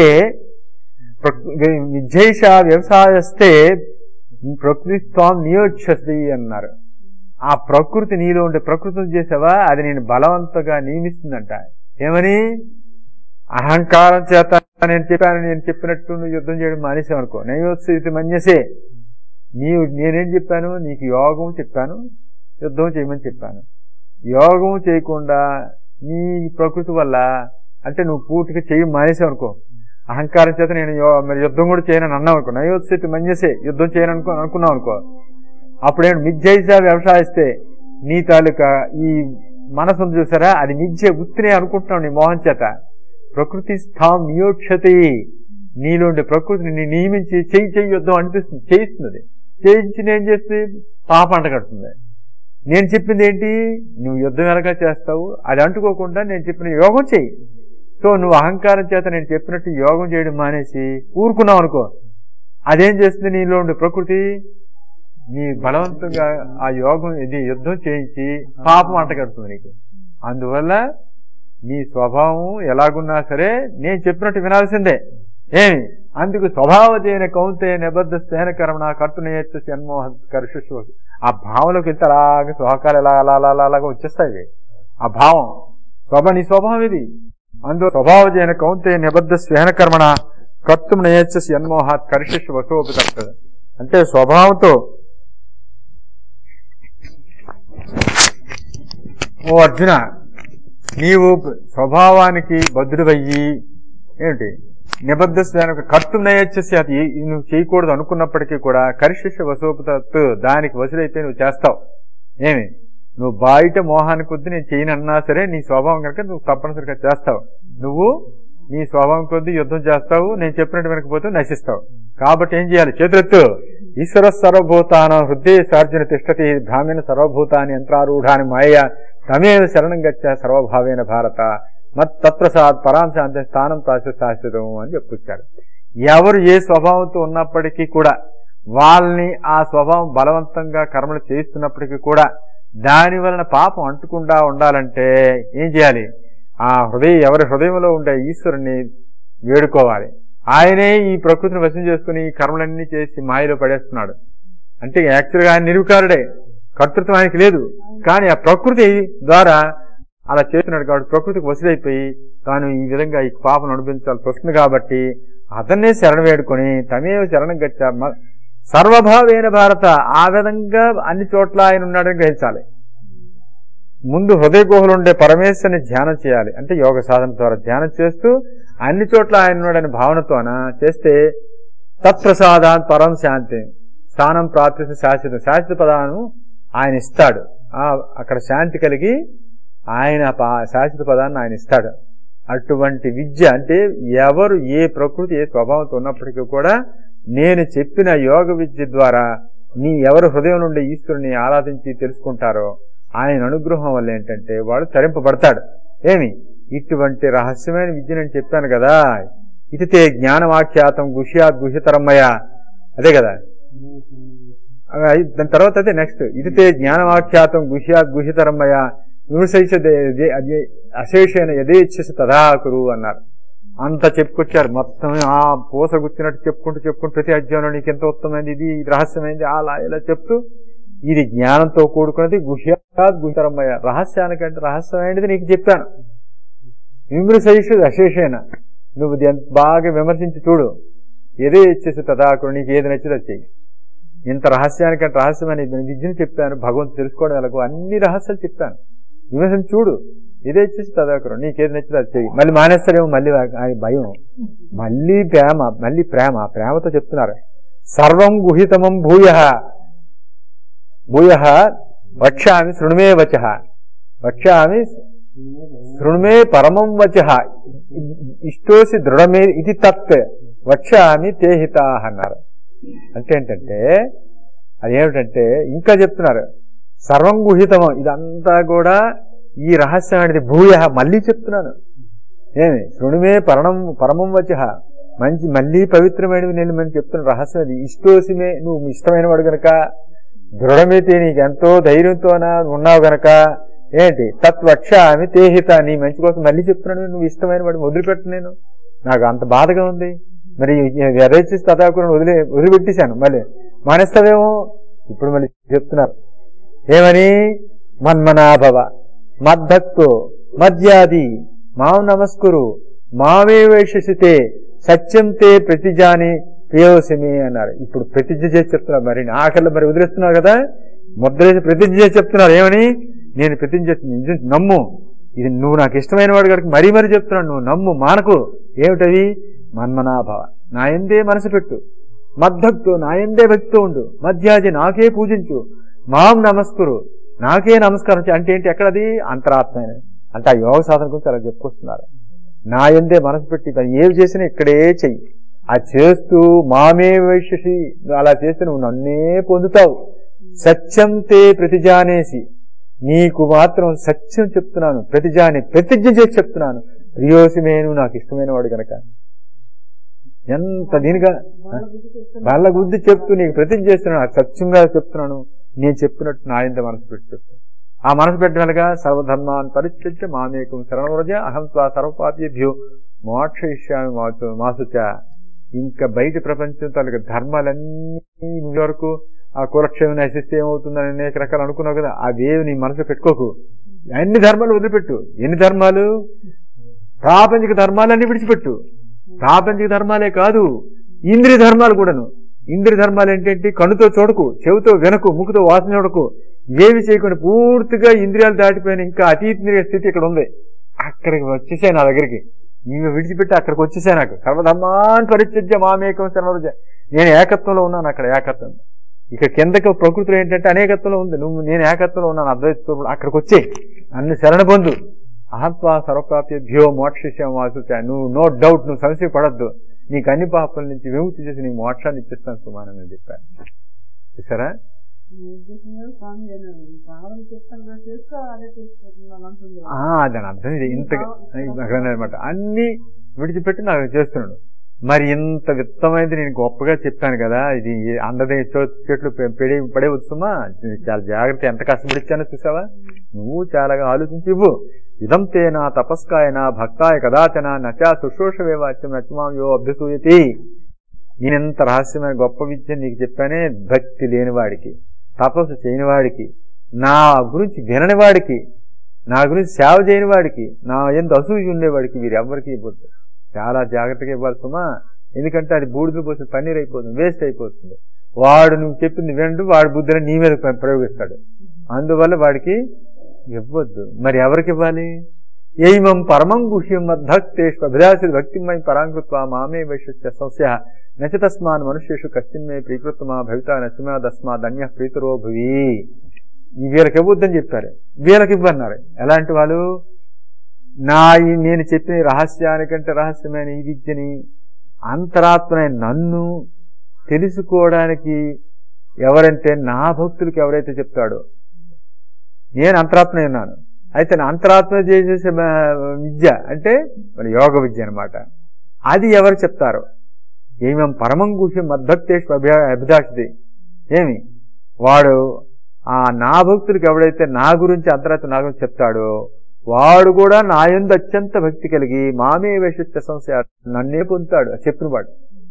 విద్యైష వ్యవసాయస్తే ప్రకృతిత్వం నియోక్షసి అన్నారు ఆ ప్రకృతి నీలో ఉండే ప్రకృతిని చేసావా అది నేను బలవంతంగా నియమిస్తుందంట ఏమని అహంకారం చేత నేను చెప్పాను నేను చెప్పినట్టు నువ్వు యుద్ధం చేయడం మానేసావనుకో నయోత్స ఇది మన్యసే నీవు నేనేం చెప్పాను నీకు యోగం చెప్పాను యుద్ధం చేయమని చెప్పాను యోగం చేయకుండా నీ ప్రకృతి వల్ల అంటే నువ్వు పూర్తిగా చేయి మానేసావు అనుకో అహంకారం చేత నేను యో- మరి యుద్ధం కూడా చేయనని అన్నావు అనుకో నయోత్సితి మన్యసే యుద్ధం చేయను అనుకో అనుకున్నావు అనుకో అప్పుడేం మిథ్యైస వ్యవసాయిస్తే నీ తాలూకా ఈ మనసును చూసారా అది మిథ్య ఉత్తినే అనుకుంటున్నావు నీ మోహం చేత ప్రకృతి స్థాం నియోక్షతి నీలోండే ప్రకృతిని నీ నియమించి చెయ్యి చెయ్యి యుద్ధం అనిపిస్తుంది చేయిస్తున్నది చేయించి ఏం చేస్తుంది పాప అంటగడుతుంది నేను చెప్పింది ఏంటి నువ్వు యుద్ధం ఎలాగా చేస్తావు అది అంటుకోకుండా నేను చెప్పిన యోగం చెయ్యి సో నువ్వు అహంకారం చేత నేను చెప్పినట్టు యోగం చేయడం మానేసి ఊరుకున్నావు అనుకో అదేం చేస్తుంది నీలో ఉండే ప్రకృతి నీ బలవంతంగా ఆ యోగం ఇది యుద్ధం చేయించి పాపం అంటగడుతుంది నీకు అందువల్ల నీ స్వభావం ఎలాగున్నా సరే నేను చెప్పినట్టు వినాల్సిందే ఏమి అందుకు స్వభావజైన కౌంతే నిబద్ధ స్థేన కర్మణ కర్తనయచ్చు జన్మోహ కర్షు ఆ భావంలోకి వెళ్తే అలాగే స్వహకాలు ఎలా అలా అలా అలా అలాగా వచ్చేస్తాయి ఇవి. ఆ భావం స్వభ నీ స్వభావం ఇది అందులో స్వభావజైన కౌంతే నిబద్ధ స్వేన కర్మణ కర్తుం నయచ్చ జన్మోహాత్ కర్షిష్ వసోపి తప్పదు అంటే స్వభావంతో ఓ అర్జున నీవు స్వభావానికి బద్రుడయ్యి ఏమిటి నిబద్ధ స్వేనకు కర్తం నయచ్చేసి అది ఏ- నువ్వు చేయకూడదు అనుకున్నప్పటికీ కూడా కరిశిష వసోపతత్తు దానికి వసులైతే నువ్వు చేస్తావు ఏమి నువ్వు బయట మోహాన్ని కొద్ది నేను చేయను అన్నా సరే నీ స్వభావం కనుక నువ్వు తప్పనిసరిగా చేస్తావు నువ్వు నీ స్వభావం కొద్ది యుద్ధం చేస్తావు నేను చెప్పినట్టు వెనకపోతే నశిస్తావు కాబట్టి ఏం చేయాలి చేతులెత్తు ఈశ్వర సర్వభూతానం హృదయ సార్జున తిష్టతి బ్రాహ్మణ సర్వభూతాన్ని యంత్రారూఢాన్ని మాయ తమేవ శరణం గచ్చ సర్వభావేన భారత మత్ తత్ప్రసాద్ పరాంశాంత స్థానం తాశ శాశ్వతం అని చెప్పుకొచ్చారు ఎవరు ఏ స్వభావంతో ఉన్నప్పటికీ కూడా వాళ్ళని ఆ స్వభావం బలవంతంగా కర్మలు చేయిస్తున్నప్పటికీ కూడా దాని వలన పాపం అంటకుండా ఉండాలంటే ఏం చేయాలి ఆ హృదయ ఎవరి హృదయంలో ఉండే ఈశ్వరుణ్ణి వేడుకోవాలి ఆయనే ఈ ప్రకృతిని వశం చేసుకుని ఈ కర్మలన్నీ చేసి మాయలో పడేస్తున్నాడు అంటే యాక్చువల్గా ఆయన నిర్వికారుడే కర్తృత్వం ఆయనకి లేదు కానీ ఆ ప్రకృతి ద్వారా అలా చేస్తున్నాడు కాబట్టి ప్రకృతికి వసిలైపోయి తాను ఈ విధంగా ఈ పాపను అనుభవించాల్సి వస్తుంది కాబట్టి అతన్నే శరణ వేడుకొని తమేవ శరణం గచ్చ మ- సర్వభావేన భారత ఆ విధంగా అన్ని చోట్ల ఆయన ఉన్నాడని గ్రహించాలి ముందు హృదయ గుహలు ఉండే పరమేశ్వరుని ధ్యానం చేయాలి అంటే యోగ సాధన ద్వారా ధ్యానం చేస్తూ అన్ని చోట్ల ఆయన ఉన్నాడని భావనతోన చేస్తే తత్ప్రసాదాన్ పరం శాంతి స్థానం ప్రాప్తి శాశ్వత శాశ్వత పదాను ఆయన ఇస్తాడు ఆ అక్కడ శాంతి కలిగి ఆయన పా- శాశ్వత పదాన్ని ఆయన ఇస్తాడు అటువంటి విద్య అంటే ఎవరు ఏ ప్రకృతి ఏ స్వభావంతో ఉన్నప్పటికీ కూడా నేను చెప్పిన యోగ విద్య ద్వారా నీ ఎవరు హృదయం నుండి ఈశ్వరుని ఆరాధించి తెలుసుకుంటారో ఆయన అనుగ్రహం వల్ల ఏంటంటే వాడు తరింపబడతాడు ఏమి ఇటువంటి రహస్యమైన విద్య నేను చెప్పాను కదా ఇటితే జ్ఞానవాఖ్యాతం గుహ్యాత్ గుహ్యతరమ్మయ అదే కదా అవి దాని తర్వాత అదే నెక్స్ట్ ఇదితే జ్ఞానవాఖ్యాతం గుహ్యాత్ గుహ్యతరమ్మయ విమర్శించ అశేషమైన యథేచ్ఛసి తదాకురు అన్నారు అంత చెప్పుకొచ్చారు మొత్తం ఆ పూస గుచ్చినట్టు చెప్పుకుంటూ చెప్పుకుంటూ ప్రతి అధ్యాయంలో నీకు ఎంత ఉత్తమైంది ఇది ఇది రహస్యమైంది అలా ఇలా చెప్తూ ఇది జ్ఞానంతో కూడుకున్నది గుహ్యాత్ గుహ్యతరమ్మయ రహస్యానికంటే రహస్యమైనది నీకు చెప్పాను విమర్శించు అశేషేన నువ్వు ఇది ఎంత బాగా విమర్శించి చూడు ఏదే ఇచ్చేసి తదాకుడు నీకు ఏది నచ్చితే అది చెయ్యి ఇంత రహస్యానికంటే రహస్యమైన విద్యను చెప్పాను భగవంతు తెలుసుకోవడం ఎలాగో అన్ని రహస్యాలు చెప్పాను విమర్శించి చూడు ఇదే ఇచ్చేసి తదాకుడు నీకేది నచ్చితే అది చెయ్యి మళ్ళీ మానేస్తాడేమో మళ్ళీ ఆ భయం మళ్ళీ ప్రేమ మళ్ళీ ప్రేమ ప్రేమతో చెప్తున్నారు సర్వం గుహితమం భూయ భూయ వక్ష్యామి శృణుమే వచ వక్ష్యామి శృణుమే పరమం వచ ఇష్టోసి దృఢమే ఇది తత్ వక్ష్యామి తేహిత అన్నారు అంటే ఏంటంటే అదేమిటంటే ఇంకా చెప్తున్నారు సర్వం గుహితమం ఇదంతా కూడా ఈ రహస్యం అనేది భూయ మళ్ళీ చెప్తున్నాను ఏమి శృణుమే పరణం పరమం వచ మంచి మళ్ళీ పవిత్రమైనవి నేను మేము చెప్తున్న రహస్యం అది ఇష్టోసిమే నువ్వు ఇష్టమైన వాడు గనక దృఢమైతే నీకు ఎంతో ధైర్యంతోన ఉన్నావు గనక ఏంటి తత్వక్షామి తేహిత నీ మంచి కోసం మళ్ళీ చెప్తున్నాను నువ్వు ఇష్టమైన వాడిని వదిలిపెట్టు నేను నాకు అంత బాధగా ఉంది మరి ఎర్రచ్చి తదాకులను వదిలే వదిలిపెట్టేశాను మళ్ళీ మానేస్తావేమో ఇప్పుడు మళ్ళీ చెప్తున్నారు ఏమని మన్మనాభవ మద్దక్తో మద్యాది మాం నమస్కురు మామే వేషసితే సత్యం తే ప్రతిజాని ప్రియోసమి అన్నారు ఇప్పుడు ప్రతిజ్ఞ చేసి చెప్తున్నారు మరి ఆఖరిలో మరి వదిలేస్తున్నారు కదా ముద్ర వేసి ప్రతిజ్ఞ చేసి చెప్తున్నారు ఏమని నేను ప్రతిజ్ఞ చేస్తున్నాను నిజం నమ్ము ఇది నువ్వు నాకు ఇష్టమైన వాడు కనుక మరీ మరీ చెప్తున్నాను నువ్వు నమ్ము మానకు ఏమిటవి మన్మనాభవ నా ఎందే మనసు పెట్టు మద్భక్తు నా ఎందే భక్తితో ఉండు మధ్యాది నాకే పూజించు మాం నమస్కురు నాకే నమస్కారం చే- అంటే ఏంటి ఎక్కడది అంతరాత్మైన అంటే ఆ యోగ సాధన గురించి అలా చెప్పుకొస్తున్నారు నా ఎందే మనసు పెట్టి దాన్ని ఏవి చేసినా ఇక్కడే చెయ్యి అది చేస్తూ మామే వైశ్యసి అలా చేస్తే నువ్వు నన్నే పొందుతావు సత్యం తే ప్రతిజానేసి నీకు మాత్రం సత్యం చెప్తున్నాను ప్రతిజాని ప్రతిజ్ఞ చేసి చెప్తున్నాను ప్రియోసిమేను నాకు ఇష్టమైన వాడు గనక ఎంత దీనిగా వాళ్ళ బుద్ధి చెప్తున్నా వాళ్ళ గుద్ది చెప్తూ నీకు ప్రతిజ్ఞ చేస్తున్నాను నాకు సత్యంగా చెప్తున్నాను నేను చెప్పినట్టు నా ఇంత మనసు పెట్టి చెప్తాను ఆ మనసు పెట్టగలగా సర్వధర్మాన్ని పరిత్యజ్య మామేకం శరణవ్రజ అహం స్వా సర్వపాపేభ్యో మోక్షయిష్యామి మాసు మాసుచ ఇంకా బయట ప్రపంచం తాలూకు ధర్మాలన్నీ నువ్వు వరకు ఆ కులక్షేమం నశిస్తే ఏమవుతుందని అనేక రకాలు అనుకున్నావు కదా అవేవి నీ మనసు పెట్టుకోకు అన్ని ధర్మాలు వదిలిపెట్టు ఎన్ని ధర్మాలు ప్రాపంచిక ధర్మాలన్నీ విడిచిపెట్టు ప్రాపంచిక ధర్మాలే కాదు ఇంద్రియ ధర్మాలు కూడాను ఇంద్రియ ధర్మాలు ఏంటంటే కన్నుతో చూడకు చెవితో వినకు ముక్కుతో వాసన చూడకు ఏమి చేయకుండా పూర్తిగా ఇంద్రియాలు దాటిపోయిన ఇంకా అతీంద్రియ స్థితి ఇక్కడ ఉంది అక్కడికి వచ్చేసాయి నా దగ్గరికి ఇవి విడిచిపెట్టి అక్కడికి వచ్చేసాయి నాకు సర్వధర్మాన్ పరిత్యజ్య మామేకం సర్వజ నేను ఏకత్వంలో ఉన్నాను అక్కడ ఏకత్వం ఇక కిందకి ప్రకృతిలో ఏంటంటే అనేకత్వంలో ఉంది నువ్వు నేను ఏకత్వంలో ఉన్నాను అద్వైత అక్కడికి వచ్చే అన్ని శరణ పొందు అహత్వా సర్వప్రాప్యభ్యో మోక్షిష్యం వాసుచ నువ్వు నో డౌట్ నువ్వు సంశయ పడద్దు నీకు అన్ని పాపల నుంచి విముక్తి చేసి నీకు మోక్షాన్ని ఇచ్చిస్తాను సుమానని అని చెప్పాను చూసారా నా ఉద్దేశం లేదు స్వామి నేను భావన చెప్తాను కదా, చేస్తా అదే చేసుకుంటుంది అని అంటుంది ఆ, దాని అర్థం ఇది ఇంతగా అనమాట అన్ని విడిచిపెట్టి నాకు చేస్తున్నాడు మరి ఇంత విత్తమైంది నేను గొప్పగా చెప్పాను కదా ఇది అందరి చెట్లు పె- పెడి పడే వస్తుమా చాలా జాగ్రత్త ఎంత కష్టపడిచ్చానో చూసావా నువ్వు చాలా ఆలోచించి ఇవ్వు ఇదం తేన తపస్కాయన భక్తాయ కదాచన నచా శుశ్రూషవే వాచ్యం నచమాం యో అభ్యసూయతి నేనెంత రహస్యమైన గొప్ప విద్య నీకు చెప్పానే భక్తి లేనివాడికి తపస్సు చేయనివాడికి నా గురించి వినని వాడికి నా గురించి సేవ చేయని వాడికి నా ఎంత అసూయ ఉండేవాడికి వీరెవ్వరికి ఇవ్వద్దు చాలా జాగ్రత్తగా ఇవ్వాలి సుమా ఎందుకంటే అది బూడిదలు పోసిన పన్నీర్ అయిపోతుంది వేస్ట్ అయిపోతుంది వాడు నువ్వు చెప్పింది వినడు వాడి బుద్ధిని నీ మీద ప్ర- ప్రయోగిస్తాడు అందువల్ల వాడికి ఇవ్వద్దు మరి ఎవరికి ఇవ్వాలి ఏమం పరమం గుహ్యం మద్భక్తేషు అభిలాషి భక్తిమై పరాంకృత్వ మామే వైశ్య సంశయ నచ తస్మాన్ మనుష్యేషు కశ్చిన్మే ప్రీకృతమా భవిత నచమా తస్మాద్ అన్య ప్రీతురో భువి ఈ వీళ్ళకి ఇవ్వద్దని చెప్పారు వీళ్ళకి ఇవ్వన్నారు ఎలాంటి వాళ్ళు నా ఈ నేను చెప్పిన ఈ రహస్యానికంటే రహస్యమైన ఈ విద్యని అంతరాత్మైన నన్ను తెలుసుకోవడానికి ఎవరంటే నా భక్తులకు ఎవరైతే చెప్తాడో నేను అంతరాత్మ ఉన్నాను అయితే నా అంతరాత్మ చేసే ఆ, విద్య అంటే మన యోగ విద్య అనమాట అది ఎవరు చెప్తారో ఏమేం పరమం కూర్చొని మద్భక్తేషు అభి అభిదాషిది ఏమి వాడు ఆ నా భక్తుడికి ఎవడైతే నా గురించి అంతరాత్మ నా గురించి చెప్తాడో వాడు కూడా నా యందు అత్యంత భక్తి కలిగి మామే వేషిత్య సంశయ నన్నే పొందుతాడు ఆ చెప్పినవాడు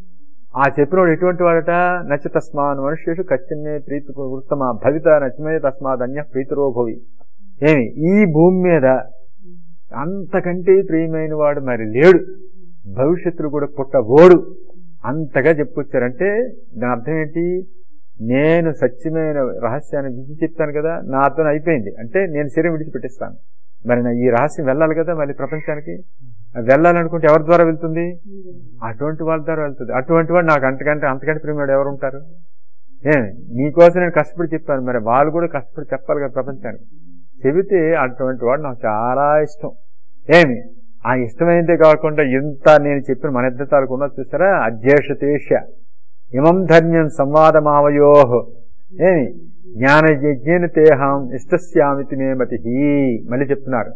ఆ చెప్పినవాడు ఎటువంటి వాడట నచ్చ తస్మాన్ మనుష్యేషు కచ్చిన్నే ప్రీతి వృత్తమ భవిత నచ్చమే తస్మాత్ అన్య ప్రీతిరోభవి ఏమి ఈ భూమి మీద అంతకంటే ప్రియమైన వాడు మరి లేడు భవిష్యత్తులో కూడా పుట్టబోడు అంతగా చెప్పుకొచ్చారంటే దాని అర్థం ఏంటి నేను సత్యమైన రహస్యాన్ని విధి చెప్తాను కదా నాతో అయిపోయింది అంటే నేను శరీరం విడిచిపెట్టిస్తాను మరి నా ఈ రహస్యం వెళ్ళాలి కదా మళ్ళీ ప్రపంచానికి అది వెళ్ళాలనుకుంటే ఎవరి ద్వారా వెళ్తుంది అటువంటి వాళ్ళ ద్వారా వెళ్తుంది అటువంటి వాడు నాకు అంతకంటే అంతకంటే ప్రేమడు ఎవరు ఉంటారు ఏమి నీకోసం నేను కష్టపడి చెప్పాను మరి వాళ్ళు కూడా కష్టపడి చెప్పాలి కదా ప్రపంచానికి చెబితే అటువంటి వాడు నాకు చాలా ఇష్టం ఏమి ఆ ఇష్టమైనదే కాకుండా ఇంత నేను చెప్పిన మన ఇద్దరు తాలూకు ఉన్నది చూసారా అధ్యేషతేష ఇమం ధన్యం సంవాదమావయో ఏమి జ్ఞాన యజ్ఞేన తేహం ఇష్టస్యామితి మే మతి మళ్ళీ చెప్తున్నారు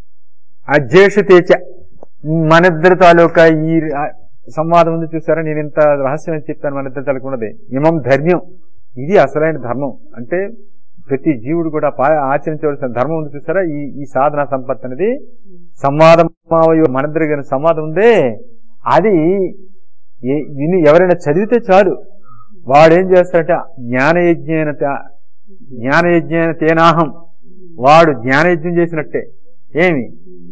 అధ్యేషతేచ మన ఇద్దరి తాలూకా ఈ ఆ, సంవాదం ఉంది చూసారా నేను ఇంత రహస్యం చెప్పాను మన ఇద్దరి తాలూకు ఉన్నది ఇమం ధర్మ్యం ఇది అసలైన ధర్మం అంటే ప్రతి జీవుడు కూడా పా- ఆచరించవలసిన ధర్మం ఉంది చూసారా ఈ ఈ సాధన సంపత్తి అనేది సంవాదం మన ఇద్దరి గారి సంవాదం ఉందే అది ఏ- విని ఎవరైనా చదివితే చాలు వాడేం చేస్తాడంటే జ్ఞానయజ్ఞేన తే- జ్ఞానయజ్ఞేన తేనాహం వాడు జ్ఞానయజ్ఞం చేసినట్టే ఏమి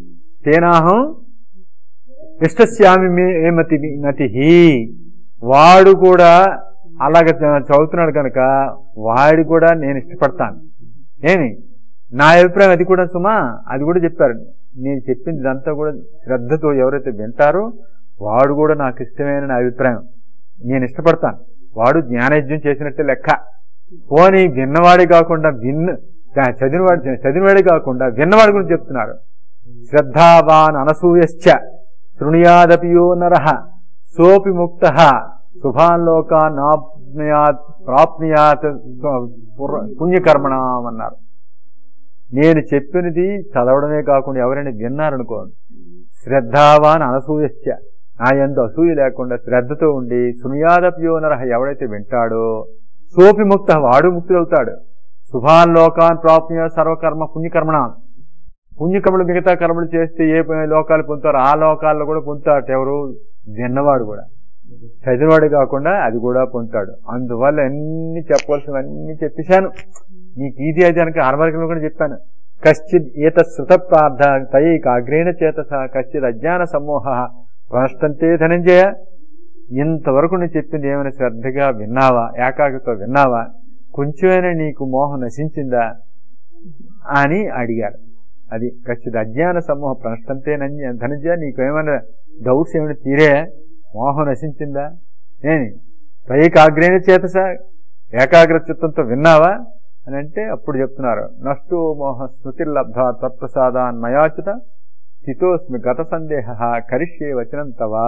తేనాహం ఇష్టస్యామి మే- ఏ మతి మతి వాడు కూడా అలాగ చ- చదువుతున్నాడు కనుక వాడి కూడా నేను ఇష్టపడతాను ఏమి నా అభిప్రాయం అది కూడా సుమా అది కూడా చెప్పారు నేను చెప్పింది ఇదంతా కూడా శ్రద్ధతో ఎవరైతే వింటారో వాడు కూడా నాకు ఇష్టమైన నా అభిప్రాయం నేను ఇష్టపడతాను వాడు జ్ఞానయజ్ఞం చేసినట్టే లెక్క పోనీ విన్నవాడే కాకుండా విన్న చదివినవాడు చదివినవాడే కాకుండా విన్నవాడి గురించి చెప్తున్నారు శ్రద్ధావాన్ అనసూయశ్చ శృణుయాదపియో నర సోపి ముక్త శుభాన్లోకాన్నాప్నుయాత్ ప్రాప్నుయాత్ పుణ్యకర్మణం అన్నారు నేను చెప్పినది చదవడమే కాకుండా ఎవరైనా విన్నారనుకోండి శ్రద్ధావాన్ అనసూయశ్చ నా ఎందు అసూయ లేకుండా శ్రద్ధతో ఉండి శృణుయాదప్యో నరహ ఎవడైతే వింటాడో సోపి ముక్త వాడు ముక్తుడవుతాడు శుభాన్ లోకాన్ ప్రాప్య సర్వకర్మ పుణ్యకర్మణ పుణ్యకర్మలు మిగతా కర్మలు చేస్తే ఏ లోకాలు పొందుతారో ఆ లోకాల్లో కూడా పొందుతాడు ఎవరు విన్నవాడు కూడా చదివినవాడు కాకుండా అది కూడా పొందుతాడు అందువల్ల అన్ని చెప్పవలసినవన్నీ చెప్పేశాను నీకు ఇది అది అనక అరవరకలు కూడా చెప్పాను కశ్చిత్ ఏత శృత ప్రార్థ తైక అగ్రేణ చేతస కశ్చిత్ అజ్ఞాన సమూహ ప్రనష్టంతే ధనంజయ ఇంతవరకు నేను చెప్పింది ఏమైనా శ్రద్ధగా విన్నావా ఏకాగ్రతో విన్నావా కొంచెమైనా నీకు మోహం నశించిందా అని అడిగారు అది ఖచ్చిత అజ్ఞాన సమూహ ప్రనష్టంతే నంజ- ధనంజయ నీకు ఏమైనా డౌట్స్ ఏమైనా తీరే మోహం నశించిందా ఏని పైకాగ్రేణ చేతస ఏకాగ్ర చిత్తంతో విన్నావా అని అంటే అప్పుడు చెప్తున్నారు నష్టో మోహ స్మృతిర్లబ్ధ తత్ప్రసాదాన్ మయాచుత స్థితోస్మి గత సందేహ కరిష్యే వచనం తవా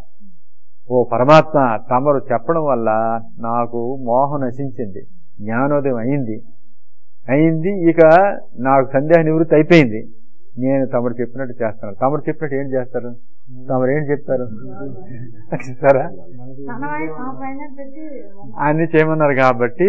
ఓ పరమాత్మ తమరు చెప్పడం వల్ల నాకు మోహం నశించింది జ్ఞానోదయం అయింది అయింది ఇక నాకు సందేహ నివృత్తి అయిపోయింది నేను తమరు చెప్పినట్టు చేస్తాను తమరు చెప్పినట్టు ఏం చేస్తారు తమరు ఏం చెప్తారు సరే తన వై- ఆ పైన పెట్టి అన్ని చేయమన్నారు కాబట్టి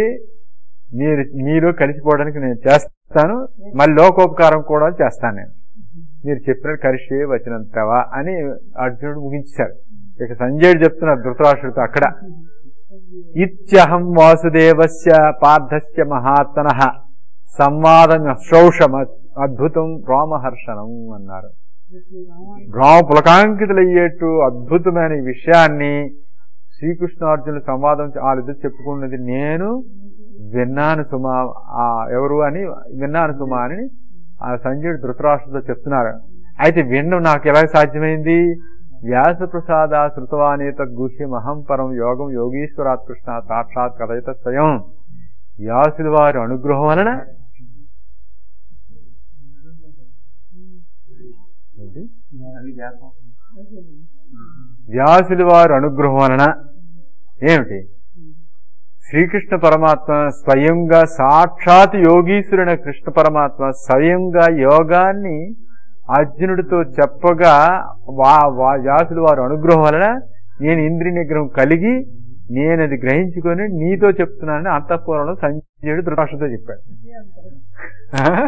మీరు మీరు కలిసిపోవడానికి నేను చేస్తాను మళ్ళీ లోకోపకారం కూడా చేస్తాను నేను మీరు చెప్పినట్టు కరిషే వచ్చినంతవా అని అర్జునుడు ముగించారు ఇక సంజయుడు చెప్తున్నారు ధృతరాష్ట్రుడితో అక్కడ ఇత్యహం వాసుదేవస్య పార్థస్య మహాత్మన సంవాదం అశ్రౌషం అద్భుతం రామహర్షణం అన్నారు రామ పులకాంకితులయ్యేట్టు అద్భుతమైన ఈ విషయాన్ని శ్రీకృష్ణార్జునుల సంవాదం వాళ్ళిద్దరు చెప్పుకున్నది నేను విన్నాను సుమా ఆ ఎవరు అని విన్నాను సుమా అని ఆ సంజయుడు ధృతరాష్ట్రతో చెప్తున్నారు అయితే వినడం నాకు ఎలా సాధ్యమైంది వ్యాస ప్రసాద శృతవానేత గుహ్యమహం పరం యోగం యోగీశ్వరాత్ కృష్ణ సాక్షాత్ కథయిత స్వయం వ్యాసుల వారి అనుగ్రహం వలన ఏంటి? వ్యాసుల వారి అనుగ్రహం వలన ఏమిటి శ్రీకృష్ణ పరమాత్మ స్వయంగా సాక్షాత్ యోగీశ్వరుని కృష్ణ పరమాత్మ స్వయంగా యోగాన్ని అర్జునుడితో చెప్పగా వా వా- వ్యాసుల వారి అనుగ్రహం వలన నేను ఇంద్రియ నిగ్రహం కలిగి నేను అది గ్రహించుకొని నీతో చెప్తున్నానని అంతఃపురంలో సంజయుడు ధృతరాష్ట్రతో చెప్పాడు ఆ?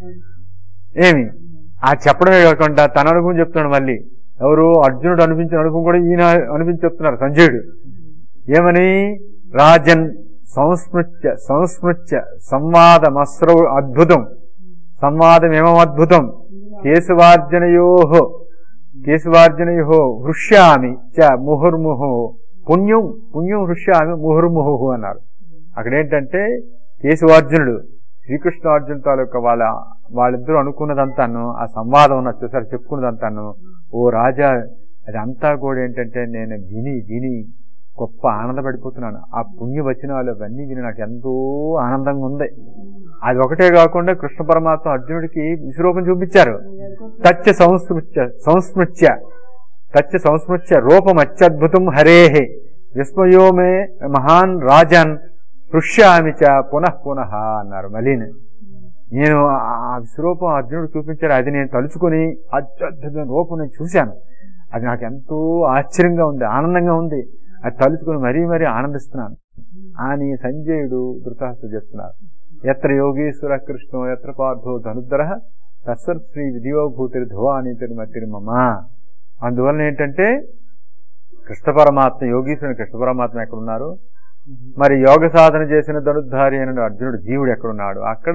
ఏమి ఆ చెప్పడమే కాకుండా తన అనుభవం చెప్తున్నాడు మళ్ళీ ఎవరు అర్జునుడు అనిపించిన అనుభవం కూడా ఈయన అనిపించి చెప్తున్నారు సంజయుడు ఏమని రాజన్ సంస్మృత్య సంస్మృత్య సంవాదమస్రౌ అద్భుతం సంవాదం ఏమద్భుతం కేశవార్జనయో కేశవార్జనయో హృష్యామి చ ముహుర్ముహు పుణ్యం పుణ్యం హృష్యామి ముహుర్ముహు అన్నారు అక్కడ ఏంటంటే కేశవార్జునుడు శ్రీకృష్ణార్జున తాలూకా వాళ్ళ వాళ్ళిద్దరూ అనుకున్నదంతాను ఆ సంవాదం ఉన్నది చూసారు చెప్పుకున్నదంతాను ఓ రాజా అదంతా కూడా ఏంటంటే నేను విని విని గొప్ప ఆనందపడిపోతున్నాను ఆ పుణ్య వచనాలు అవన్నీ విని నాకు ఎంతో ఆనందంగా ఉంది అది ఒకటే కాకుండా కృష్ణ పరమాత్మ అర్జునుడికి విశ్వరూపం చూపించారు తచ్చ సంస్మృత్య సంస్మృత్య తచ్చ సంస్మృత్య రూపం అత్యద్భుతం హరేహే విస్మయో మే మహాన్ రాజన్ హృష్యామి చ పునః పునః అన్నారు మళ్ళీని నేను ఆ- ఆ విశ్వరూపం అర్జునుడు చూపించాడు అది నేను తలుచుకొని అత్యద్భుతమైన రూపం నేను చూశాను అది నాకు ఎంతో ఆశ్చర్యంగా ఉంది ఆనందంగా ఉంది అది తలుచుకొని మరీ మరీ ఆనందిస్తున్నాను అని సంజయుడు ధృతరాష్ట్రుడు చెప్తున్నారు ఎత్ర యోగేశ్వర కృష్ణో ఎత్ర పార్థో ధనుద్ధర తస్సర్ శ్రీ విధియోభూతిరి ధువానీతిరి మట్టిరి మమ అందువలన ఏంటంటే కృష్ణ పరమాత్మ యోగీశ్వరుని కృష్ణ పరమాత్మ ఎక్కడున్నారు మరి యోగ సాధన చేసిన ధనుద్ధారి అయిన అర్జునుడు జీవుడు ఎక్కడున్నాడు అక్కడ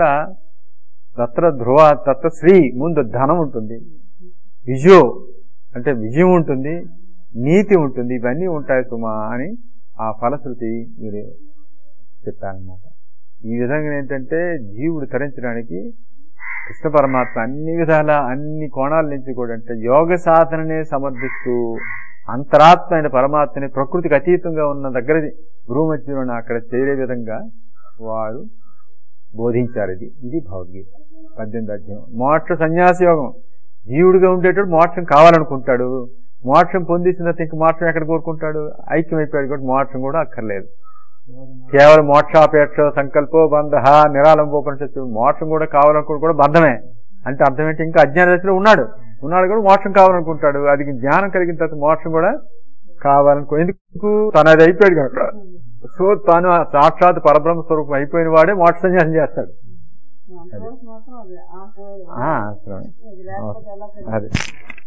తత్ర ధ్రువ తత్ర శ్రీ ముందు ధనం ఉంటుంది విజయో అంటే విజయం ఉంటుంది నీతి ఉంటుంది ఇవన్నీ ఉంటాయి సుమా అని ఆ ఫలశ్రుతి మీరు చెప్పారన్నమాట ఈ విధంగా ఏంటంటే జీవుడు తరించడానికి కృష్ణ పరమాత్మ అన్ని విధాల అన్ని కోణాల నుంచి కూడా అంటే యోగ సాధననే సమర్థిస్తూ అంతరాత్మ అయిన పరమాత్మని ప్రకృతికి అతీతంగా ఉన్న దగ్గర గురుమధ్యులను అక్కడ చేరే విధంగా వారు బోధించారు ఇది ఇది భగవద్గీత పద్దెనిమిది అధ్యాయం మోక్ష సన్యాస యోగం జీవుడిగా ఉండేటప్పుడు మోక్షం కావాలనుకుంటాడు మోక్షం పొందేసిన తర్వాత ఇంక మోక్షం ఎక్కడ కోరుకుంటాడు ఐక్యం అయిపోయాడు కాబట్టి మోక్షం కూడా అక్కర్లేదు కేవలం మోక్షాపేక్ష సంకల్పో బంధ నిరాలంబోపనిషత్తు మోక్షం కూడా కావాలనుకోవడం కూడా బంధమే అంటే అర్థం ఏంటి ఇంకా అజ్ఞాన దశలో ఉన్నాడు ఉన్నాడు కూడా మోక్షం కావాలనుకుంటాడు అది జ్ఞానం కలిగిన తర్వాత మోక్షం కూడా కావాలనుకో ఎందుకు తను అది అయిపోయాడు కనుక సో తాను ఆ సాక్షాత్ పరబ్రహ్మ స్వరూపం అయిపోయిన వాడే మోక్ష సన్యాసం చేస్తాడు అంతవరకు మాత్రం అది ఆ కోరిక. ఆ, అసలు అది లేకపోతే ఎలా అది